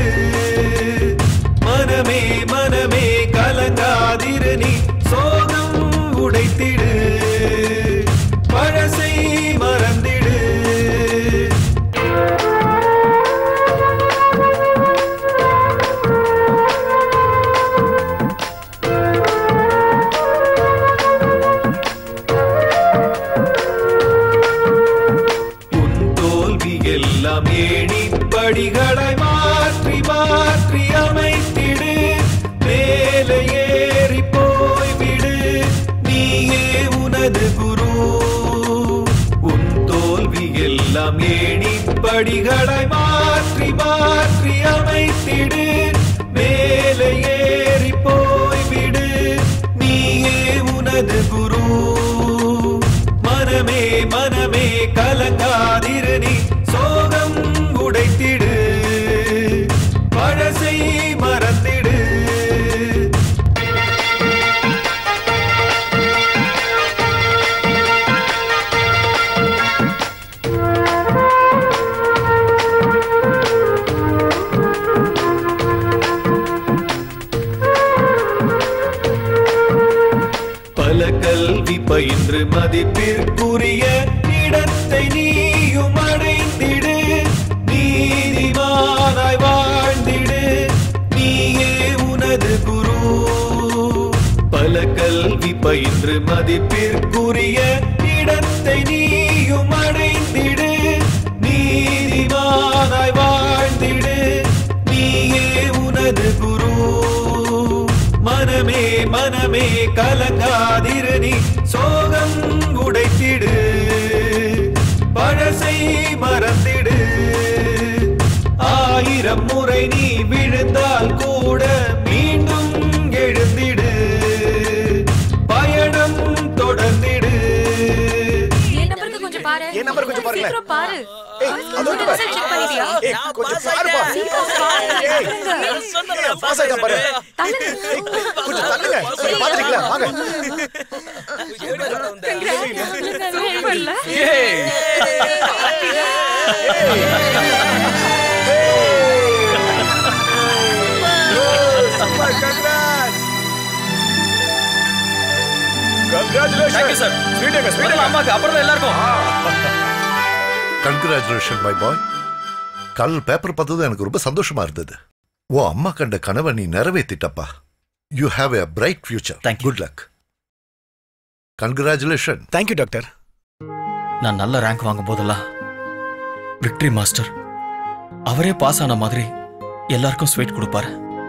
மனமே மனமே கலங்காதிரு நீ சோகம் உடைத்திடு பழசை மறந்திடு உன் தோல்வி எல்லாம் ஏணிப்படிகளை மாற்றி மாற்றி அமைத்திடு மேலே ஏறி போய்விடு நீயே உனது குரு உன் தோல்வி எல்லாம் ஏணிப்படிகளை மாற்றி மாற்றி அமைத்திடு மேலே ஏறி போய்விடு நீயே உனது குரு மனமே மனமே கலங்காதிரு நீ சோகம் உடைத்திடு பழசை மறந்திடு பல கல்வி பயின்று மதிப்பிற்குரிய இடத்தை நீயும் அடைந்திடு நீதிமானாய் வாழ்ந்திடு நீயே உனது குரு பல கல்வி பயின்று மதிப்பிற்குரிய இடத்தை நீயும் அடைந்திடு நீதிமானாய் வாழ்ந்திடு நீயே உனது குரு மனமே மனமே கலங்காதிரு நீ சோகம் உடைத்திடு பழசை மறந்திடு ஆயிரம் முறை நீ விழுந்தால் கூட மீண்டும் எழுந்திடு பயணம் தொடர்ந்திடு என் நம்பருக்கு கொஞ்சம் பாரு என் நம்பர் கொஞ்சம் பாருங்களேன். சீக்கிரம் பாரு அதோ இங்க பாரு. செக் பண்ணிட்டியா ஏய், கொஞ்சம் பாருப்பா. சீக்கிரம் பாரு. ஏய், தள்ளுங்க. ஏய், pass ஆயிட்டா பாரு. தள்ளுங்க. கொஞ்சம் தள்ளுங்க. கொஞ்சம் பாத்துறீங்களா? வாங்க. சூப்பர்ல. ஏய். Thank you, sir. முதல்ல அம்மாக்கு அப்புறம் தான் எல்லாருக்கும் கங்க்ராச்சுலேஷன் மை பாய் கால் பேப்பர் பார்த்தது எனக்கு ரொம்ப சந்தோஷமா இருந்தது ஓ அம்மா கண்ட கனவை நீ நிறைவேத்திட்டப்பா you have a bright future good luck congratulation thank you doctor நான் நல்ல ரேங்க் வாங்கும் போதெல்லாம் விக்டரி மாஸ்டர் அவரே பாஸ் ஆன மாதிரி எல்லாருக்கும் ஸ்வீட் கொடுப்பாரு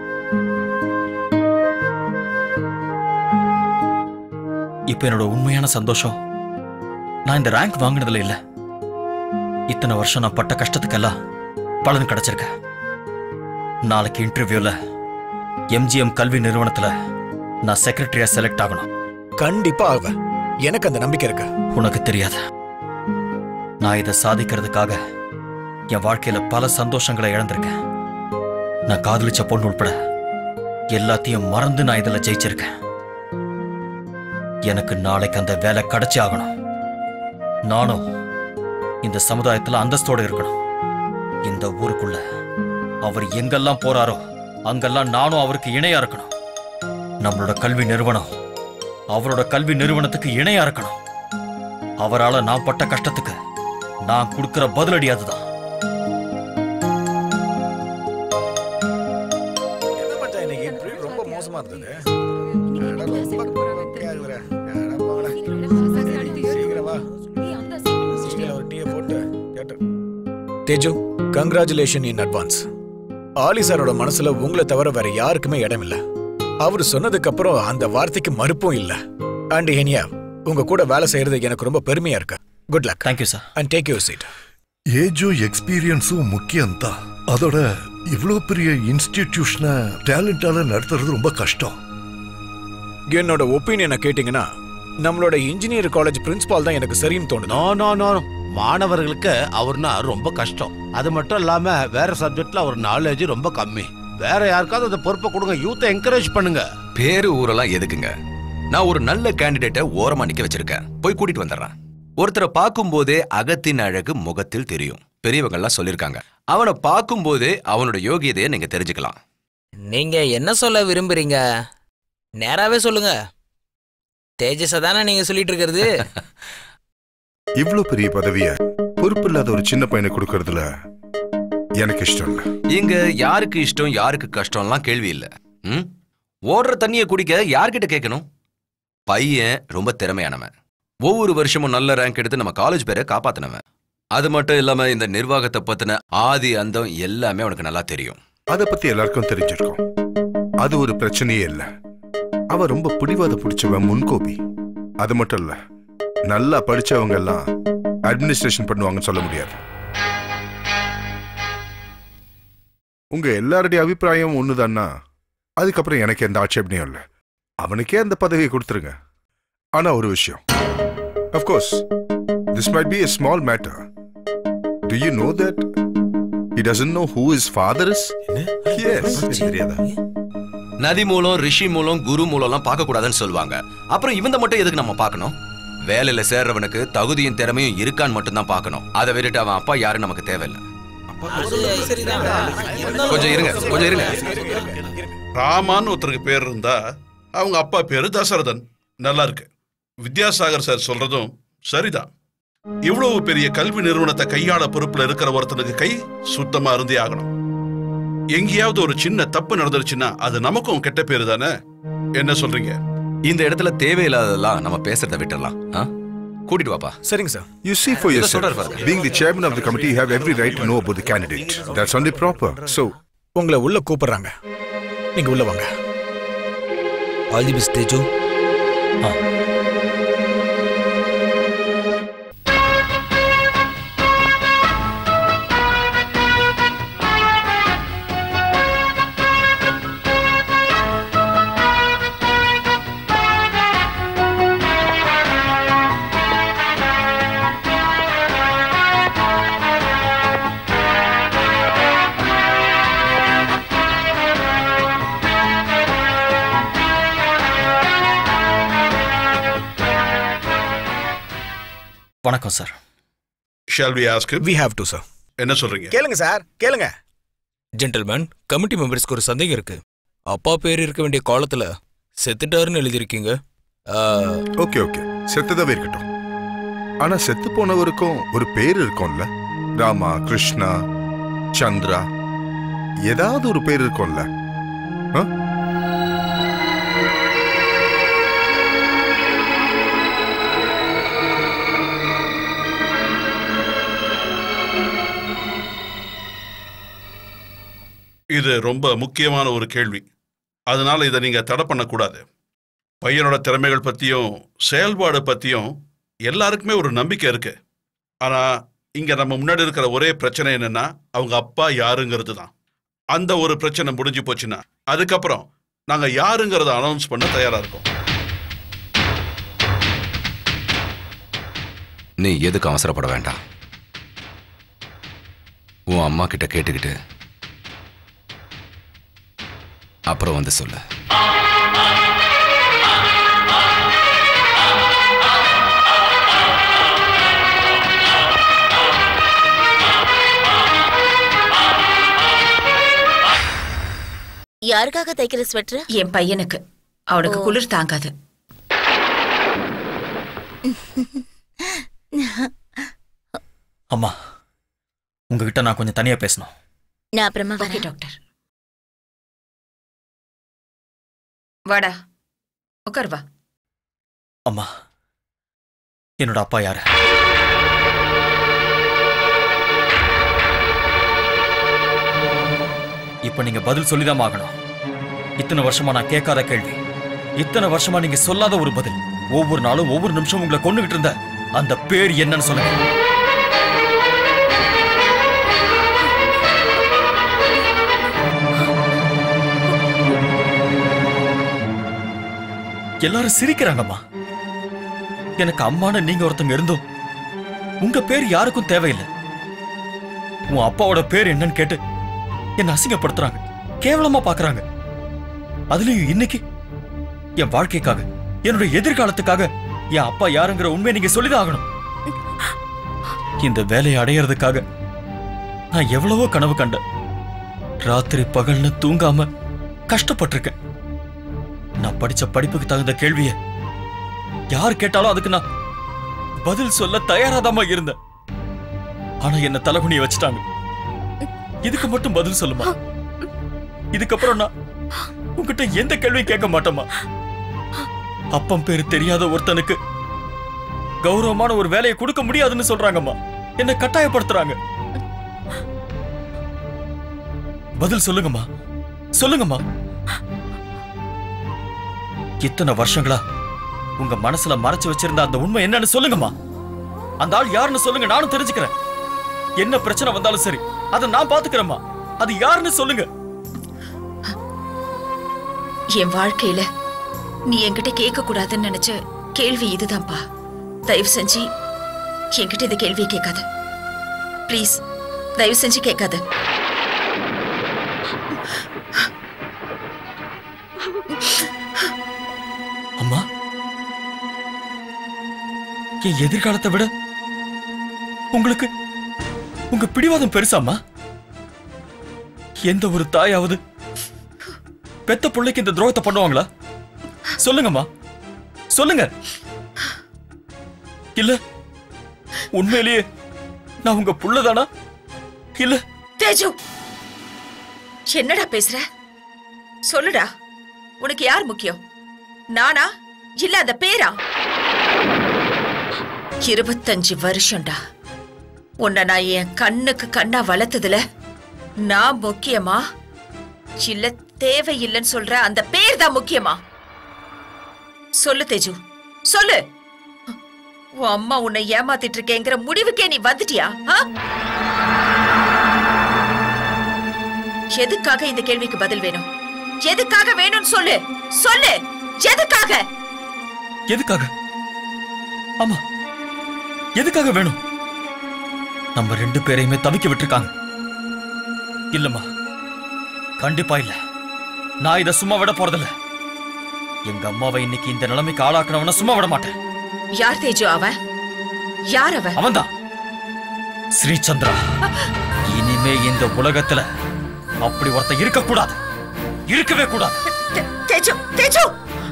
இப்ப என்னோட உண்மையான சந்தோஷம் நான் இந்த ரேங்க் வாங்கினதுல இல்ல இத்தனை வருஷம் நான் பட்ட கஷ்டத்துக்கெல்லாம் பலன் கிடைச்சிருக்க நாளைக்கு இன்டர்வியூல எம்ஜிஎம் கல்வி நிறுவனத்துல நான் செக்ரட்டரியா செலக்ட் ஆகணும் கண்டிப்பா ஆவ எனக்கு அந்த நம்பிக்கை இருக்கு உனக்கு தெரியாது நான் இதை சாதிக்கிறதுக்காக என் வாழ்க்கையில பல சந்தோஷங்களை இழந்திருக்கேன் நான் காதலிச்ச பொண்ணு உட்பட எல்லாத்தையும் மறந்து நான் இதுல ஜெயிச்சிருக்கேன் எனக்கு நாளைக்கு அந்த வேலை கிடைச்சே ஆகணும் நானும் இந்த சமுதாயத்துல அந்தஸ்தோட இருக்கணும் இந்த ஊருக்குள்ள அவர் எங்கெல்லாம் போறாரோ அங்கெல்லாம் நானும் அவருக்கு இணையா இருக்கணும் நம்மளோட கல்வி நிறுவனம் அவரோட கல்வி நிறுவனத்துக்கு இணையா இருக்கணும் அவரால நான் பட்ட கஷ்டத்துக்கு நான் கொடுக்கிற பதிலடி அதுதான் ரொம்ப மோசமா இருந்தது தேஜு கங்க்ராச்சுலேஷன் இன் அட்வான்ஸ் ஆலி சாரோட மனசுல உங்களை தவிர வேற யாருக்குமே இடம் இல்ல அவர் சொன்னதுக்கு அப்புறம் அந்த வார்த்தைக்கு மறுப்பும் இல்ல அண்ட் ஹெனியா உங்க கூட வேலை செய்யறது எனக்கு ரொம்ப பெருமையா இருக்கு good luck thank you sir and take your seat ஏஜும் எக்ஸ்பீரியன்ஸும் முக்கியம்தான் அதோட இவ்வளோ பெரிய இன்ஸ்டிடியூஷனை டேலண்டால நடத்துறது ரொம்ப கஷ்டம் என்னோட ஒப்பீனியனை கேட்டீங்கன்னா நம்மளோட இன்ஜினியர் காலேஜ் பிரின்சிபால் தான் எனக்கு சரின்னு தோணுது நோ நோ நோ மாணவர்களுக்கு அவர்னா ரொம்ப கஷ்டம் அது மட்டும் இல்லாம வேற சப்ஜெக்ட்ல அவர் நாலேஜ் ரொம்ப கம்மி வேற யாருக்காவது அந்த பொறுப்பை கொடுங்க யூத்தை என்கரேஜ் பண்ணுங்க பேரு ஊரெல்லாம் எதுக்குங்க நான் ஒரு நல்ல கேண்டிடேட்டை ஓரமா நிக்க வச்சிருக்கேன் போய் கூட்டிட்டு வந்துடுறேன் ஒருத்தரை பார்க்கும்போதே அகத்தின் அழகு முகத்தில் தெரியும் பெரியவங்கெல்லாம் சொல்லியிருக்காங்க அவனை பார்க்கும்போதே அவனோட யோகியதையை நீங்க தெரிஞ்சுக்கலாம் நீங்க என்ன சொல்ல விரும்புறீங்க நேராவே சொல்லுங்க தேஜஸ தானே நீங்க சொல்லிட்டு இருக்கிறது இவ்ளோ பெரிய பதவிய பொறுப்பில்லாத ஒரு சின்ன பையனை கொடுக்கறதுல எனக்கு இஷ்டம் இல்ல இங்க யாருக்கு இஷ்டம் யாருக்கு கஷ்டம்லாம் கேள்வி இல்ல ம் ஓடுற தண்ணியை குடிக்க யார்கிட்ட கேட்கணும் பையன் ரொம்ப திறமையானவன் ஒவ்வொரு வருஷமும் நல்ல ரேங்க் எடுத்து நம்ம காலேஜ் பேரை காப்பாத்தினவன் அது மட்டும் இல்லாம இந்த நிர்வாகத்தை பத்தின ஆதி அந்தம் எல்லாமே உனக்கு நல்லா தெரியும் அத பத்தி எல்லாருக்கும் தெரிஞ்சிருக்கும் அது ஒரு பிரச்சனையே இல்ல அவ ரொம்ப பிடிவாத பிடிச்சவன் முன்கோபி அது மட்டும் இல்ல நல்லா படிச்சவங்க எல்லாம் அட்மினிஸ்ட்ரேஷன் பண்ணுவாங்கன்னு சொல்ல முடியாது உங்க எல்லாருடைய அபிப்பிராயம் ஒண்ணுதான்னா அதுக்கப்புறம் எனக்கு எந்த ஆட்சேபனையும் இல்ல அவனுக்கே அந்த பதவியை கொடுத்துருங்க ஆனா ஒரு விஷயம் of course this might be a small matter do you know that he doesn't know who his father is yes தெரியாதா நதி மூலம் ரிஷி மூலம் குரு மூலம்லாம் பார்க்க கூடாதுன்னு சொல்லுவாங்க அப்புறம் இவந்த மட்டும் எதுக்கு நம்ம பார்க்கணும் வேலையில சேர்றவனுக்கு தகுதியும் திறமையும் இருக்கான்னு மட்டும்தான் பார்க்கணும் அதை விட்டுட்டு அவன் அப்பா யாருன்னு நமக்கு தேவையில்லை கொஞ்சம் இருங்க கொஞ்சம் இருங்க ராமான்னு ஒருத்தருக்கு பேர் இருந்தா அவங்க அப்பா பேரு தசரதன் நல்லா இருக்கு வித்யாசாகர் சார் சொல்றதும் சரிதான் இவ்வளவு பெரிய கல்வி நிறுவனத்தை கையாள பொறுப்புல இருக்கிற ஒருத்தனுக்கு கை சுத்தமா இருந்தே ஆகணும் எங்கேயாவது ஒரு சின்ன தப்பு நடந்துருச்சுன்னா அது நமக்கும் கெட்ட பேரு தானே என்ன சொல்றீங்க இந்த இடத்துல தேவையில்லாததெல்லாம் நம்ம பேசுறத விட்டுறலாம் ஆ? கூட்டிட்டு வாப்பா சரிங்க சார் You see for இதை yourself. சொல்றாரு பாருங்க. Being the chairman of the committee, you have every right to know about the candidate. That's only proper. So, உங்களை உள்ள கூப்பிடுறாங்க நீங்க உள்ள வாங்க ஆல் தி பெஸ்ட் தேஜு வணக்கம் sir shall we ask we have to sir என்ன சொல்றீங்க கேளுங்க சார் கேளுங்க ஜென்டில்மேன் கமிட்டி மெம்பர்ஸ்க்கு ஒரு சந்தேகம் இருக்கு அப்பா பேர் இருக்க வேண்டிய காலத்துல செத்துட்டாருன்னு எழுதியிருக்கீங்க ஆ, ஓகே ஓகே செத்துதவே இருக்கட்டும் ஆனா செத்து போனவருக்கும் ஒரு பேர் இருக்கும்ல ராமா கிருஷ்ணா சந்திரா ஏதாவது ஒரு பேர் இருக்கும்ல ஆ? இது ரொம்ப முக்கியமான ஒரு கேள்வி அதனால இதை நீங்க தடை பண்ணக்கூடாது பையனோட திறமைகள் பத்தியும் செயல்பாடு பத்தியும் எல்லாருக்குமே ஒரு நம்பிக்கை இருக்கு ஆனா இங்க நம்ம முன்னாடி இருக்கிற ஒரே பிரச்சனை என்னன்னா அவங்க அப்பா யாருங்கிறது தான் அந்த ஒரு பிரச்சனை முடிஞ்சு போச்சுன்னா அதுக்கப்புறம் நாங்க யாருங்கிறத அனௌன்ஸ் பண்ண தயாரா இருக்கோம் நீ எதுக்கு அவசரப்பட வேண்டாம் உன் அம்மா கிட்ட கேட்டுக்கிட்டு அப்புறம் வந்து சொல்லு யாருக்காக தைக்கிற ஸ்வெட்டர் என் பையனுக்கு அவனுக்கு ஓ. குளிர் தாங்காது அம்மா உங்ககிட்ட நான் கொஞ்சம் தனியா பேசணும் நான் அப்புறமா ஓகே டாக்டர் வாடா உட்கார் வா அம்மா என்னோட அப்பா யாரு இப்ப நீங்க பதில் சொல்லிதான் ஆகணும் இத்தனை வருஷமா நான் கேட்காத கேள்வி இத்தனை வருஷமா நீங்க சொல்லாத ஒரு பதில் ஒவ்வொரு நாளும் ஒவ்வொரு நிமிஷம் உங்களை கொண்டுகிட்டு இருந்த அந்த பேர் என்னன்னு சொல்லுங்க எல்லாரும் சிரிக்கிறாங்கம்மா எனக்கு அம்மான்னு நீங்க ஒருத்தங்க இருந்தும் உங்க பேர் யாருக்கும் தேவையில்லை உன் அப்பாவோட பேர் என்னன்னு கேட்டு என்ன அசிங்கப்படுத்துறாங்க கேவலமா பாக்குறாங்க அதுலயும் இன்னைக்கு என் வாழ்க்கைக்காக என்னோட எதிர்காலத்துக்காக என் அப்பா யாருங்கிற உண்மையை நீங்க சொல்லிதான் ஆகணும் இந்த வேலையை அடையறதுக்காக நான் எவ்வளவோ கனவு கண்டேன் ராத்திரி பகல்னு தூங்காம கஷ்டப்பட்டிருக்கேன் நான் படிச்ச படிப்புக்கு தகுந்த கேள்விய யார் கேட்டாலும் அதுக்கு நான் பதில் சொல்ல தயாராதாமா இருந்தேன் ஆனா என்ன தலகுனிய வச்சுட்டாங்க இதுக்கு மட்டும் பதில் சொல்லுமா இதுக்கப்புறம் நான் உங்ககிட்ட எந்த கேள்வியும் கேட்க மாட்டேமா அப்பம் பேரு தெரியாத ஒருத்தனுக்கு கௌரவமான ஒரு வேலையை கொடுக்க முடியாதுன்னு சொல்றாங்கம்மா என்ன கட்டாயப்படுத்துறாங்க பதில் சொல்லுங்கம்மா சொல்லுங்கம்மா இத்தனை வருஷங்களா உங்க மனசுல மறைச்சு வச்சிருந்த அந்த உண்மை என்னன்னு சொல்லுங்கம்மா அந்த ஆள் யாருன்னு சொல்லுங்க நானும் தெரிஞ்சுக்கிறேன் என்ன பிரச்சனை வந்தாலும் சரி அதை நான் பாத்துக்கிறேம்மா அது யாருன்னு சொல்லுங்க என் வாழ்க்கையில நீ என்கிட்ட கேட்க கூடாதுன்னு நினைச்ச கேள்வி இதுதான்ப்பா தயவு செஞ்சு என்கிட்ட இந்த கேள்வியை கேட்காத ப்ளீஸ் தயவு செஞ்சு கேட்காத அம்மா என் எதிர்காலத்தை விட உங்களுக்கு உங்க பிடிவாதம் பெருசாம்மா எந்த ஒரு தாயாவது பெத்த பிள்ளைக்கு இந்த துரோகத்தை பண்ணுவாங்களா சொல்லுங்கம்மா சொல்லுங்க இல்ல உண்மையிலேயே நான் உங்க புள்ளதானா இல்ல தேஜு என்னடா பேசுற சொல்லுடா உனக்கு யார் முக்கியம் நானா இல்ல அந்த பேரா இருபத்தஞ்சு வருஷம்டா உன்னை நான் என் கண்ணுக்கு கண்ணா வளர்த்ததுல நான் முக்கியமா இல்ல தேவையில்லைன்னு சொல்ற அந்த பேர் தான் முக்கியமா சொல்லு தேஜு சொல்லு உன் அம்மா உன்னை ஏமாத்திட்டு இருக்கேங்கிற முடிவுக்கே நீ வந்துட்டியா ஆ? எதுக்காக இந்த கேள்விக்கு பதில் வேணும் எதுக்காக வேணும்னு சொல்லு சொல்லு எதுக்காக எதுக்காக ஆமா எதுக்காக வேணும் நம்ம ரெண்டு பேரையுமே தவிக்க விட்டுருக்காங்க இல்லம்மா கண்டிப்பா இல்ல நான் இத சும்மா விட போறதில்ல எங்க அம்மாவை இன்னைக்கு இந்த நிலைமைக்கு ஆளாக்குனவன சும்மா விட மாட்டேன் யார் தேஜு அவன் யார் அவன் அவன்தான் ஸ்ரீ சந்திரா இனிமே இந்த உலகத்துல அப்படி ஒருத்தன் இருக்கக்கூடாது இருக்கவே கூடாது தேஜு தேஜு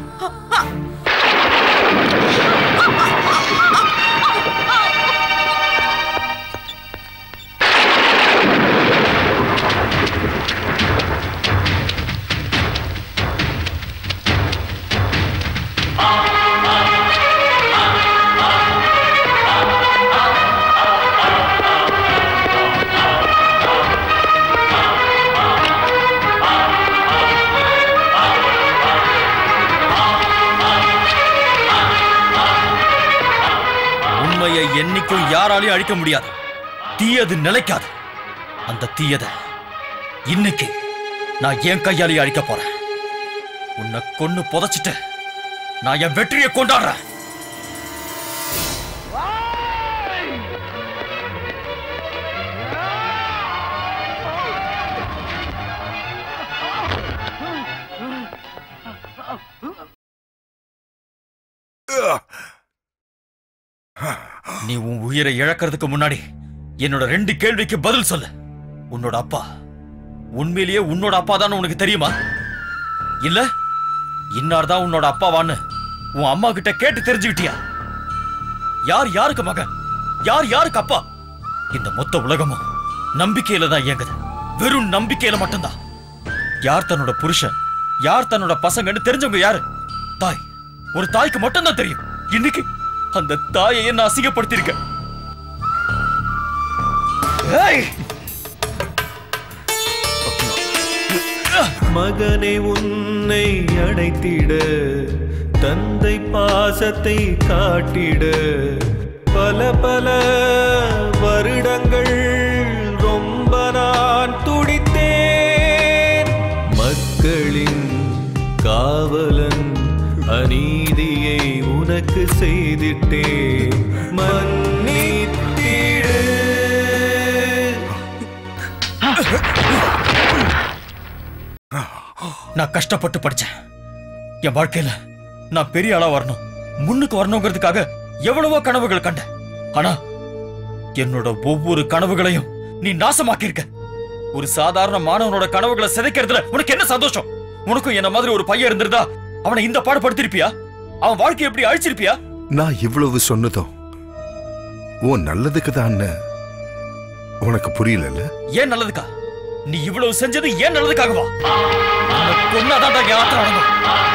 உண்மையை என்னைக்கும் யாராலையும் அழிக்க முடியாது தீயது நிலைக்காது அந்த தீயத இன்னைக்கு நான் என் கையாலேயே அழிக்க போறேன் உன்னை கொன்னு புதைச்சிட்டு நான் என் வெற்றியை கொண்டாடுறேன் நீ உன் உயிரை இழக்கிறதுக்கு முன்னாடி என்னோட ரெண்டு கேள்விக்கு பதில் சொல்லு உன்னோட அப்பா உண்மையிலேயே உன்னோட அப்பா தான் உனக்கு தெரியுமா இல்ல இன்னார் தான் உன்னோட அப்பாவான்னு உன் அம்மா கிட்ட கேட்டு தெரிஞ்சுக்கிட்டியா யார் யாருக்கு மகன் யார் யாருக்கு அப்பா இந்த மொத்த உலகமும் நம்பிக்கையில தான் இயங்குது வெறும் நம்பிக்கையில மட்டும்தான் யார் தன்னோட புருஷன் யார் தன்னோட பசங்கன்னு தெரிஞ்சவங்க யாரு தாய் ஒரு தாய்க்கு மட்டும்தான் தெரியும் இன்னைக்கு அந்த தாயை என்ன அசிங்கப்படுத்திருக்க ஏய் மகனே உன்னை அடைத்திட தந்தை பாசத்தை காட்டிட பல பல வருடங்கள் ரொம்ப நான் துடித்தேன் மக்களின் காவலன் அநீதியை உனக்கு செய்திட்டேன் மன்னித்திடு நான் கஷ்டப்பட்டு படிச்சேன் என் வாழ்க்கையில நான் பெரிய ஆளா வரணும் முன்னுக்கு வரணுங்கிறதுக்காக எவ்வளவோ கனவுகள் கண்டேன் ஆனா என்னோட ஒவ்வொரு கனவுகளையும் நீ நாசமாக்கியிருக்க ஒரு சாதாரண மாணவனோட கனவுகளை சிதைக்கிறதுல உனக்கு என்ன சந்தோஷம் உனக்கும் என்ன மாதிரி ஒரு பையன் இருந்திருந்தா அவனை இந்த பாடுபடுத்திருப்பியா அவன் வாழ்க்கை எப்படி அழிச்சிருப்பியா நான் இவ்வளவு சொன்னதும் உன் நல்லதுக்கு தான் உனக்கு புரியல ஏன் நல்லதுக்கா நீ இவ்வளவு செஞ்சது ஏன் நல்லதுக்காகவா உன்னை கொன்னாதான் என் ஆத்திரம் அடங்கும்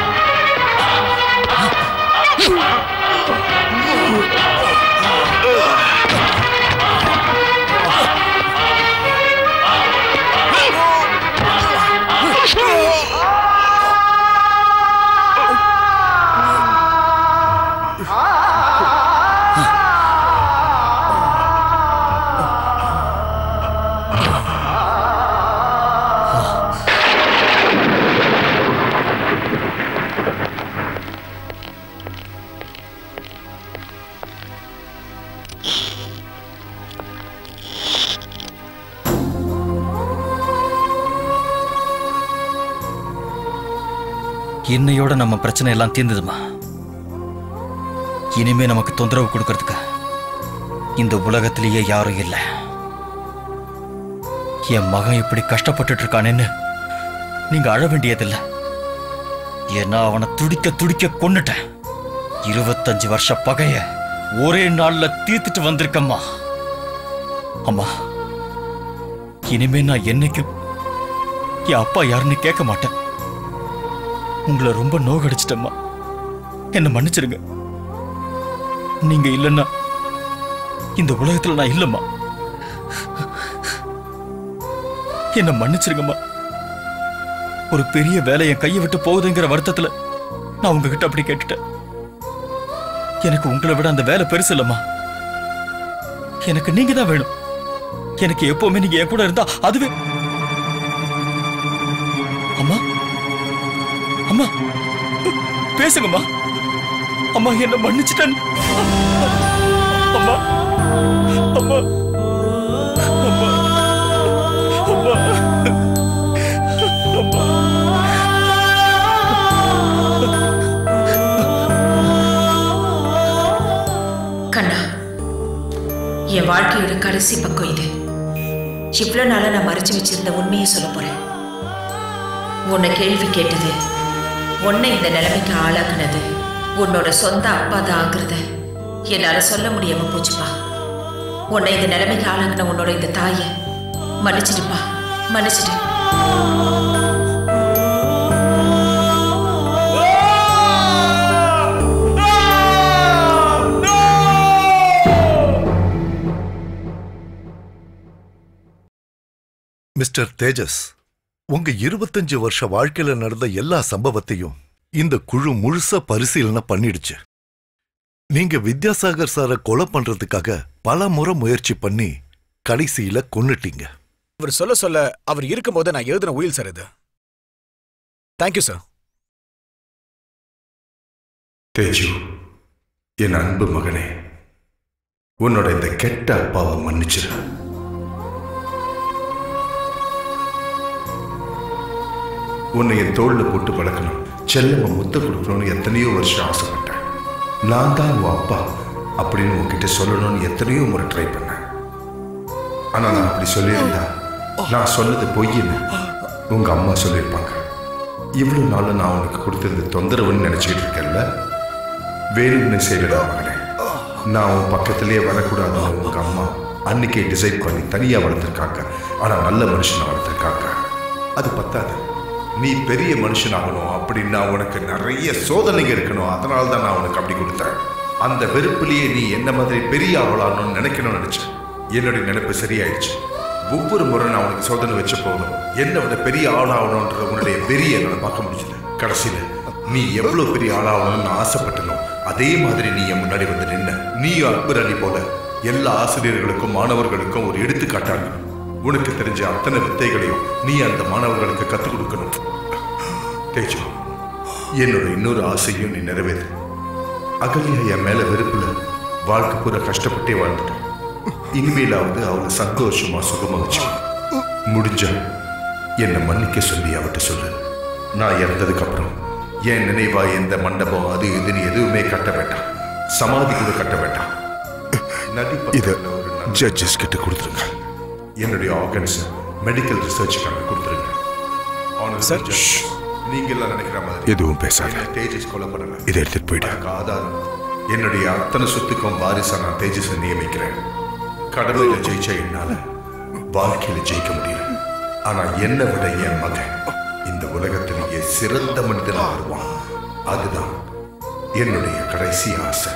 இன்னையோட நம்ம பிரச்சனை எல்லாம் தீர்ந்ததுமா இனிமே நமக்கு தொந்தரவு கொடுக்கறதுக்கு இந்த உலகத்திலேயே யாரும் இல்லை என் மகன் இப்படி கஷ்டப்பட்டுட்டு இருக்கானேன்னு நீங்க அழ வேண்டியதில்லை ஏன்னா அவனை துடிக்க துடிக்க கொன்னுட்டேன் இருபத்தஞ்சு வருஷ பகைய ஒரே நாள்ல தீர்த்துட்டு வந்திருக்கம்மா அம்மா இனிமே நான் என்னைக்கும் என் அப்பா யாருன்னு கேட்க மாட்டேன் உங்களை ரொம்ப நோகடிச்சிட்டம்மா என்ன மன்னிச்சிருங்க நீங்க இல்லைன்னா இந்த உலகத்துல நான் இல்லம்மா என்ன மன்னிச்சிருங்கம்மா ஒரு பெரிய வேலை என் கையை விட்டு போகுதுங்கிற வருத்தத்துல நான் உங்ககிட்ட அப்படி கேட்டுட்டேன் எனக்கு உங்களை விட அந்த வேலை பெருசு இல்லம்மா எனக்கு நீங்க தான் வேணும் எனக்கு எப்பவுமே நீங்க என் கூட இருந்தா அதுவே அம்மா அம்மா பேசுங்கம்மா அம்மா என்ன மன்னிச்சிட்டேன் அம்மா அம்மா அம்மா அம்மா அம்மா கண்ணா என் வாழ்க்கையோட கடைசி பக்கம் இது இவ்வளோ நாளா நான் மறைச்சு வச்சிருந்த உண்மையை சொல்ல போறேன் உன்னை கேள்வி கேட்டது உன்னை இந்த நிலைமைக்கு ஆளாக்குனது உன்னோட சொந்த அப்பா தான் ஆகுறத என்னால சொல்ல முடியாம போச்சுப்பா உன்னை இந்த நிலைமைக்கு ஆளாக்குன உன்னோட இந்த தாயை மன்னிச்சிடுப்பா மன்னிச்சிடு மிஸ்டர் தேஜஸ் உங்க இருபத்தஞ்சு வருஷ வாழ்க்கையில நடந்த எல்லா சம்பவத்தையும் இந்த குழு முழுசா பரிசீலனை பண்ணிடுச்சு நீங்க வித்யாசாகர் சாரை கொலை பண்றதுக்காக பல முறை முயற்சி பண்ணி கடைசியில கொன்னுட்டீங்க அவர் சொல்ல சொல்ல அவர் இருக்கும்போது நான் எழுதின உயில் சார் இது தேங்க்யூ சார் தேஜு என் அன்பு மகனே உன்னோட இந்த கெட்ட அப்பாவை மன்னிச்சிரு உன்னை என் தோல்ல போட்டு வளர்க்கணும் செல்லம்மா முத்த கொடுக்கணும்னு எத்தனையோ வருஷம் ஆசைப்பட்டேன் நான் தான் உன் அப்பா அப்படின்னு உன்கிட்ட சொல்லணும்னு எத்தனையோ முறை ட்ரை பண்ணேன் ஆனா நான் அப்படி சொல்லியிருந்தா நான் சொன்னது பொய்ன்னு உங்க அம்மா சொல்லியிருப்பாங்க இவ்வளவு நாள் நான் உனக்கு கொடுத்தது தொந்தரவுன்னு நினைச்சிட்டு இருக்கேன்ல வேணும்னு செய்யலடா மகனே நான் உன் பக்கத்திலேயே வரக்கூடாதுன்னு உங்க அம்மா அன்னைக்கே டிசைட் பண்ணி தனியா வளர்த்துருக்காங்க ஆனா நல்ல மனுஷனை வளர்த்துருக்காங்க அது பத்தாது நீ பெரிய மனுஷனாகணும் அப்படின்னா உனக்கு நிறைய சோதனைங்க இருக்கணும் அதனால தான் நான் உனக்கு அப்படி கொடுத்தேன் அந்த வெறுப்புலயே நீ என்ன மாதிரி பெரிய ஆளாகணும்னு நினைக்கணும்னு நினைச்சேன் என்னுடைய நினைப்பு சரியாயிடுச்சு ஒவ்வொரு முறை நான் உனக்கு சோதனை வச்ச போதும் என்னை விட பெரிய ஆளாகணுன்ற உன்னுடைய பெரிய என்னால் பார்க்க முடிஞ்சது கடைசியில நீ எவ்வளவு பெரிய ஆளாகணும்னு ஆசைப்பட்டனோ அதே மாதிரி நீ என் முன்னாடி வந்து நின்ன நீ அக்பர் அலி போல எல்லா ஆசிரியர்களுக்கும் மாணவர்களுக்கும் ஒரு எடுத்துக்காட்டாங்க உனக்கு தெரிஞ்ச அத்தனை வித்தைகளையும் நீ அந்த மாணவர்களுக்கு கத்துக் கொடுக்கணும் தேஜு என்னோட இன்னொரு ஆசையும் நீ நிறைவேறு அகல்யா என் மேல வெறுப்புல வாழ்க்கை பூரா கஷ்டப்பட்டே வாழ்ந்துட்டேன் இனிமேலாவது அவளை சந்தோஷமா சுகமா வச்சு முடிஞ்சா என்னை மன்னிக்க சொல்லி அவட்ட சொல்லு நான் இறந்ததுக்கு அப்புறம் என் நினைவா எந்த மண்டபம் அது இதுன்னு எதுவுமே கட்ட வேண்டாம் சமாதி கூட கட்ட வேண்டாம் இதை ஜட்ஜஸ் கிட்ட கொடுத்துருங்க என்னுடைய ஆர்கன்ஸ் மெடிக்கல் ரிசர்ச்சுக்காக கொடுத்துருங்க சார் நீங்க எல்லாம் நினைக்கிற மாதிரி எதுவும் பேசாத. தேஜஸ் கொலை பண்ணல இதை எடுத்துட்டு போயிடு. அதுக்கு ஆதாரம் என்னுடைய அத்தனை சொத்துக்கும் வாரிசா நான் தேஜஸை நியமிக்கிறேன் கடவுளை ஜெயிச்ச என்னால வாழ்க்கையில ஜெயிக்க முடியல ஆனா என்னை விட என் மகன் இந்த உலகத்திலேயே சிறந்த மனிதனா வருவான் அதுதான் என்னுடைய கடைசி ஆசை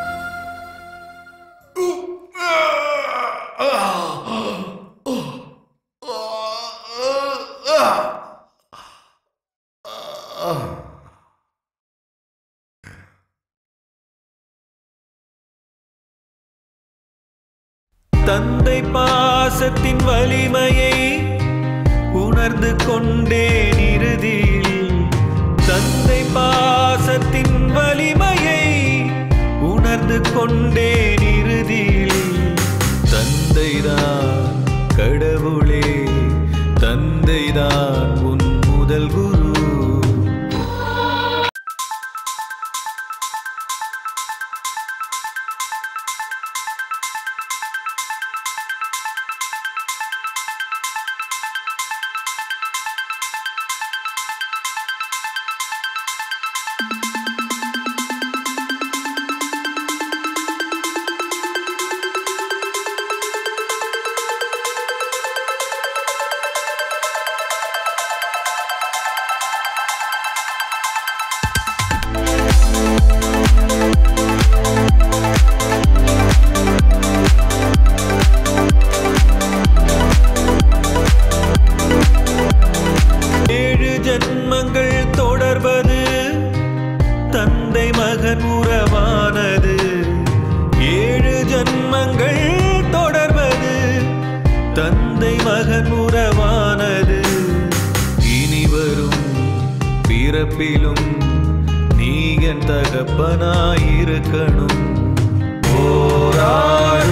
தந்தை பாசத்தின் வலிமையை உணர்ந்து கொண்டேன் இறுதியில் தந்தை பாசத்தின் வலிமையை உணர்ந்து கொண்டேன் இறுதியில் தந்தைதான் கடவுளே தந்தைதான் உன் முதல் குரு ஏழு ஜன்மங்கள் தொடர்வது தந்தை மகன் உறவானது ஏழு ஜன்மங்கள் தொடர்வது தந்தை மகன் உறவானது இனி வரும் பிறப்பிலும் நீ என் தகப்பனாயிருக்கணும் போராட